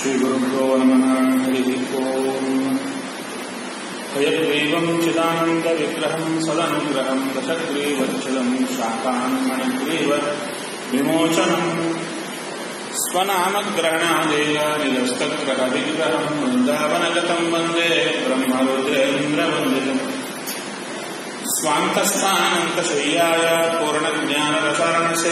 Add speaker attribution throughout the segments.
Speaker 1: श्रीगुरुभ्यो नमः हरिः ओम् हयग्रीवम् चिदानन्दविग्रहम् सदनुग्रहम् दशग्रीवच्छिदम् शाकान् मणिग्रीव विमोचनम् स्वनामग्रहणादेय निरस्तग्रहविग्रहम् वृन्दावनगतम् वन्दे ब्रह्मरुद्रेन्द्रवन्दितम् स्वान्तस्थानन्तशय्याय पूर्णज्ञानरसारणसे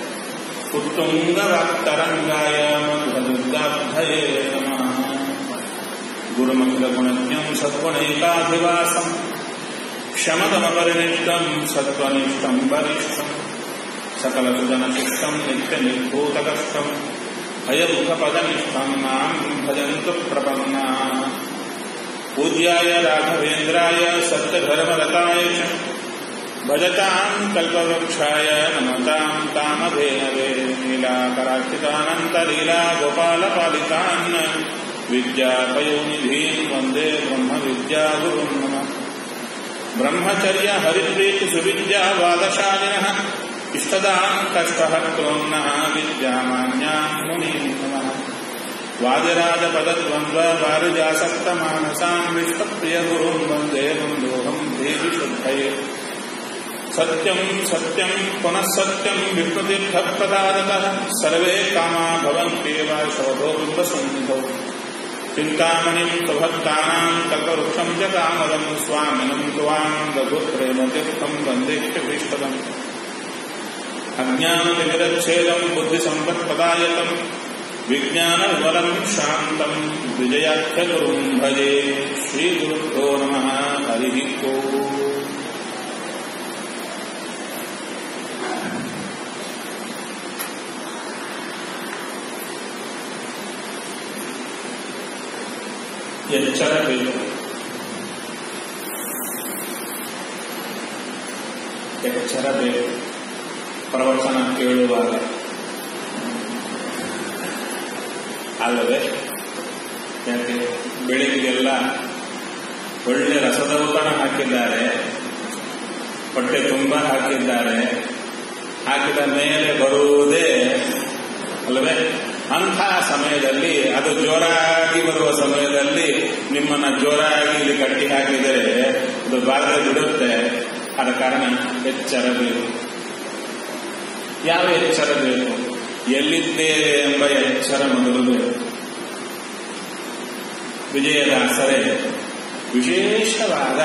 Speaker 1: उत्तुङ्गवाक्तरङ्गाय मधुरदुर्गाब्धये नमः गुरुमङ्गलगुणज्ञम् सद्गुणैकाधिवासम् क्षमतमपरिनिष्टम् सत्त्वनिष्ठम् वरिष्ठम् सकलसुजनशिष्टम् नित्यनिर्भूतकष्टम् हयमुखपदनिष्ठम् माम् भजन्तु प्रपन्ना पूज्याय राघवेन्द्राय सत्यधर्मरताय च भजताम् कल्पवृक्षाय नमताम् कामधेनवे नीलाकरार्चितानन्तलीला गोपालपालितान् विद्यापयोनिधीन् वन्दे ब्रह्मविद्यागुरुम् नमः ब्रह्मचर्य हरिप्रीतिसुविद्यावादशालिनः इष्टदाम् कष्टहर्तॄन्नः विद्यामान्यान् मुनीन् नमः वादिराजपदद्वन्द्ववारिजासक्तमानसाम् विष्टप्रियगुरुम् वन्दे बन्धोऽहम् देवि शुद्धये सत्यम् सत्यम् पुनः सत्यम् विष्णुतीर्थप्रदादतः सर्वे कामा भवन्त्येव शोधोबिम्बसन्निधौ चिन्तामणिम् सुभक्तानाम् कल्पवृक्षम् च कामदम् स्वामिनम् त्वाम् रघुप्रेमतीर्थम् वन्देत्यभीष्टदम् अज्ञानतिमिरच्छेदम् बुद्धिसम्पत्पदायतम् विज्ञानवलम् शान्तम् विजयाख्यगुरुम् भजे श्रीगुरुभ्यो नमः हरिः ओम् ಎಚ್ಚರಬೇಕು ಎಚ್ಚರಬೇಕು ಪ್ರವಚನ ಕೇಳುವಾಗ ಅಲ್ಲದೆ ಯಾಕೆ ಬೆಳಿಗ್ಗೆಲ್ಲ ಒಳ್ಳೆ ರಸದೌತಣ ಹಾಕಿದ್ದಾರೆ ಹೊಟ್ಟೆ ತುಂಬ ಹಾಕಿದ್ದಾರೆ ಹಾಕಿದ ಮೇಲೆ ಬರುವುದೇ ಅಲ್ಲವೇ ಅಂಥ ಸಮಯದಲ್ಲಿ ಅದು ಜೋರಾಗಿ ಬರುವ ಸಮಯದಲ್ಲಿ ನಿಮ್ಮನ್ನ ಜೋರಾಗಿ ಇಲ್ಲಿ ಕಟ್ಟಿ ಹಾಕಿದರೆ ಅದು ಬಾರದೆ ಬಿಡುತ್ತೆ ಆದ ಕಾರಣ ಎಚ್ಚರ ಬೇಕು ಯಾವ ಎಚ್ಚರ ಬೇಕು ಎಲ್ಲಿದ್ದೇವೆ ಎಂಬ ಎಚ್ಚರ ಮೊದಲು ಬೇಕು ವಿಜಯದಾಸರೇ ವಿಶೇಷವಾದ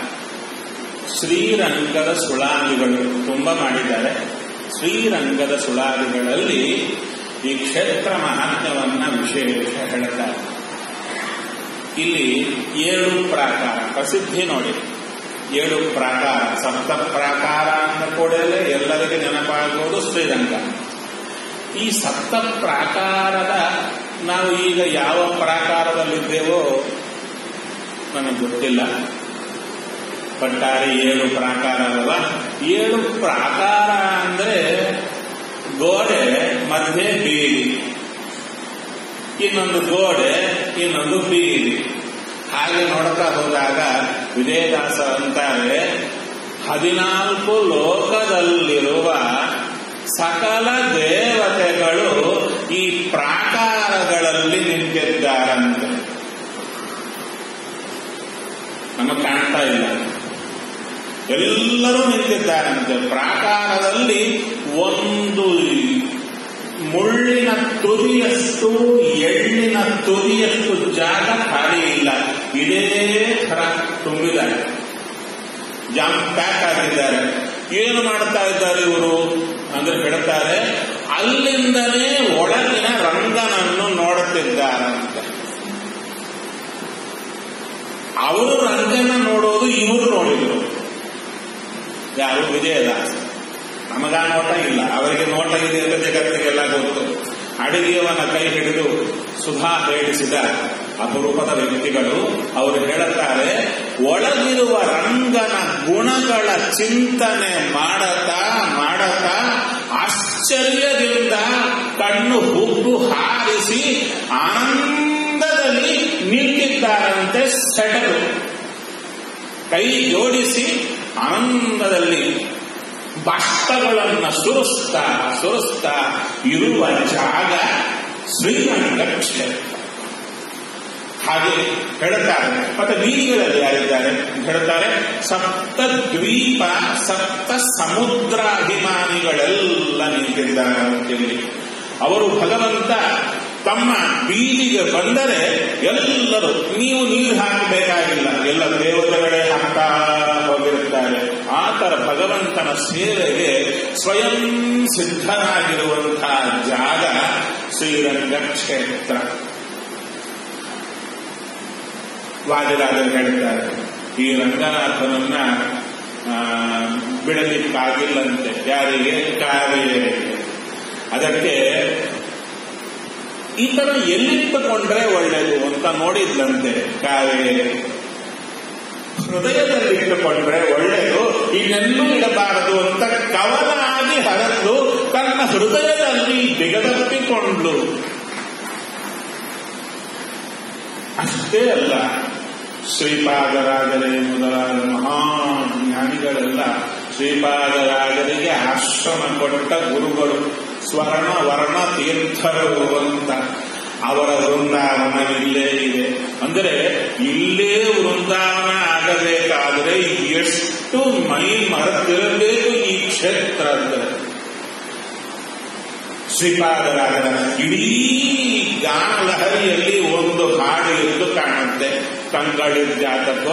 Speaker 1: ಶ್ರೀರಂಗದ ಸುಳಾದಿಗಳು ತುಂಬ ಮಾಡಿದ್ದಾರೆ ಶ್ರೀರಂಗದ ಸುಳಾದಿಗಳಲ್ಲಿ ಈ ಕ್ಷೇತ್ರ ಮಹಾತ್ಮ್ಯವನ್ನ ವಿಶೇಷ ಹೇಳ್ತಾರೆ ಇಲ್ಲಿ ಏಳು ಪ್ರಾಕಾರ ಪ್ರಸಿದ್ಧಿ ನೋಡಿ ಏಳು ಪ್ರಾಕಾರ ಸಪ್ತ ಪ್ರಾಕಾರ ಅಂದ ಕೂಡಲೇ ಎಲ್ಲರಿಗೆ ನೆನಪಾಗುವುದು ಶ್ರೀರಂಗ ಈ ಸಪ್ತ ಪ್ರಾಕಾರದ ನಾವು ಈಗ ಯಾವ ಪ್ರಾಕಾರದಲ್ಲಿದ್ದೇವೋ ನನಗೆ ಗೊತ್ತಿಲ್ಲ ಒಟ್ಟಾರೆ ಏಳು ಪ್ರಾಕಾರ ಅಲ್ವಾ ಏಳು ಪ್ರಾಕಾರ ಅಂದ್ರೆ ಗೋಡೆ ಮಧ್ಯೆ ಬೀದಿ ಇನ್ನೊಂದು ಗೋಡೆ ಇನ್ನೊಂದು ಬೀದಿ ಹಾಗೆ ನೋಡ್ತಾ ಹೋದಾಗ ವಿಜಯದಾಸ ಅಂತಾರೆ ಹದಿನಾಲ್ಕು ಲೋಕದಲ್ಲಿರುವ ಸಕಲ ದೇವತೆಗಳು ಈ ಪ್ರಾಕಾರಗಳಲ್ಲಿ ನಿಂತಿದ್ದಾರಂತೆ ನಮಗೆ ಕಾಣ್ತಾ ಇಲ್ಲ ಎಲ್ಲರೂ ನಿಂತಿದ್ದಾರಂತೆ ಪ್ರಾಕಾರದಲ್ಲಿ ಒಂದು ಮುಳ್ಳಿನ ತುದಿಯಷ್ಟು ಎಳ್ಳಿನ ತುದಿಯಷ್ಟು ಜಾಗ ಖಾಲಿ ಇಲ್ಲ ಇದೇ ಥರ ತುಂಬಿದ್ದಾರೆ ಜಾಮ್ ಪ್ಯಾಕ್ ಆಗಿದ್ದಾರೆ ಏನು ಮಾಡ್ತಾ ಇದ್ದಾರೆ ಇವರು ಅಂದ್ರೆ ಹೇಳ್ತಾರೆ ಅಲ್ಲಿಂದಲೇ ಒಳಗಿನ ರಂಗನನ್ನು ನೋಡುತ್ತಿದ್ದಾರಂತೆ ಅವರು ರಂಗನ ನೋಡೋದು ಇವರು ನೋಡಿದ್ರು ಯಾರು ವಿಜಯದಾಸ ನಮಗ ನೋಟ ಇಲ್ಲ ಅವರಿಗೆ ನೋಟ ಇದೆ ಅಂತ ಜಗತ್ತಿಗೆಲ್ಲ ಗೊತ್ತು ಅಡಿಗೆಯವನ ಕೈ ಹಿಡಿದು ಸುಧಾ ಹೇಳಿಸಿದ ಅಪರೂಪದ ವ್ಯಕ್ತಿಗಳು ಅವರು ಹೇಳುತ್ತಾರೆ ಒಳಗಿರುವ ರಂಗನ ಗುಣಗಳ ಚಿಂತನೆ ಮಾಡತಾ ಮಾಡತಾ ಆಶ್ಚರ್ಯದಿಂದ ಕಣ್ಣು ಹುಬ್ಬು ಹಾರಿಸಿ ಆನಂದದಲ್ಲಿ ನಿಂತಿದ್ದಾರಂತೆ ಸೆಟರು ಕೈ ಜೋಡಿಸಿ ಆನಂದದಲ್ಲಿ ಬಾಷ್ಪಗಳನ್ನ ಸುರಿಸ್ತಾ ಸುರಿಸ್ತಾ ಇರುವ ಜಾಗ ಶ್ರೀರಂಗ ಕ್ಷೇತ್ರ ಹಾಗೆ ಹೇಳ್ತಾರೆ ಮತ್ತೆ ಬೀದಿಗಳಲ್ಲಿ ಯಾರಿದ್ದಾರೆ ಹೇಳ್ತಾರೆ ಸಪ್ತ ದ್ವೀಪ ಸಪ್ತ ಸಮುದ್ರಾಭಿಮಾನಿಗಳೆಲ್ಲ ನಿಂತಿದ್ದಾರೆ ಅಂತೇಳಿ ಅವರು ಭಗವಂತ ತಮ್ಮ ಬೀದಿಗೆ ಬಂದರೆ ಎಲ್ಲರೂ ನೀವು ನೀರು ಹಾಕಬೇಕಾಗಿಲ್ಲ ಎಲ್ಲ ದೇವತೆಗಳೇ ಹಾಕ್ತಾ ಹೋಗಿರುತ್ತಾರೆ ಆ ತರ ಭಗವಂತನ ಸೇವೆಗೆ ಸ್ವಯಂ ಸಿದ್ಧರಾಗಿರುವಂತಹ ಜಾಗ ಶ್ರೀರಂಗ ಕ್ಷೇತ್ರ ವಾದಿರಾಜರು ಹೇಳ್ತಾರೆ ಈ ರಂಗನಾಥನನ್ನ ಆ, ಬಿಡಲಿಕ್ಕಾಗಿಲ್ಲಂತೆ ಯಾರಿಗೆ ಕಾವೇರಿಗೆ ಅದಕ್ಕೆ ಈ ತರ ಎಲ್ಲಿಟ್ಟುಕೊಂಡ್ರೆ ಒಳ್ಳೆಯದು ಅಂತ ನೋಡಿದ್ಲಂತೆ ಕಾವೇರಿ ಹೃದಯದಲ್ಲಿ ಇಟ್ಟುಕೊಂಡ್ರೆ ಒಳ್ಳೆಯದು ಇನ್ನೆಲ್ಲೂ ಇಡಬಾರದು ಅಂತ ಕವಲಾಗಿ ಹರದು ತನ್ನ ಹೃದಯದಲ್ಲಿ ಬಿಗದಪ್ಪಿಕೊಂಡ್ಲು ಅಷ್ಟೇ ಅಲ್ಲ ಶ್ರೀಪಾದರಾಜರೇ ಮೊದಲಾದ ಮಹಾಜ್ಞಾನಿಗಳೆಲ್ಲ ಶ್ರೀಪಾದರಾಜರಿಗೆ ಆಶ್ರಮ ಕೊಟ್ಟ ಗುರುಗಳು ಸ್ವರ್ಣ ವರ್ಣ ತೀರ್ಥರು ಅಂತ ಅವರ ವೃಂದಾವನ ಇಲ್ಲೇ ಇದೆ ಅಂದರೆ ಇಲ್ಲೇ ವೃಂದಾವನ ಆಗಬೇಕಾದರೆ ಎಷ್ಟು ಮೈ ಮರೆತಿರಬೇಕು ಈ ಕ್ಷೇತ್ರ ಅಂದರೆ ಶ್ರೀಪಾದರಾಜರ ಇಡೀ ಗಾನ ಲಹರಿಯಲ್ಲಿ ಒಂದು ಹಾಡು ಎಂದು ಕಾಣುತ್ತೆ ಕಂಗಳಿರ್ಜಾತತ್ವ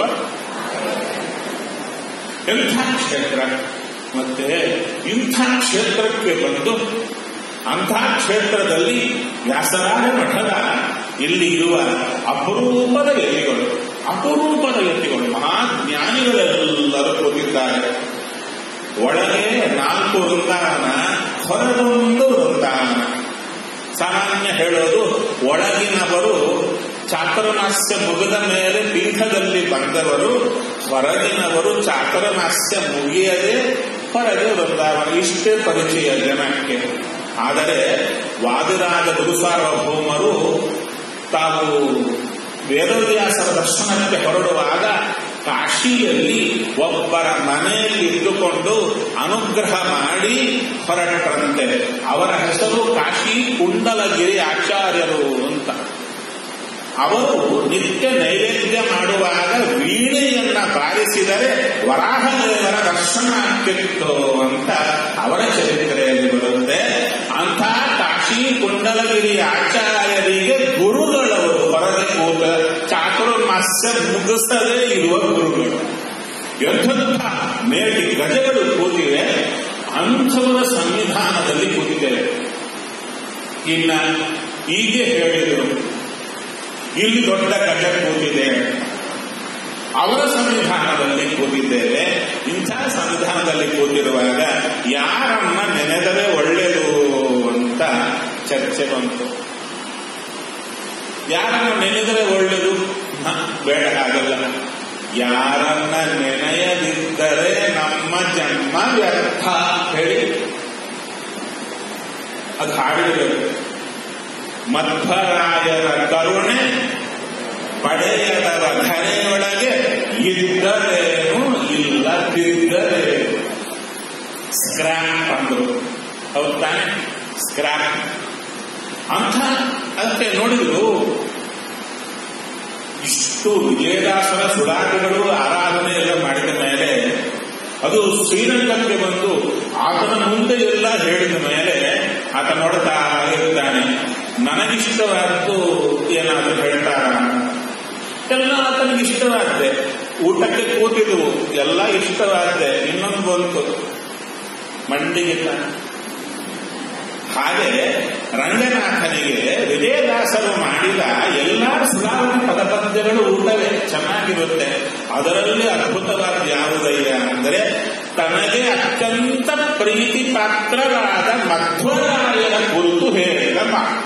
Speaker 1: ಎಂಥ ಕ್ಷೇತ್ರ ಮತ್ತೆ ಇಂಥ ಕ್ಷೇತ್ರಕ್ಕೆ ಬಂದು ಅಂಥ ಕ್ಷೇತ್ರದಲ್ಲಿ ವ್ಯಾಸರಾಜ ಮಠದ ಇಲ್ಲಿ ಇರುವ ಅಪರೂಪದ ಯತಿಗಳು ಅಪರೂಪದ ಯತಿಗಳು ಮಹಾಜ್ಞಾನಿಗಳೆಲ್ಲರೂ ಕೂತಿದ್ದಾರೆ ಒಳಗೆ ನಾಲ್ಕು ವೃಂದಾವನ ಹೊರದೊಂದು ವೃಂದಾವನ ಸಾಮಾನ್ಯ ಹೇಳೋದು ಒಳಗಿನವರು ಚಾತುರ್ಮಾಸ್ಯ ಮುಗಿದ ಮೇಲೆ ಪೀಠದಲ್ಲಿ ಬಂದವರು ಹೊರಗಿನವರು ಚಾತುರ್ಮಾಸ್ಯ ಮುಗಿಯದೆ ಹೊರಗೆ ವೃಂದಾವನ ಇಷ್ಟೇ ಪರಿಚಯ ಜನಕ್ಕೆ ಆದರೆ ವಾದಿರಾಜ ಗುರುಸಾರ್ವಭೌಮರು ತಾವು ವೇದವ್ಯಾಸರ ದರ್ಶನಕ್ಕೆ ಹೊರಡುವಾಗ ಕಾಶಿಯಲ್ಲಿ ಒಬ್ಬರ ಮನೆಯಲ್ಲಿ ಇದ್ದುಕೊಂಡು ಅನುಗ್ರಹ ಮಾಡಿ ಹೊರಟರಂತೆ ಅವರ ಹೆಸರು ಕಾಶಿ ಕುಂಡಲಗಿರಿ ಆಚಾರ್ಯರು ಅಂತ ಅವರು ನಿತ್ಯ ನೈವೇದ್ಯ ಮಾಡುವಾಗ ವೀಣೆಯನ್ನ ಬಾರಿಸಿದರೆ ವರಾಹದೇವರ ದರ್ಶನ ಆಗ್ತಿತ್ತು ಅಂತ ಅವರ ಚರಿತ್ರೆಯಲ್ಲಿ ಬರುತ್ತೆ ಅಂಥ ಕಾಶಿ ಕುಂಡಲಗಿರಿ ಆಚಾರ್ಯರಿಗೆ ಗುರುಗಳವರು ಹೊರಗೆ ಕೂತ ಚಾತುರ್ಮಾಸ್ಯ ಮುಗಿಸದೇ ಇರುವ ಗುರುಗಳು ಎಂಥ ಮೇಟಿ ಗಜಗಳು ಕೂತಿವೆ ಅಂಥವರ ಸಂವಿಧಾನದಲ್ಲಿ ಕೂತಿದ್ದೇವೆ ಇನ್ನ ಹೀಗೆ ಹೇಳಿದರು ಇಲ್ಲಿ ದೊಡ್ಡ ಗಜ ಕೂತಿದೆ ಅವರ ಸಂವಿಧಾನದಲ್ಲಿ ಕೂತಿದ್ದೇವೆ ಇಂಥ ಸಂವಿಧಾನದಲ್ಲಿ ಕೂತಿರುವಾಗ ಯಾರನ್ನ ನೆನೆದರೆ ಒಳ್ಳೆಯದು ಅಂತ ಚರ್ಚೆ ಬಂತು ಯಾರನ್ನ ನೆನೆದರೆ ಒಳ್ಳೆಯದು ಹ, ಬೇಡ ಹಾಗಲ್ಲ ಯಾರನ್ನ ನೆನೆಯದಿದ್ದರೆ ನಮ್ಮ ಜನ್ಮ ವ್ಯರ್ಥ ಹೇಳಿ ಅದು ಹಾಡಿರಬೇಕು ಮಧ್ವರಾಯರ ಕರುಣೆ ಪಡೆಯದರ ಘನೆಯೊಳಗೆ ಇದ್ದರೇನು ಇಲ್ಲ ತಿದ್ದರೇನು ಸ್ಕ್ರಾಪ್ ಅಂದ್ರು ಹೌದ್ ತಾನೆ ಸ್ಕ್ರಾಪ್ ಅಂತ ಅದಕ್ಕೆ ನೋಡಿದ್ರು ಇಷ್ಟು ವಿಜಯದಾಸರ ಸುಡಾದಿಗಳು ಆರಾಧನೆ ಎಲ್ಲ ಮಾಡಿದ ಮೇಲೆ ಅದು ಶ್ರೀರಂಗಕ್ಕೆ ಬಂದು ಆತನ ಮುಂದೆ ಎಲ್ಲ ಹೇಳಿದ ಮೇಲೆ ಆತ ನೋಡ್ತಾ ಇರ್ತಾನೆ ನನಗಿಷ್ಟವಾದ್ದು ಏನಾದ್ರೂ ಹೇಳ್ತಾರ ಎಲ್ಲ ಆತನಿಗೆ ಇಷ್ಟವಾದ್ದೆ ಊಟಕ್ಕೆ ಕೂತಿದ್ವು ಎಲ್ಲ ಇಷ್ಟವಾದ್ದೆ ಇನ್ನೊಂದು ಬಂತು ಮಂಡಿಗೆ ತಾನೆ ಹಾಗೆ ರಂಗನಾಥನಿಗೆ ವಿಜಯದಾಸರು ಮಾಡಿದ ಎಲ್ಲ ಸುಧಾರಣೆ ಪದಪದ್ಯಗಳು ಊಟವೇ ಚೆನ್ನಾಗಿರುತ್ತೆ ಅದರಲ್ಲಿ ಅದ್ಭುತವಾದ ಯಾವುದಯ್ಯ ಅಂದರೆ ತನಗೆ ಅತ್ಯಂತ ಪ್ರೀತಿ ಪಾತ್ರರಾದ ಮಧ್ವರಾಯನ ಕುರಿತು ಹೇಳಿದ ಮಾತು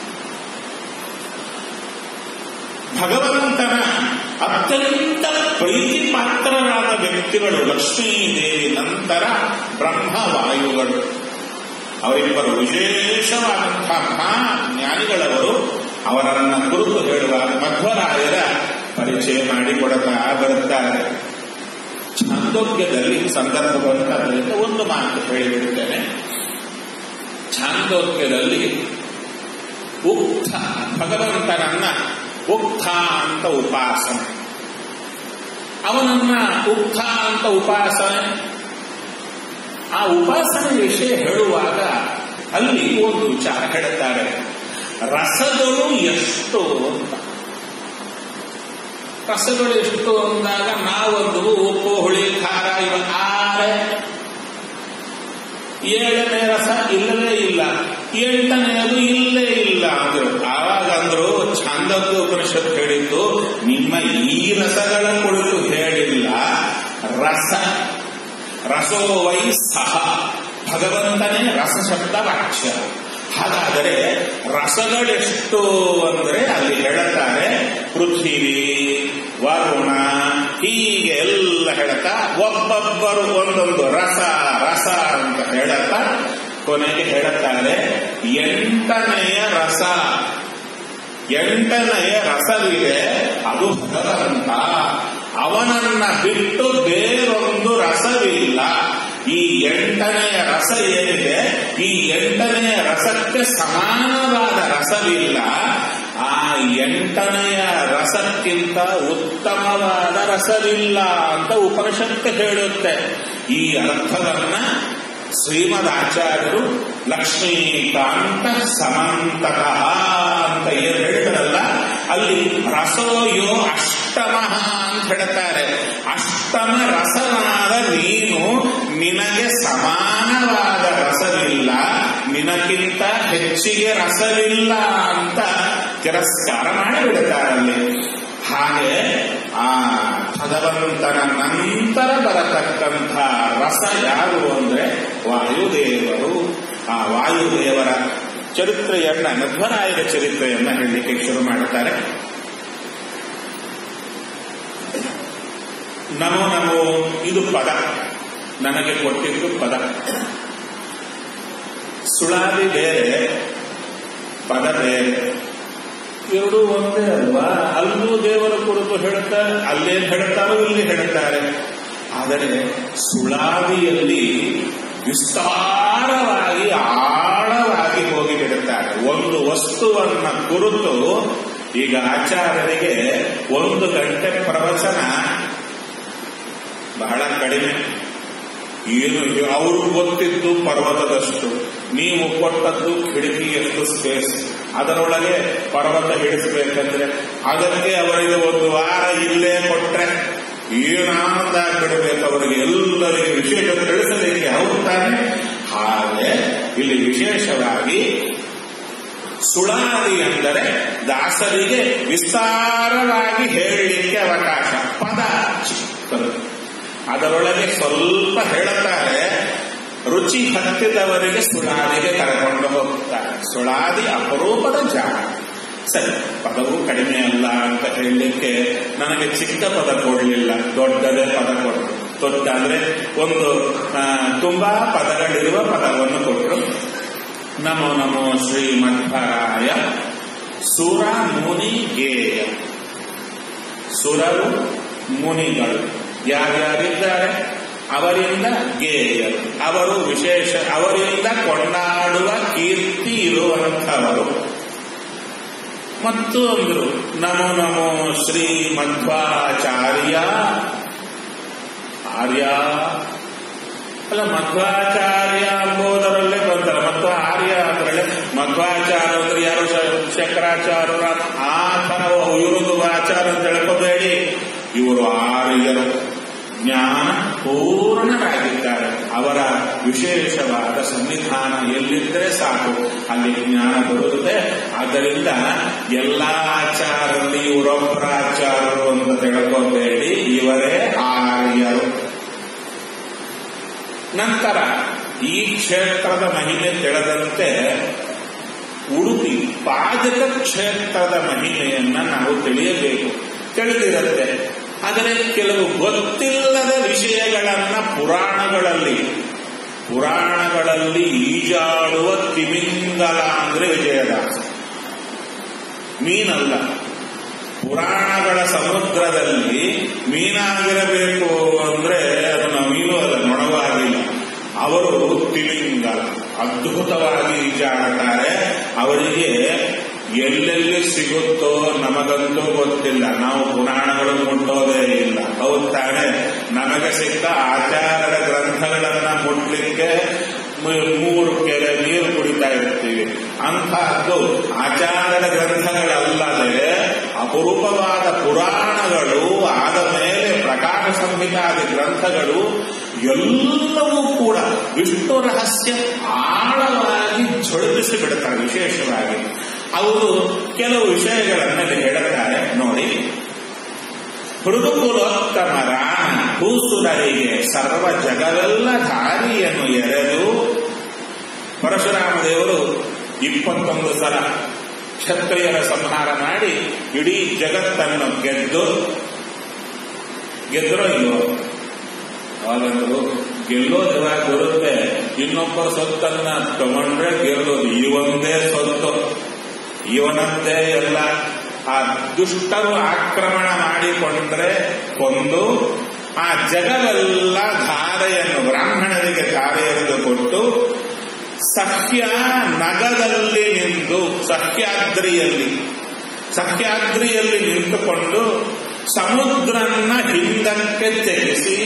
Speaker 1: ಭಗವಂತನ ಅತ್ಯಂತ ಪ್ರೀತಿ ಪಾತ್ರರಾದ ವ್ಯಕ್ತಿಗಳು ಲಕ್ಷ್ಮೀದೇವಿ ನಂತರ ಬ್ರಹ್ಮವಾಯುಗಳು ಅವರಿಬ್ಬರು ವಿಶೇಷವಾದಂತಹ ಮಹಾ ಜ್ಞಾನಿಗಳವರು ಅವರನ್ನ ಕುರಿತು ಹೇಳುವ ಮಧ್ವರಾಯರ ಪರಿಚಯ ಮಾಡಿಕೊಡುತ್ತಾ ಬರುತ್ತಾರೆ ಛಾಂದೋಗ್ಯದಲ್ಲಿ ಸಂದರ್ಭ ಬಂದಾಗ ಒಂದು ಮಾತು ಹೇಳಿಬಿಡುತ್ತೇನೆ ಛಾಂದೋಗ್ಯದಲ್ಲಿ ಉಕ್ತ ಭಗವಂತನನ್ನ ಉಕ್ಥ ಅಂತ ಉಪಾಸನೆ ಅವನನ್ನ ಉಕ್ಥ ಅಂತ ಉಪಾಸನೆ ಆ ಉಪಾಸನೆ ವಿಷಯ ಹೇಳುವಾಗ ಅಲ್ಲಿ ಒಂದು ವಿಚಾರ ಹೇಳುತ್ತಾರೆ ರಸಗಳು ಎಷ್ಟು ಅಂತ ರಸಗಳು ಎಷ್ಟು ಅಂದಾಗ ನಾವೊಂದು ಉಪ್ಪು ಹುಳಿ ಖಾರ ಇವ ಆರೆ ಏಳನೇ ರಸ ಇಲ್ಲವೇ ಇಲ್ಲ ಎಂಟನೆಯದು ಇಲ್ಲೇ ಇಲ್ಲ ಅಂದ್ರು ಆವಾಗ ಅಂದ್ರು ಛಂದದ್ದು ಉಪನಿಷತ್ ಹೇಳಿದ್ದು ನಿಮ್ಮ ಈ ರಸಗಳ ಕುರಿತು ಹೇಳಿಲ್ಲ ರಸ ರಸೋ ವೈ ಸಹ ಭಗವಂತನೇ ರಸ ಶಬ್ದ ವಾಕ್ಯ ಹಾಗಾದರೆ ರಸಗಳೆಷ್ಟು ಅಂದ್ರೆ ಅಲ್ಲಿ ಹೇಳುತ್ತಾರೆ ಪೃಥ್ವಿ ವರುಣ ಹೀಗೆ ಎಲ್ಲ ಹೇಳುತ್ತಾ ಒಬ್ಬೊಬ್ಬರು ಒಂದೊಂದು ರಸ ರಸ ಅಂತ ಹೇಳುತ್ತಾ ಕೊನೆಗೆ ಹೇಳುತ್ತಾರೆ ಎಂಟನೆಯ ರಸ ಎಂಟನೆಯ ರಸವಿದೆ ಅದು ಭಗವಂತ ಅವನನ್ನ ಬಿಟ್ಟು ಬೇರೊಂದು ರಸವಿಲ್ಲ ಈ ಎಂಟನೆಯ ರಸ ಏನಿದೆ ಈ ಎಂಟನೆಯ ರಸಕ್ಕೆ ಸಮಾನವಾದ ರಸವಿಲ್ಲ ಆ ಎಂಟನೆಯ ರಸಕ್ಕಿಂತ ಉತ್ತಮವಾದ ರಸವಿಲ್ಲ ಅಂತ ಉಪನಿಷತ್ತು ಹೇಳುತ್ತೆ ಈ ಅರ್ಥವನ್ನ ಶ್ರೀಮದ್ ಆಚಾರ್ಯರು ಲಕ್ಷ್ಮೀಕಾಂತ ಸಮಂತಕಃ ಅಂತ ಏನು ಹೇಳ್ತಾರಲ್ಲ ಅಲ್ಲಿ ರಸೋಯೋ ಅಷ್ಟಮ ಅಂತ ಹೇಳ್ತಾರೆ ಅಷ್ಟಮ ರಸನಾದ ನೀನು ನಿನಗೆ ಸಮಾನವಾದ ರಸವಿಲ್ಲ ನಿನಗಿಂತ ಹೆಚ್ಚಿಗೆ ರಸವಿಲ್ಲ ಅಂತ ತಿರಸ್ಕಾರ ಮಾಡಿಬಿಡ್ತಾರಲ್ಲಿ ಹಾಗೆ ಆ ಭಗವಂತನ ನಂತರ ಬರತಕ್ಕಂಥ ರಸ ಯಾರು ಅಂದ್ರೆ ವಾಯುದೇವರು ಆ ವಾಯುದೇವರ ಚರಿತ್ರೆಯನ್ನ ಮಧ್ವರಾಯರ ಚರಿತ್ರೆಯನ್ನ ಹೇಳಲಿಕ್ಕೆ ಶುರು ಮಾಡುತ್ತಾರೆ ನಮೋ ನಮೋ ಇದು ಪದ ನನಗೆ ಕೊಟ್ಟಿದ್ದು ಪದ ಸುಳಾದಿ ಬೇರೆ ಪದ ಬೇರೆ ಎರಡೂ ಒಂದೇ ಅಲ್ವಾ ಅಲ್ಲೂ ದೇವರ ಕುರಿತು ಹೇಳುತ್ತಾರೆ ಅಲ್ಲೇನ್ ಹೇಳುತ್ತಾರೋ ಇಲ್ಲಿ ಹೇಳುತ್ತಾರೆ ಆದರೆ ಸುಳಾದಿಯಲ್ಲಿ ವಿಸ್ತಾರವಾಗಿ ಆಳವಾಗಿ ಹೋಗಿ ಬಿಡುತ್ತಾರೆ ಒಂದು ವಸ್ತುವನ್ನ ಕುರಿತು ಈಗ ಆಚಾರ್ಯರಿಗೆ ಒಂದು ಗಂಟೆ ಪ್ರವಚನ ಬಹಳ ಕಡಿಮೆ ಏನು ಅವರು ಗೊತ್ತಿದ್ದು ಪರ್ವತದಷ್ಟು ನೀವು ಕೊಟ್ಟದ್ದು ಕಿಟಕಿಯಷ್ಟು ಸ್ಪೇಸ್ ಅದರೊಳಗೆ ಪರ್ವತ ಹಿಡಿಸಬೇಕಂದ್ರೆ ಅದಕ್ಕೆ ಅವರಿಗೆ ಒಂದು ವಾರ ಇಲ್ಲೇ ಕೊಟ್ರೆ ಏನಾದಾಗ್ಬಿಡಬೇಕು ಅವರಿಗೆ ಎಲ್ಲರಿಗೆ ವಿಶೇಷ ತಿಳಿಸಲಿಕ್ಕೆ ಹೌದು ತಾನೆ ಹಾಗೆ ಇಲ್ಲಿ ವಿಶೇಷವಾಗಿ ಸುಳಾದಿ ಅಂದರೆ ದಾಸರಿಗೆ ವಿಸ್ತಾರವಾಗಿ ಹೇಳಲಿಕ್ಕೆ ಅವಕಾಶ ಪದ ಚಿಕ್ಕದು ಅದರೊಳಗೆ ಸ್ವಲ್ಪ ಹೇಳುತ್ತಾರೆ ರುಚಿ ಹತ್ತಿದವರಿಗೆ ಸುಳಾದಿಗೆ ಕರ್ಕೊಂಡು ಹೋಗ್ತಾರೆ ಸುಳಾದಿ ಅಪರೂಪದ ಜಾಗ ಸರಿ ಪದವು ಕಡಿಮೆ ಅಲ್ಲ ಅಂತ ಹೇಳಲಿಕ್ಕೆ ನನಗೆ ಚಿಕ್ಕ ಪದ ಕೊಡಲಿಲ್ಲ ದೊಡ್ಡದೇ ಪದ ಕೊಟ್ಟರು ದೊಡ್ಡ ಅಂದ್ರೆ ಒಂದು ತುಂಬಾ ಪದಗಳಿರುವ ಪದವನ್ನು ಕೊಟ್ಟರು ನಮೋ ನಮೋ ಶ್ರೀ ಮಧ್ವರಾಯ ಸುರ ಮುನಿ ಗೇಯ ಸುರರು ಮುನಿಗಳು ಯಾರ್ಯಾರಿದ್ದಾರೆ ಅವರಿಂದ ಗೇಯರು ಅವರು ವಿಶೇಷ ಅವರಿಂದ ಕೊಂಡಾಡುವ ಕೀರ್ತಿ ಇರುವಂಥವರು ಮತ್ತು ಅಂದರು ನಮೋ ನಮೋ ಶ್ರೀ ಮಧ್ವಾಚಾರ್ಯ ಆರ್ಯ ಅಲ್ಲ ಮಧ್ವಾಚಾರ್ಯ ಎಂಬುದರಲ್ಲೇ ಬಂತಾರೆ ಮಧ್ವ ಆರ್ಯ ಅಂದ್ರೆ ಮಧ್ವಾಚಾರ್ಯ ಅಂದ್ರೆ ಯಾರು ಶಂಕರಾಚಾರ್ಯರ ಆ ಥರ ಇವರು ಆಚಾರ ಅಂತ ಹೇಳ್ಕೋಬೇಡಿ ಇವರು ಆರ್ಯರು ಜ್ಞಾನ ಪೂರ್ಣರಾಗಿದ್ದಾರೆ ಅವರ ವಿಶೇಷವಾದ ಸಂವಿಧಾನ ಎಲ್ಲಿದ್ದರೆ ಸಾಕು ಅಲ್ಲಿ ಜ್ಞಾನ ಬರುತ್ತದೆ ಆದ್ದರಿಂದ ಎಲ್ಲ ಆಚಾರಲ್ಲಿ ಇವರೊಬ್ಬರ ಆಚಾರರು ಅಂತ ತಿಳ್ಕೋಬೇಡಿ ಇವರೇ ಆರ್ಯರು ನಂತರ ಈ ಕ್ಷೇತ್ರದ ಮಹಿಮೆ ತಿಳಿದಂತೆ ಉಡುಪಿ ಪಾಜಕ ಕ್ಷೇತ್ರದ ಮಹಿಮೆಯನ್ನ ನಾವು ತಿಳಿಯಬೇಕು ತಿಳಿದಿರುತ್ತೆ ಆದರೆ ಕೆಲವು ಗೊತ್ತಿಲ್ಲದ ವಿಷಯಗಳನ್ನ ಪುರಾಣಗಳಲ್ಲಿ ಪುರಾಣಗಳಲ್ಲಿ ಈಜಾಡುವ ತಿಮಿಂಗಲ ಅಂದ್ರೆ ವಿಜಯದಾಸ ಮೀನಲ್ಲ ಪುರಾಣಗಳ ಸಮುದ್ರದಲ್ಲಿ ಮೀನಾಗಿರಬೇಕು ಅಂದ್ರೆ ಅದನ್ನ ಮೀನು ಅದ ನೊಣವಾಗಿಲ್ಲ ಅವರು ತಿಮಿಂಗಲ ಅದ್ಭುತವಾಗಿ ಈಜಾಡುತ್ತಾರೆ ಅವರಿಗೆ ಎಲ್ಲೆಲ್ಲಿ ಸಿಗುತ್ತೋ ನಮಗಂತೂ ಗೊತ್ತಿಲ್ಲ ನಾವು ಪುರಾಣಗಳು ಮುಟ್ಟೋದೇ ಇಲ್ಲ ಹೌದು ತಾನೆ ನಮಗೆ ಸಿಕ್ಕ ಆಚಾರದ ಗ್ರಂಥಗಳನ್ನ ಮುಟ್ಲಿಕ್ಕೆ ಮೂ- ಮೂರು ಕೆರೆ ನೀರು ಕುಡಿತಾ ಇರ್ತೀವಿ ಅಂತಹದ್ದು ಆಚಾರದ ಗ್ರಂಥಗಳಲ್ಲದೆ ಅಪರೂಪವಾದ ಪುರಾಣಗಳು ಆದ ಮೇಲೆ ಪ್ರಕಾಶ ಸಂಹಿತಾದಿ ಗ್ರಂಥಗಳು ಎಲ್ಲವೂ ಕೂಡ ವಿಷ್ಣು ರಹಸ್ಯ ಆಳವಾಗಿ ಝೊಳಪಿಸಿ ಬಿಡುತ್ತಾರೆ ವಿಶೇಷವಾಗಿ ಅವರು ಕೆಲವು ವಿಷಯಗಳನ್ನಲ್ಲಿ ಹೇಳುತ್ತಾರೆ ನೋಡಿ ಮೃದುಕುಲೋತ್ತಮರ ಭೂಸುರರಿಗೆ ಸರ್ವ ಜಗವೆಲ್ಲ ದಾರಿಯನ್ನು ಎರೆದು ಪರಶುರಾಮ ದೇವರು ಇಪ್ಪತ್ತೊಂದು ಸಲ ಕ್ಷತ್ರಿಯರ ಸಂಹಾರ ಮಾಡಿ ಇಡೀ ಜಗತ್ತನ್ನು ಗೆದ್ದು ಗೆದ್ದರೋ ಇಲ್ವೋ ಅವಾಗಂದ್ರು ಗೆಲ್ಲೋದು ಯಾವಾಗ ಬರುತ್ತೆ ಇನ್ನೊಬ್ಬರ ಸೊತ್ತನ್ನ ತಗೊಂಡ್ರೆ ಗೆಲ್ಲೋದು ಇವೊಂದೇ ಸೊತ್ತು ಇವನದ್ದೇ ಎಲ್ಲ ಆ ದುಷ್ಟರು ಆಕ್ರಮಣ ಮಾಡಿಕೊಂಡ್ರೆ ಕೊಂದು ಆ ಜಗವೆಲ್ಲ ಧಾರೆಯನ್ನು ಬ್ರಾಹ್ಮಣರಿಗೆ ಧಾರೆಯನ್ನು ಕೊಟ್ಟು ಸಖ್ಯ ನಗದಲ್ಲಿ ನಿಂತು ಸಖ್ಯಾದ್ರಿಯಲ್ಲಿ ಸಖ್ಯಾದ್ರಿಯಲ್ಲಿ ನಿಂತುಕೊಂಡು ಸಮುದ್ರನ್ನ ಹಿಂದಕ್ಕೆ ತೆಗೆಸಿ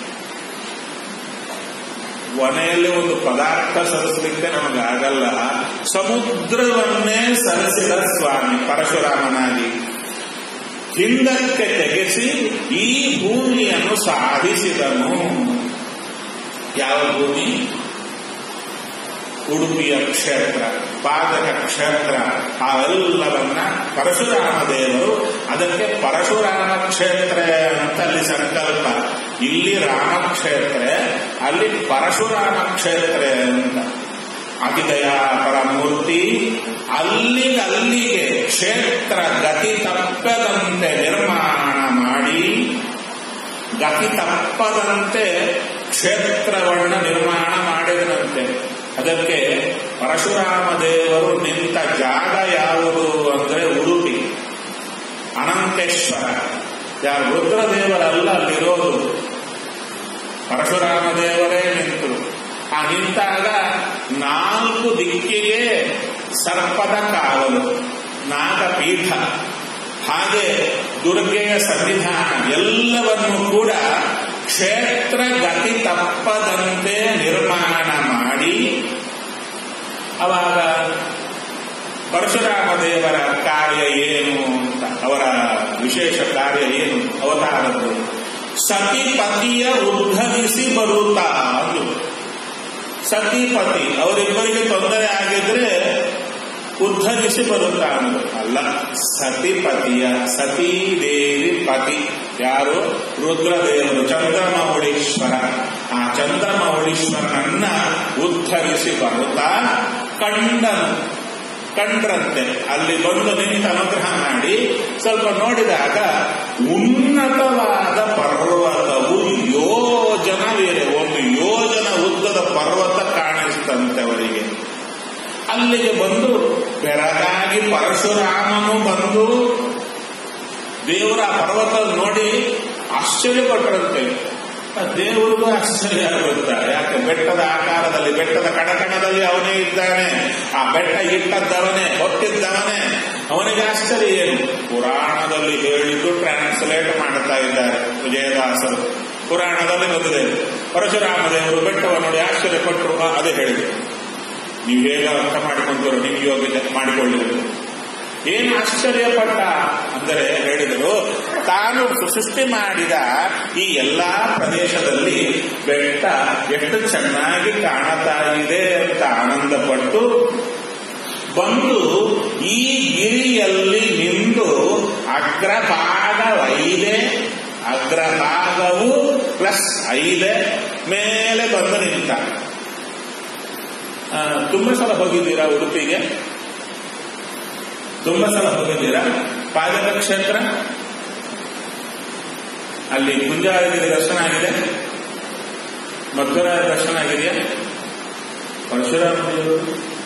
Speaker 1: ಕೊನೆಯಲ್ಲಿ ಒಂದು ಪದಾರ್ಥ ಸರಿಸಲಿಕ್ಕೆ ನಮಗಾಗಲ್ಲ ಸಮುದ್ರವನ್ನೇ ಸರಿಸಿದ ಸ್ವಾಮಿ ಪರಶುರಾಮನಾಗಿ ಹಿಂದಕ್ಕೆ ತೆಗೆಸಿ ಈ ಭೂಮಿಯನ್ನು ಸಾಧಿಸಿದನು ಯಾವ ಭೂಮಿ ಉಡುಪಿಯ ಕ್ಷೇತ್ರ ಪಾದಕ ಕ್ಷೇತ್ರ ಅವೆಲ್ಲವನ್ನ ಪರಶುರಾಮ ದೇವರು ಅದಕ್ಕೆ ಪರಶುರಾಮ ಕ್ಷೇತ್ರ ಅಂತ ಅಲ್ಲಿ ಸಂಕಲ್ಪ ಇಲ್ಲಿ ರಾಮಕ್ಷೇತ್ರ ಅಲ್ಲಿ ಪರಶುರಾಮ ಕ್ಷೇತ್ರ ಅಂತ ಅತಿದಯ ಪರಮೂರ್ತಿ ಅಲ್ಲಿಗೆ ಅಲ್ಲಿಗೆ ಕ್ಷೇತ್ರ ಗತಿ ತಪ್ಪದಂತೆ ನಿರ್ಮಾಣ ಮಾಡಿ ಗತಿ ತಪ್ಪದಂತೆ ಕ್ಷೇತ್ರವನ್ನು ನಿರ್ಮಾಣ ಮಾಡಿದನಂತೆ ಅದಕ್ಕೆ ಪರಶುರಾಮ ದೇವರು ನಿಂತ ಜಾಗ ಯಾವುದು ಅಂದ್ರೆ ಉಡುಪಿ ಅನಂತೇಶ್ವರ ಯಾರು ರುದ್ರದೇವರಲ್ಲ ಅಲ್ಲಿರೋದು ಪರಶುರಾಮ ದೇವರೇ ನಿಂತರು ಆ ನಿಂತಾಗ ನಾಲ್ಕು ದಿಕ್ಕಿಗೆ ಸರ್ಪದ ಕಾವಲು ನಾಗಪೀಠ ಹಾಗೆ ದುರ್ಗೆಯ ಸನ್ನಿಧಾನ ಎಲ್ಲವನ್ನು ಕೂಡ ಕ್ಷೇತ್ರ ಗತಿ ತಪ್ಪದಂತೆ ನಿರ್ಮಾಣ ಮಾಡಿ ಅವಾಗ ಪರಶುರಾಮ ದೇವರ ಕಾರ್ಯ ಏನು ಅಂತ ಅವರ ವಿಶೇಷ ಕಾರ್ಯ ಏನು ಅವತಾರದ್ದು ಸತಿಪತಿಯ ಉದ್ಧವಿಸಿ ಬರುತ್ತಾ ಅದು ಸತಿಪತಿ ಅವರಿಬ್ಬರಿಗೆ ತೊಂದರೆ ಆಗಿದ್ರೆ ಉದ್ಧವಿಸಿ ಬರುತ್ತಾ ಅಂದ್ರು ಅಲ್ಲ ಸತಿಪತಿಯ ಸತೀದೇವಿ ಪತಿ ಯಾರು ರುದ್ರದೇವರು ಚಂದ್ರಮೌಳೀಶ್ವರ ಆ ಚಂದ್ರಮೌಳೀಶ್ವರನನ್ನ ಉದ್ಧರಿಸಿ ಬರುತ್ತಾ ಕಂಡನು ಕಂಡ್ರಂತೆ ಅಲ್ಲಿ ಬಂದು ನಿಂತು ಅನುಗ್ರಹ ಮಾಡಿ ಸ್ವಲ್ಪ ನೋಡಿದಾಗ ಉನ್ನತವಾದ ಪರ್ವತವು ಯೋಜನವಿದೆ ಒಂದು ಯೋಜನ ಉದ್ದದ ಪರ್ವತ ಕಾಣಿಸ್ತಂತೆ ಅವರಿಗೆ ಅಲ್ಲಿಗೆ ಬಂದು ಬೆಳಗಾಗಿ ಪರಶುರಾಮನು ಬಂದು ದೇವರ ಪರ್ವತ ನೋಡಿ ಆಶ್ಚರ್ಯಪಟ್ಟರಂತೆ ಆ ದೇವರಿಗೂ ಆಶ್ಚರ್ಯ ಆಗುತ್ತಾ ಯಾಕೆ ಬೆಟ್ಟದ ಆಕಾರದಲ್ಲಿ ಬೆಟ್ಟದ ಕಣಕಣದಲ್ಲಿ ಅವನೇ ಇದ್ದಾನೆ ಆ ಬೆಟ್ಟ ಇಟ್ಟದ್ದವನೇ ಹೊತ್ತಿದ್ದವನೇ ಅವನಿಗೆ ಆಶ್ಚರ್ಯ ಏನು ಪುರಾಣದಲ್ಲಿ ಹೇಳಿದ್ದು ಟ್ರಾನ್ಸ್ಲೇಟ್ ಮಾಡ್ತಾ ಇದ್ದಾರೆ ವಿಜಯದಾಸರು ಪುರಾಣದಲ್ಲಿ ಬಂದಿದೆ ಪರಶುರಾಮ ದೇವರು ಬೆಟ್ಟವನ್ನು ನೋಡಿ ಆಶ್ಚರ್ಯಪಟ್ಟರು ಆ, ಅದೇ ಹೇಳಿದೆ ನೀವು ಹೇಗೆ ಅರ್ಥ ಮಾಡಿಕೊಂಡ್ರು ನೀವು ಯೋಗ್ಯತೆ ಮಾಡಿಕೊಳ್ಳಿದ್ರು ಏನು ಆಶ್ಚರ್ಯಪಟ್ಟ ಅಂದರೆ ಹೇಳಿದರು ತಾನು ಸೃಷ್ಟಿ ಮಾಡಿದ ಈ ಎಲ್ಲಾ ಪ್ರದೇಶದಲ್ಲಿ ಬೆಟ್ಟ ಎಷ್ಟು ಚೆನ್ನಾಗಿ ಕಾಣುತ್ತಾ ಇದೆ ಅಂತ ಆನಂದಪಟ್ಟು ಬಂದು ಈ ಗಿರಿಯಲ್ಲಿ ನಿಂದು ಅಗ್ರಭಾಗವೈದೆ ಅಗ್ರಭಾಗವು ಪ್ಲಸ್ ಐದೆ ಮೇಲೆ ಬಂದು ನಿಂತ ಆ, ತುಂಬ ಸಲ ಹೋಗಿದ್ದೀರಾ ಉಡುಪಿಗೆ ತುಂಬ ಸಲ ಹೋಗಿದ್ದೀರಾ ಪಾದಕ ಕ್ಷೇತ್ರ ಅಲ್ಲಿ ಕುಂಜಾರಗಿರಿ ದರ್ಶನ ಆಗಿದೆ ಮಧುರ ದರ್ಶನ ಆಗಿದೆಯಾ ಪರಶುರಾಮ ದೇವರು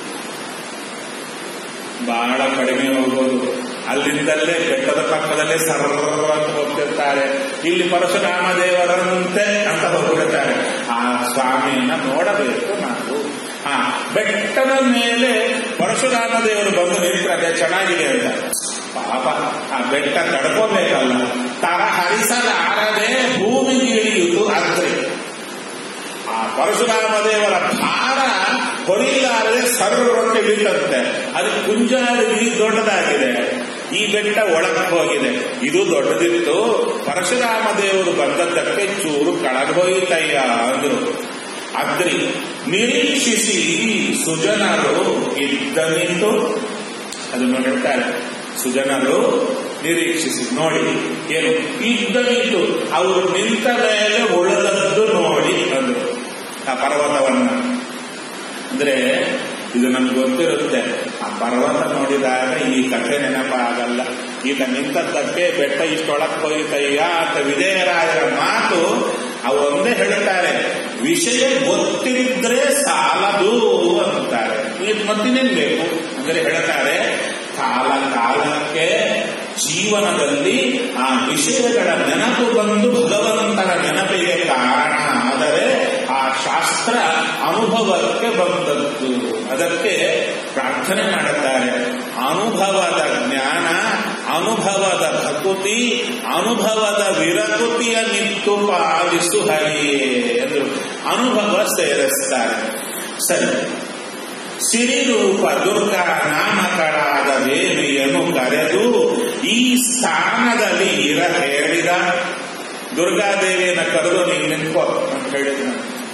Speaker 1: ಬಹಳ ಕಡಿಮೆ ಹೋಗೋದು ಅಲ್ಲಿಂದಲೇ ಬೆಟ್ಟದ ಪಕ್ಕದಲ್ಲೇ ಸರ್ವವಾಗಿ ಹೋಗ್ತಿರ್ತಾರೆ ಇಲ್ಲಿ ಪರಶುರಾಮ ದೇವರಂತೆ ಅಂತ ಹೋಗ್ಬಿಡ್ತಾರೆ ಆ ಸ್ವಾಮಿಯನ್ನ ನೋಡಬೇಕು ನಾವು ಆ ಬೆಟ್ಟದ ಮೇಲೆ ಪರಶುರಾಮ ದೇವರು ಬಂದು ನಿಂತ್ರೆ ಚೆನ್ನಾಗಿದೆ ಅಂತ ಪಾಪ ಆ ಬೆಟ್ಟ ತಡ್ಕೋಬೇಕಲ್ಲ ತರ ಹರಿಸಲಾರದೆ ಭೂಮಿಗಿಳಿಯುವುದು ಅದ್ರಿ ಆ ಪರಶುರಾಮ ದೇವರ ಭಾರ ಹೊರಿಲಾರದೆ ಸರ್ವಕ್ಕೆ ಇಳಿತಂತೆ ಅದು ಕುಂಜಾರಿ ದೊಡ್ಡದಾಗಿದೆ ಈ ಬೆಟ್ಟ ಒಳಗೆ ಹೋಗಿದೆ ಇದು ದೊಡ್ಡದಿತ್ತು ಪರಶುರಾಮ ದೇವರು ಬಂದದ್ದಕ್ಕೆ ಚೂರು ಕಳಗೋಯಿತಯ್ಯ ಅಂದ್ರು ಅದ್ರಿ ನಿರೀಕ್ಷಿಸಿ ಸುಜನರು ಇದ್ದ ನಿಂತು ಅದನ್ನು ಹೇಳ್ತಾರೆ ಸುಜನರು ನಿರೀಕ್ಷಿಸಿ ನೋಡಿ ಏನು ಇದ್ದ ನಿಂತು ಅವರು ನಿಂತ ಮೇಲೆ ಉಳಿದದ್ದು ನೋಡಿ ಅಂದ್ರು ಆ ಪರ್ವತವನ್ನ ಅಂದ್ರೆ ಇದು ನಮ್ಗೆ ಗೊತ್ತಿರುತ್ತೆ ಆ ಪರ್ವತ ನೋಡಿದಾಗ ಈ ಕಥೆ ನೆನಪಾಗಲ್ಲ ಈಗ ನಿಂತದ್ದಕ್ಕೆ ಬೆಟ್ಟ ಇಷ್ಟೊಳಕ್ ಹೋಯ್ತಯ್ಯ ಅಂತ ವಿಜಯರಾಜರ ಮಾತು ಅವರೊಂದೇ ಹೇಳ್ತಾರೆ ವಿಷಯ ಗೊತ್ತಿದ್ರೆ ಸಾಲದು ಅಂತಾರೆ ಇದು ಮತ್ತಿನೇನ್ ಬೇಕು ಅಂದ್ರೆ ಹೇಳ್ತಾರೆ ಕಾಲ ಕಾಲಕ್ಕೆ ಜೀವನದಲ್ಲಿ ಆ ವಿಷಯಗಳ ನೆನಪು ಬಂದು ಭಗವಂತನ ನೆನಪಿಗೆ ಕಾರಣ ಆದರೆ ಆ ಶಾಸ್ತ್ರ ಅನುಭವಕ್ಕೆ ಬಂದದ್ದು ಅದಕ್ಕೆ ಪ್ರಾರ್ಥನೆ ಮಾಡುತ್ತಾರೆ ಅನುಭವದ ಜ್ಞಾನ ಅನುಭವದ ಭಕುತಿ ಅನುಭವದ ವಿರಕುತಿಯ ನಿತ್ತು ಪಾಲಿಸು ಹರಿಯೇ ಎಂದು ಅನುಭವ ಸೇರಿಸ್ತಾರೆ ಸರಿ ಸಿರಿರೂಪ ದುರ್ಗಾ ನಾಮಕರಾದ ದೇವಿಯನ್ನು ಕರೆದು ಈ ಸ್ಥಾನದಲ್ಲಿ ಇರ ಹೇಳಿದ ದುರ್ಗಾದೇವಿಯನ್ನು ಕರೆದು ನೀನು ನಿಂತ್ಕೋ ಅಂತ ಹೇಳಿದ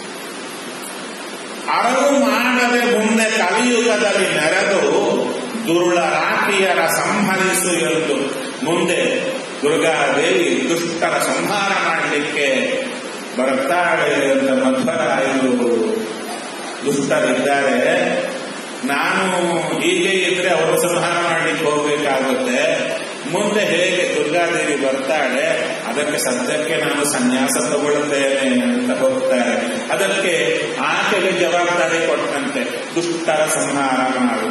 Speaker 1: ಅರವು ಮಾಡದೆ ಮುಂದೆ ಕಲಿಯುಗದಲ್ಲಿ ನೆರೆದು ದುರುಳರಾಟಿಯರ ಸಂಹರಿಸು ಎಂದು ಮುಂದೆ ದುರ್ಗಾದೇವಿ ದುಷ್ಟರ ಸಂಹಾರ ಮಾಡಲಿಕ್ಕೆ ಬರ್ತಾಳೆ ಅಂತ ಮಧ್ವರಾಯರು ದುಷ್ಟರಿದ್ದಾರೆ ನಾನು ಹೀಗೆ ಇದ್ರೆ ಅವರು ಸಂಹಾರ ಮಾಡ್ಲಿಕ್ಕೆ ಹೋಗ್ಬೇಕಾಗುತ್ತೆ ಮುಂದೆ ಹೇಗೆ ದುರ್ಗಾದೇವಿ ಬರ್ತಾಳೆ ಅದಕ್ಕೆ ಸದ್ಯಕ್ಕೆ ನಾನು ಸನ್ಯಾಸ ತಗೊಳ್ಳುತ್ತೇನೆ ಅಂತ ಹೋಗ್ತಾರೆ ಅದಕ್ಕೆ ಆಕೆಗೆ ಜವಾಬ್ದಾರಿ ಕೊಟ್ಟಂತೆ ದುಷ್ಟರ ಸಂಹಾರ ಮಾಡು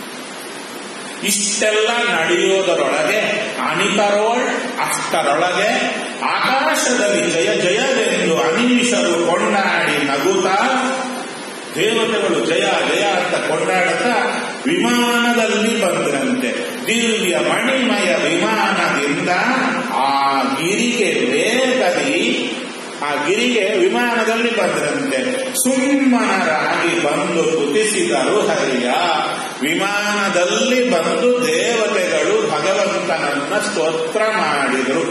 Speaker 1: ಇಷ್ಟೆಲ್ಲ ನಡೆಯೋದರೊಳಗೆ ಅನಿತರೋಳ್ ಅಷ್ಟರೊಳಗೆ ಆಕಾಶದಲ್ಲಿ ಜಯ ಜಯವೆಂದು ಅನೀಶರು ಕೊಂಡಾಡಿ ನಗುತ್ತಾ ದೇವತೆಗಳು ಜಯ ಜಯ ಅಂತ ಕೊಂಡಾಡುತ್ತಾ ವಿಮಾನದಲ್ಲಿ ಬಂದ್ರಂತೆ ದಿವ್ಯ ಮಣಿಮಯ ವಿಮಾನದಿಂದ ಆ ಗಿರಿಗೆ ವೇಗದಿ ಆ ಗಿರಿಗೆ ವಿಮಾನದಲ್ಲಿ ಬಂದ್ರಂತೆ ಸುಮ್ಮನರಾಗಿ ಬಂದು ಕುತಿಸಿದರು ಹರಿಯ ವಿಮಾನದಲ್ಲಿ ಬಂದು ದೇವತೆಗಳು ಭಗವಂತನನ್ನ ಸ್ತೋತ್ರ ಮಾಡಿದರು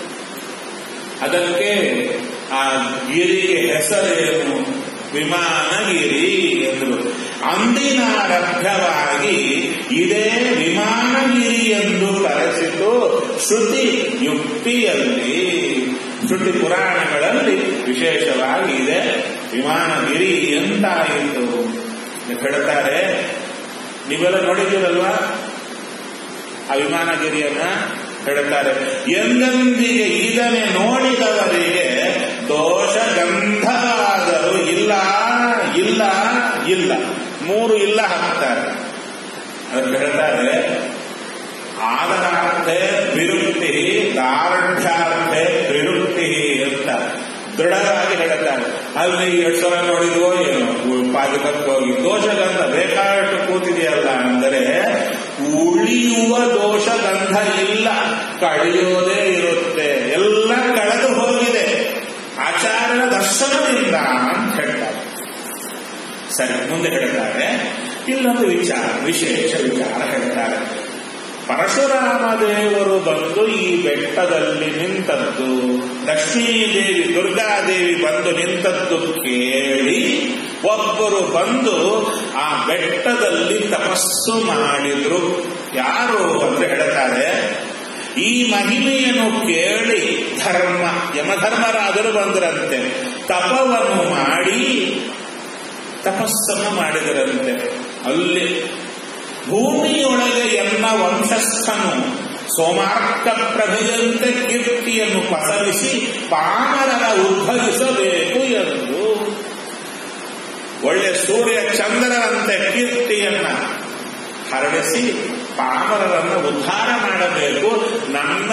Speaker 1: ಅದಕ್ಕೆ ಆ ಗಿರಿಗೆ ಹೆಸರೇನು ವಿಮಾನಗಿರಿ ಎಂದರು ಅಂದಿನಾರಭ್ಯವಾಗಿ ಇದೇ ವಿಮಾನಗಿರಿ ಎಂದು ಕರೆಸಿತು ಶ್ರುತಿ ಯುಕ್ತಿಯಲ್ಲಿ ಶ್ರುತಿ ಪುರಾಣಗಳಲ್ಲಿ ವಿಶೇಷವಾಗಿ ಇದೆ ವಿಮಾನಗಿರಿ ಎಂತಾಯಿತು ಹೇಳ್ತಾರೆ ನೀವೆಲ್ಲ ನೋಡಿದ್ದೀರಲ್ವಾ ಆ ವಿಮಾನಗಿರಿಯನ್ನ ಹೇಳ್ತಾರೆ ಎಂದೆಂದಿಗೆ ಇದನ್ನೇ ನೋಡಿದವರಿಗೆ ದೋಷ ಗಂಧವಾದರೂ ಇಲ್ಲ ಇಲ್ಲ ಇಲ್ಲ ಮೂರು ಇಲ್ಲ ಹಾಕ್ತಾರೆ ಅದಕ್ಕೆ ಹೇಳ್ತಾರೆ ಆದರಾರ್ಥೆ ವಿರುಕ್ತಿ ದಾರ್ಢ್ಯಾರ್ಥೆ ವಿರುಕ್ತಿ ಅಂತ ದೃಢವಾಗಿ ಹೇಳ್ತಾರೆ ಅಲ್ಲಿ ಎರಡು ಸಲ ನೋಡಿದ್ವೋ ಏನೋ ಪಾದಕಕ್ಕೆ ಹೋಗಿ ದೋಷಗಂಧ ಬೇಕಾದಷ್ಟು ಕೂತಿದೆಯಲ್ಲ ಅಂದರೆ ಉಳಿಯುವ ದೋಷಗಂಧ ಇಲ್ಲ ಕಳೆಯೋದೇ ಇರುತ್ತೆ ಎಲ್ಲ ಕಳೆದು ಹೋಗಿದೆ ಆಚಾರ್ಯನ ದರ್ಶನದಿಂದ ಅಂತ ಹೇಳ್ತಾರೆ ಸರಿ ಮುಂದೆ ಹೇಳ್ತಾರೆ ಇಲ್ಲೊಂದು ವಿಚಾರ ವಿಶೇಷ ವಿಚಾರ ಹೇಳ್ತಾರೆ ಪರಶುರಾಮ ದೇವರು ಬಂದು ಈ ಬೆಟ್ಟದಲ್ಲಿ ನಿಂತದ್ದು ಲಕ್ಷ್ಮೀದೇವಿ ದುರ್ಗಾದೇವಿ ಬಂದು ನಿಂತದ್ದು ಕೇಳಿ ಒಬ್ಬರು ಬಂದು ಆ ಬೆಟ್ಟದಲ್ಲಿ ತಪಸ್ಸು ಮಾಡಿದ್ರು ಯಾರು ಅಂತ ಹೇಳ್ತಾರೆ ಈ ಮಹಿಮೆಯನ್ನು ಕೇಳಿ ಧರ್ಮ ಯಮಧರ್ಮರಾದರು ಬಂದರಂತೆ ತಪವನ್ನು ಮಾಡಿ ತಪಸ್ಸನ್ನು ಮಾಡಿದರಂತೆ ಅಲ್ಲಿ ಭೂಮಿಯೊಳಗೆ ಎಲ್ಲ ವಂಶಸ್ಥನು ಸೋಮಾರ್ಥ ಪ್ರಭೆಯಂತೆ ಕೀರ್ತಿಯನ್ನು ಪಸರಿಸಿ ಪಾಮರರ ಉದ್ಭವಿಸಬೇಕು ಎಂದು ಒಳ್ಳೆ ಸೂರ್ಯ ಚಂದ್ರರಂತೆ ಕೀರ್ತಿಯನ್ನ ಹರಡಿಸಿ ಪಾಮರರನ್ನು ಉದ್ಧಾರ ಮಾಡಬೇಕು ನನ್ನ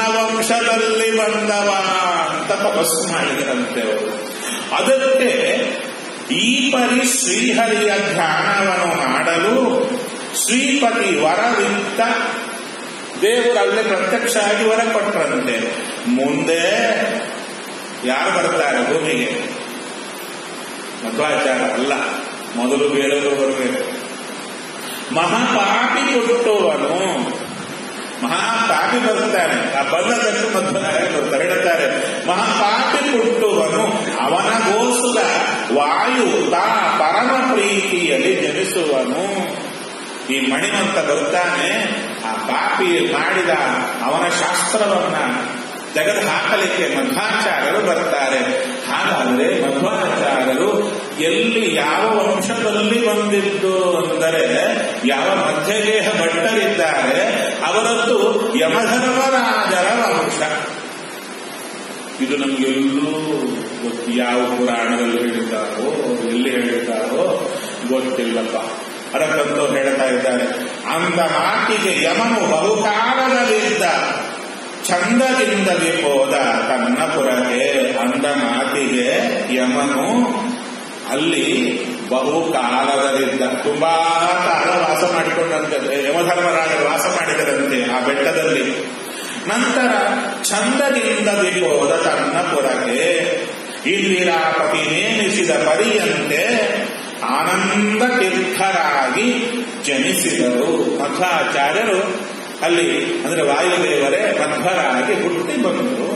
Speaker 1: ವಂಶದಲ್ಲಿ ಬಂದವ ಅಂತ ತಪಸ್ಸು ಮಾಡಿದರಂತೆ ಅವರು ಅದಕ್ಕೆ ಈ ಪರಿ ಶ್ರೀಹರಿಯ ಧ್ಯಾನವನ್ನು ಮಾಡಲು ಶ್ರೀಪತಿ ವರವಿತ್ತ ದೇವರು ಅಲ್ಲೇ ಪ್ರತ್ಯಕ್ಷ ಆಗಿ ವರ ಕೊಟ್ಟರಂತೆ ಮುಂದೆ ಯಾರು ಬರ್ತಾರೆ ಭೂಮಿಗೆ ಮಧ್ವಾಚಾರ ಅಲ್ಲ ಮೊದಲು ಬೇರೆಯವರು ಬರಬೇಕು ಮಹಾಪಾಪಿ ಕೊಟ್ಟುವನು ಮಹಾಪಾಪಿ ಬರ್ತಾನೆ ಆ ಬಂದದಷ್ಟು ಮಧ್ವಾಚಾರ್ಯ ಬರ್ತಾರೆ ಹೇಳ್ತಾರೆ ಮಹಾಪಾಪಿ ಕೊಟ್ಟುವನು ಅವನಗೋಸ್ಕರ ವಾಯು ತಾ ಪರಮ ಪ್ರೀತಿಯಲ್ಲಿ ಜನಿಸುವನು ಈ ಮಣಿಮಂತ ಬರ್ತಾನೆ ಆ ಪಾಪಿ ಮಾಡಿದ ಅವನ ಶಾಸ್ತ್ರವನ್ನ ತೆಗೆದು ಹಾಕಲಿಕ್ಕೆ ಮಧ್ವಾಚಾರ್ಯರು ಬರ್ತಾರೆ ಹಾಗಾದ್ರೆ ಮಧ್ವಾಚಾರ್ಯರು ಎಲ್ಲಿ ಯಾವ ವಂಶದಲ್ಲಿ ಬಂದಿದ್ದು ಅಂದರೆ ಯಾವ ಮಧ್ಯಗೇಹ ಭಟ್ಟರಿದ್ದಾರೆ ಅವರದ್ದು ಯಮಧರ್ಮರಾಜರ ವಂಶ ಇದು ನಮಗೆಲ್ಲೂ ಗೊತ್ತು ಯಾವ ಪುರಾಣದಲ್ಲಿ ಹೇಳಿದ್ದಾರೋ ಎಲ್ಲಿ ಹೇಳಿದ್ದಾರೋ ಗೊತ್ತಿಲ್ಲಪ್ಪ ಅದಕ್ಕಂತೂ ಹೇಳ್ತಾ ಇದ್ದಾರೆ ಅಂದ ಮಾತಿಗೆ ಯಮನು ಬಹುಕಾಲದಲ್ಲಿದ್ದ ಚಂದದಿಂದಲೇ ಹೋದ ತನ್ನ ಪುರಕ್ಕೆ ಅಂದ ಮಾತಿಗೆ ಯಮನು ಅಲ್ಲಿ ಬಹುಕಾಲದಲ್ಲಿದ್ದ ತುಂಬಾ ಕಾಲ ವಾಸ ಮಾಡಿಕೊಂಡಂತೆ ಯಮಧರ್ಮರಾಜರು ವಾಸ ಮಾಡಿದರಂತೆ ಆ ಬೆಟ್ಟದಲ್ಲಿ ನಂತರ ಚಂದದಿಂದಲೇ ಹೋದ ತನ್ನ ಪುರಕ್ಕೆ ಇಂದಿರಾಪತಿ ನೇಮಿಸಿದ ಪರಿಯಂತೆ ಆನಂದ ತೀರ್ಥರಾಗಿ ಜನಿಸಿದರು ಮಧ್ವಾಚಾರ್ಯರು ಅಲ್ಲಿ ಅಂದ್ರೆ ವಾಯುದೇವರೇ ಮಧ್ವರಾಗಿ ಹುಟ್ಟಿ ಬಂದರು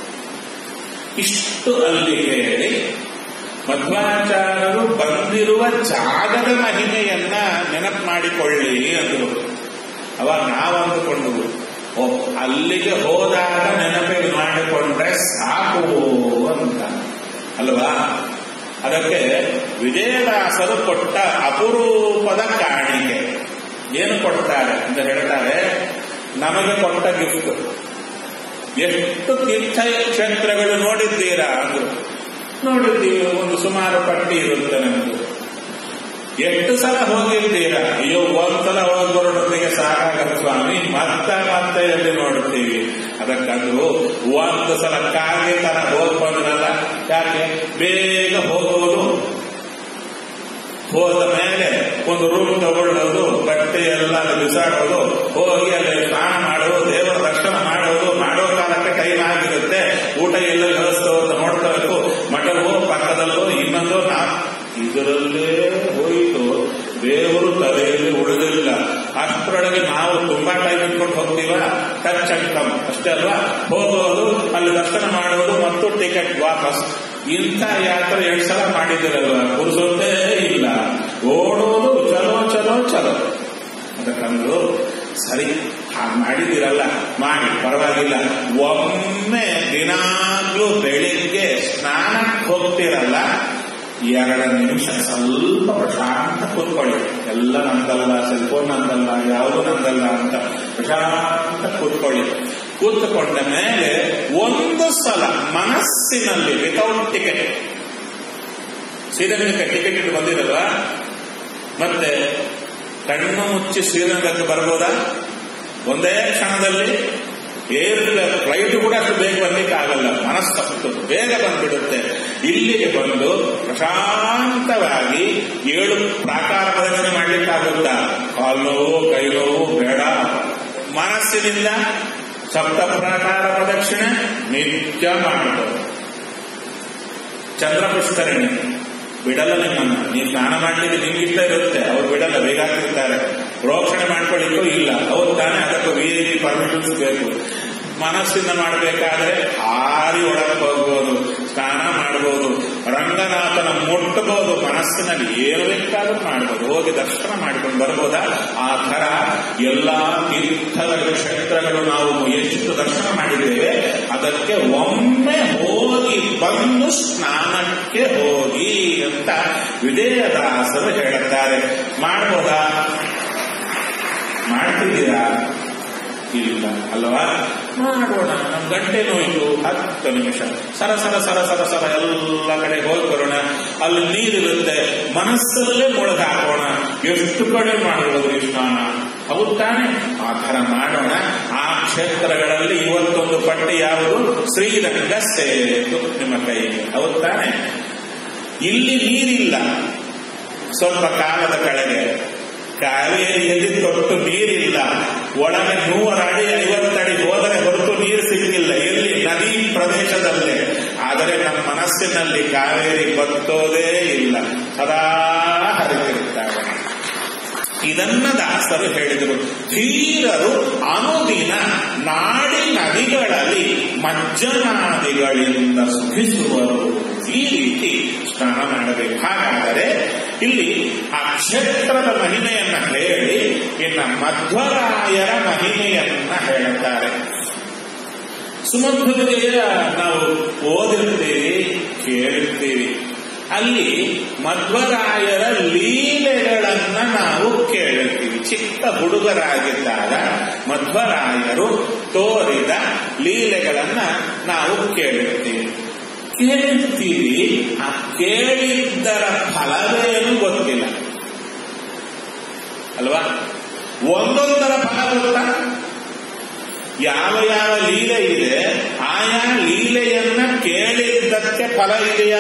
Speaker 1: ಇಷ್ಟು ಅಲ್ಲಿ ಹೇಳಿ ಮಧ್ವಾಚಾರ್ಯರು ಬಂದಿರುವ ಜಾಗದ ಮಹಿಮೆಯನ್ನ ನೆನಪು ಮಾಡಿಕೊಳ್ಳಿ ಅಂದರು ಅವಾಗ ನಾವು ಅಂದುಕೊಂಡವು ಓ ಅಲ್ಲಿಗೆ ಹೋದಾಗ ನೆನಪಿಗೆ ಮಾಡಿಕೊಂಡ್ರೆ ಸಾಕು ಅಂತ ಅಲ್ವಾ ಅದಕ್ಕೆ ವಿಜಯದಾಸರು ಕೊಟ್ಟ ಅಪರೂಪದ ಕಾಣಿಕೆ ಏನು ಕೊಡ್ತಾರೆ ಅಂತ ಹೇಳ್ತಾರೆ ನಮಗೆ ಕೊಟ್ಟ ಗಿಫ್ಟ್ ಎಷ್ಟು ತೀರ್ಥ ಕ್ಷೇತ್ರಗಳು ನೋಡಿದ್ದೀರಾ ಅಂದ್ರು ನೋಡಿದ್ದೀವಿ ಒಂದು ಸುಮಾರು ಪಟ್ಟಿ ಇರುತ್ತೆ ನಮ್ದು ಎಷ್ಟು ಸಲ ಹೋಗಿದ್ದೀರಾ ಅಯ್ಯೋ ಒಂದ್ಸಲ ಹೋಗಿ ಬರೋದೊಂದಿಗೆ ಸಾಕಾಗಲ್ಲ ಸ್ವಾಮಿ ಮತ್ತೆ ಮತ್ತೆ ಎಲ್ಲಿ ನೋಡುತ್ತೀವಿ ಅದಕ್ಕಂದ್ರು ಒಂದು ಸಲ ಕಾಗೆ ತರ ಹೋಗಿ ಬಂದ್ರಲ್ಲ ಯಾಕೆ ಬೇಗ ಹೋಗೋದು ಹೋದ ಮೇಲೆ ಒಂದು ರೂಮ್ ತಗೊಳ್ಳೋದು ಬಟ್ಟೆ ಎಲ್ಲ ಬಿಸಾಡೋದು ಹೋಗಿ ಅಲ್ಲಿ ಸ್ನಾನ ಮಾಡೋದು ದೇವರ ದರ್ಶನ ಮಾಡೋದು ಮಾಡೋ ಕಾಲಕ್ಕೆ ಟೈಮ್ ಆಗಿರುತ್ತೆ ಊಟ ಎಲ್ಲ ವ್ಯವಸ್ಥೆ ಅಂತ ನೋಡ್ಕೋಬೇಕು ಮಠವೋ ಪಕ್ಕದಲ್ಲೋ ಇನ್ನೊಂದು ನಾ ಇದರಲ್ಲೇ ಹೋಯಿತು ದೇವರು ತಲೆಯಲ್ಲಿ ಉಳಿದಿಲ್ಲ ಅಷ್ಟರೊಳಗೆ ನಾವು ತುಂಬಾ ಟೈಮ್ ಇಟ್ಕೊಂಡು ಹೋಗ್ತೀವ ಟಚ್ ಅಂಕಮ್ ಅಷ್ಟೇ ಅಲ್ವಾ ಹೋಗೋದು ಅಲ್ಲಿ ದರ್ಶನ ಮಾಡೋದು ಮತ್ತು ಟಿಕೆಟ್ ವಾಪಸ್ ಇಂಥ ಯಾತ್ರೆ ಎರಡು ಸಲ ಮಾಡಿದಿರಲ್ವ ಕುರಿಸೋದೇ ಇಲ್ಲ ಓಡೋದು ಚಲೋ ಚಲೋ ಚಲೋ ಅದಕ್ಕಂದ್ರು ಸರಿ ಹಾಗೆ ಮಾಡಿದಿರಲ್ಲ ಮಾಡಿ ಪರವಾಗಿಲ್ಲ ಒಮ್ಮೆ ದಿನಾಗ್ಲೂ ಬೆಳಿಗ್ಗೆ ಸ್ನಾನಕ್ಕೆ ಹೋಗ್ತಿರಲ್ಲ ಎರಡು ನಿಮಿಷ ಸ್ವಲ್ಪ ಪ್ರಶಾಂತ ಕೂತ್ಕೊಳ್ಳಿ ಎಲ್ಲ ನಂದಲ್ಲ ಸೆಲ್ಫೋನ್ ನಂದಲ್ಲ ಯಾವುದು ನಂದಲ್ಲ ಅಂತ ಪ್ರಶಾಂತ ಕೂತ್ಕೊಳ್ಳಿ ಕೂತ್ಕೊಂಡ ಮೇಲೆ ಒಂದು ಸಲ ಮನಸ್ಸಿನಲ್ಲಿ ವಿತೌಟ್ ಟಿಕೆಟ್ ಶ್ರೀರಂಗಕ್ಕೆ ಟಿಕೆಟ್ ಇಟ್ಟು ಬಂದಿರಲ್ವಾ ಮತ್ತೆ ಕಣ್ಣು ಮುಚ್ಚಿ ಶ್ರೀರಂಗಕ್ಕೆ ಬರ್ಬೋದಾ ಒಂದೇ ಕ್ಷಣದಲ್ಲಿ ಏರ್ ಫ್ಲೈಟ್ ಕೂಡ ಅಷ್ಟು ಬೇಗ ಬರ್ಲಿಕ್ಕೆ ಆಗಲ್ಲ ಮನಸ್ಸು ಅಷ್ಟು ಬೇಗ ಬಂದ್ಬಿಡುತ್ತೆ ಇಲ್ಲಿಗೆ ಬಂದು ಪ್ರಶಾಂತವಾಗಿ ಏಳು ಪ್ರಾಕಾರ ಪ್ರದರ್ಶನ ಮಾಡ್ಲಿಕ್ಕೆ ಆಗುತ್ತಾ ಕಾಲು ನೋವು ಕೈ ನೋವು ಬೇಡ ಮನಸ್ಸಿನಿಂದ ಸಪ್ತ ಪ್ರಾಕಾರ ಪ್ರದಕ್ಷಿಣೆ ನಿತ್ಯ ಮಾಡಬಹುದು ಚಂದ್ರ ಪುಷ್ಕರಣಿ ಬಿಡಲ್ಲ ನಿಮ್ಮನ್ನ ನೀವು ಸ್ನಾನ ಮಾಡ್ಲಿಕ್ಕೆ ನಿಮ್ಗಿಷ್ಟ ಇರುತ್ತೆ ಅವ್ರು ಬಿಡಲ್ಲ ಬೇಗ ಹಾಕಿರ್ತಾರೆ ಪ್ರೋಕ್ಷಣೆ ಮಾಡ್ಕೊಳ್ಳಿಕ್ಕೂ ಇಲ್ಲ ಅವ್ರು ತಾನೇ ಅದಕ್ಕೆ ವಿ ಐ ಪಿ ಪರ್ಮಿಷನ್ಸ್ ಬೇಕು ಮನಸ್ಸಿಂದ ಮಾಡಬೇಕಾದ್ರೆ ಹಾರಿ ಒಳಗೆ ಹೋಗ್ಬೋದು ಸ್ನಾನ ಮಾಡ್ಬೋದು ರಂಗನಾಥನ ಮುಟ್ಟಬಹುದು ಮನಸ್ಸಿನಲ್ಲಿ ಏನು ಬೇಕಾದ್ರೂ ಮಾಡ್ಬೋದು ಹೋಗಿ ದರ್ಶನ ಮಾಡ್ಕೊಂಡು ಬರ್ಬೋದಾ ಆ ತರ ಎಲ್ಲಾ ತೀರ್ಥದ ಕ್ಷೇತ್ರಗಳು ನಾವು ಎಷ್ಟು ದರ್ಶನ ಮಾಡಿದ್ದೇವೆ ಅದಕ್ಕೆ ಒಮ್ಮೆ ಹೋಗಿ ಬಂದು ಸ್ನಾನಕ್ಕೆ ಹೋಗಿ ಅಂತ ವಿಜಯದಾಸರು ಹೇಳುತ್ತಾರೆ ಮಾಡ್ಬೋದಾ ಮಾಡ್ತಿದ್ದೀರಾ ಇಲ್ಲ ಅಲ್ವಾ ಮಾಡೋಣ ನಮ್ ಗಂಟೆ ನೋಯ್ತು ಹತ್ತು ನಿಮಿಷ ಸರ ಸರ ಸರ ಸರ ಸರ ಎಲ್ಲ ಕಡೆ ಹೋಗಿ ಬರೋಣ ಅಲ್ಲಿ ನೀರಿರುತ್ತೆ ಮನಸ್ಸಲ್ಲೇ ಮುಳುಗಾಕೋಣ ಎಷ್ಟು ಕಡೆ ಮಾಡಬಹುದು ಈ ಸ್ನಾನ ಹೌದು ತಾನೆ ಆ ಥರ ಮಾಡೋಣ ಆ ಕ್ಷೇತ್ರಗಳಲ್ಲಿ ಇವತ್ತೊಂದು ಪಟ್ಟಿ ಯಾವುದು ಶ್ರೀರಂಗ ಸೇತು ನಿಮ್ಮ ಕೈಗೆ ಹೌದು ತಾನೆ ಇಲ್ಲಿ ನೀರಿಲ್ಲ ಸ್ವಲ್ಪ ಕಾಲದ ಕೆಳಗೆ ಕಾವೇರಿಯಲ್ಲಿ ತೊಟ್ಟು ನೀರಿಲ್ಲ ಒಳಗೆ ನೂರಡಿ ಐವತ್ತಡಿ ಹೋದರೆ ಹೊರತು ನೀರು ಸಿಗಲಿಲ್ಲ ಎಲ್ಲಿ ನದಿ ಪ್ರದೇಶದಲ್ಲೇ ಆದರೆ ನಮ್ಮ ಮನಸ್ಸಿನಲ್ಲಿ ಕಾವೇರಿ ಬತ್ತೋದೇ ಇಲ್ಲ ಸದಾ ಹರಿತಿರ್ತಾರೆ ಇದನ್ನ ದಾಸರು ಹೇಳಿದರು ಧೀರರು ಅನುದಿನ ನಾಡಿ ನದಿಗಳಲ್ಲಿ ಮಜ್ಜನಾದಿಗಳಿಂದ ಸುಖಿಸುವರು ಈ ರೀತಿ ಸ್ನಾನ ಮಾಡಬೇಕು ಹಾಗಾದರೆ ಇಲ್ಲಿ ಆ ಕ್ಷೇತ್ರದ ಮಹಿಮೆಯನ್ನ ಹೇಳಿ ಇನ್ನ ಮಧ್ವರಾಯರ ಮಹಿಮೆಯನ್ನ ಹೇಳುತ್ತಾರೆ ಸುಮಧ್ವರಿಗೆ ನಾವು ಓದಿರ್ತೀವಿ ಕೇಳಿರ್ತೀವಿ ಅಲ್ಲಿ ಮಧ್ವರಾಯರ ಲೀಲೆಗಳನ್ನ ನಾವು ಕೇಳಿರ್ತೀವಿ ಚಿಕ್ಕ ಹುಡುಗರಾಗಿದ್ದಾಗ ಮಧ್ವರಾಯರು ತೋರಿದ ಲೀಲೆಗಳನ್ನ ನಾವು ಕೇಳಿರ್ತೀವಿ ಕೇಳಿರ್ತೀವಿ ಆ ಕೇಳಿದ್ದರ ಫಲವೇನು ಗೊತ್ತಿಲ್ಲ ಅಲ್ವಾ ಒಂದೊಂದರ ಫಲ ಗೊತ್ತಾ ಯಾವ ಯಾವ ಲೀಲೆ ಇದೆ ಆಯಾ ಲೀಲೆಯನ್ನ ಕೇಳಿದ್ದಕ್ಕೆ ಫಲ ಇದೆಯಾ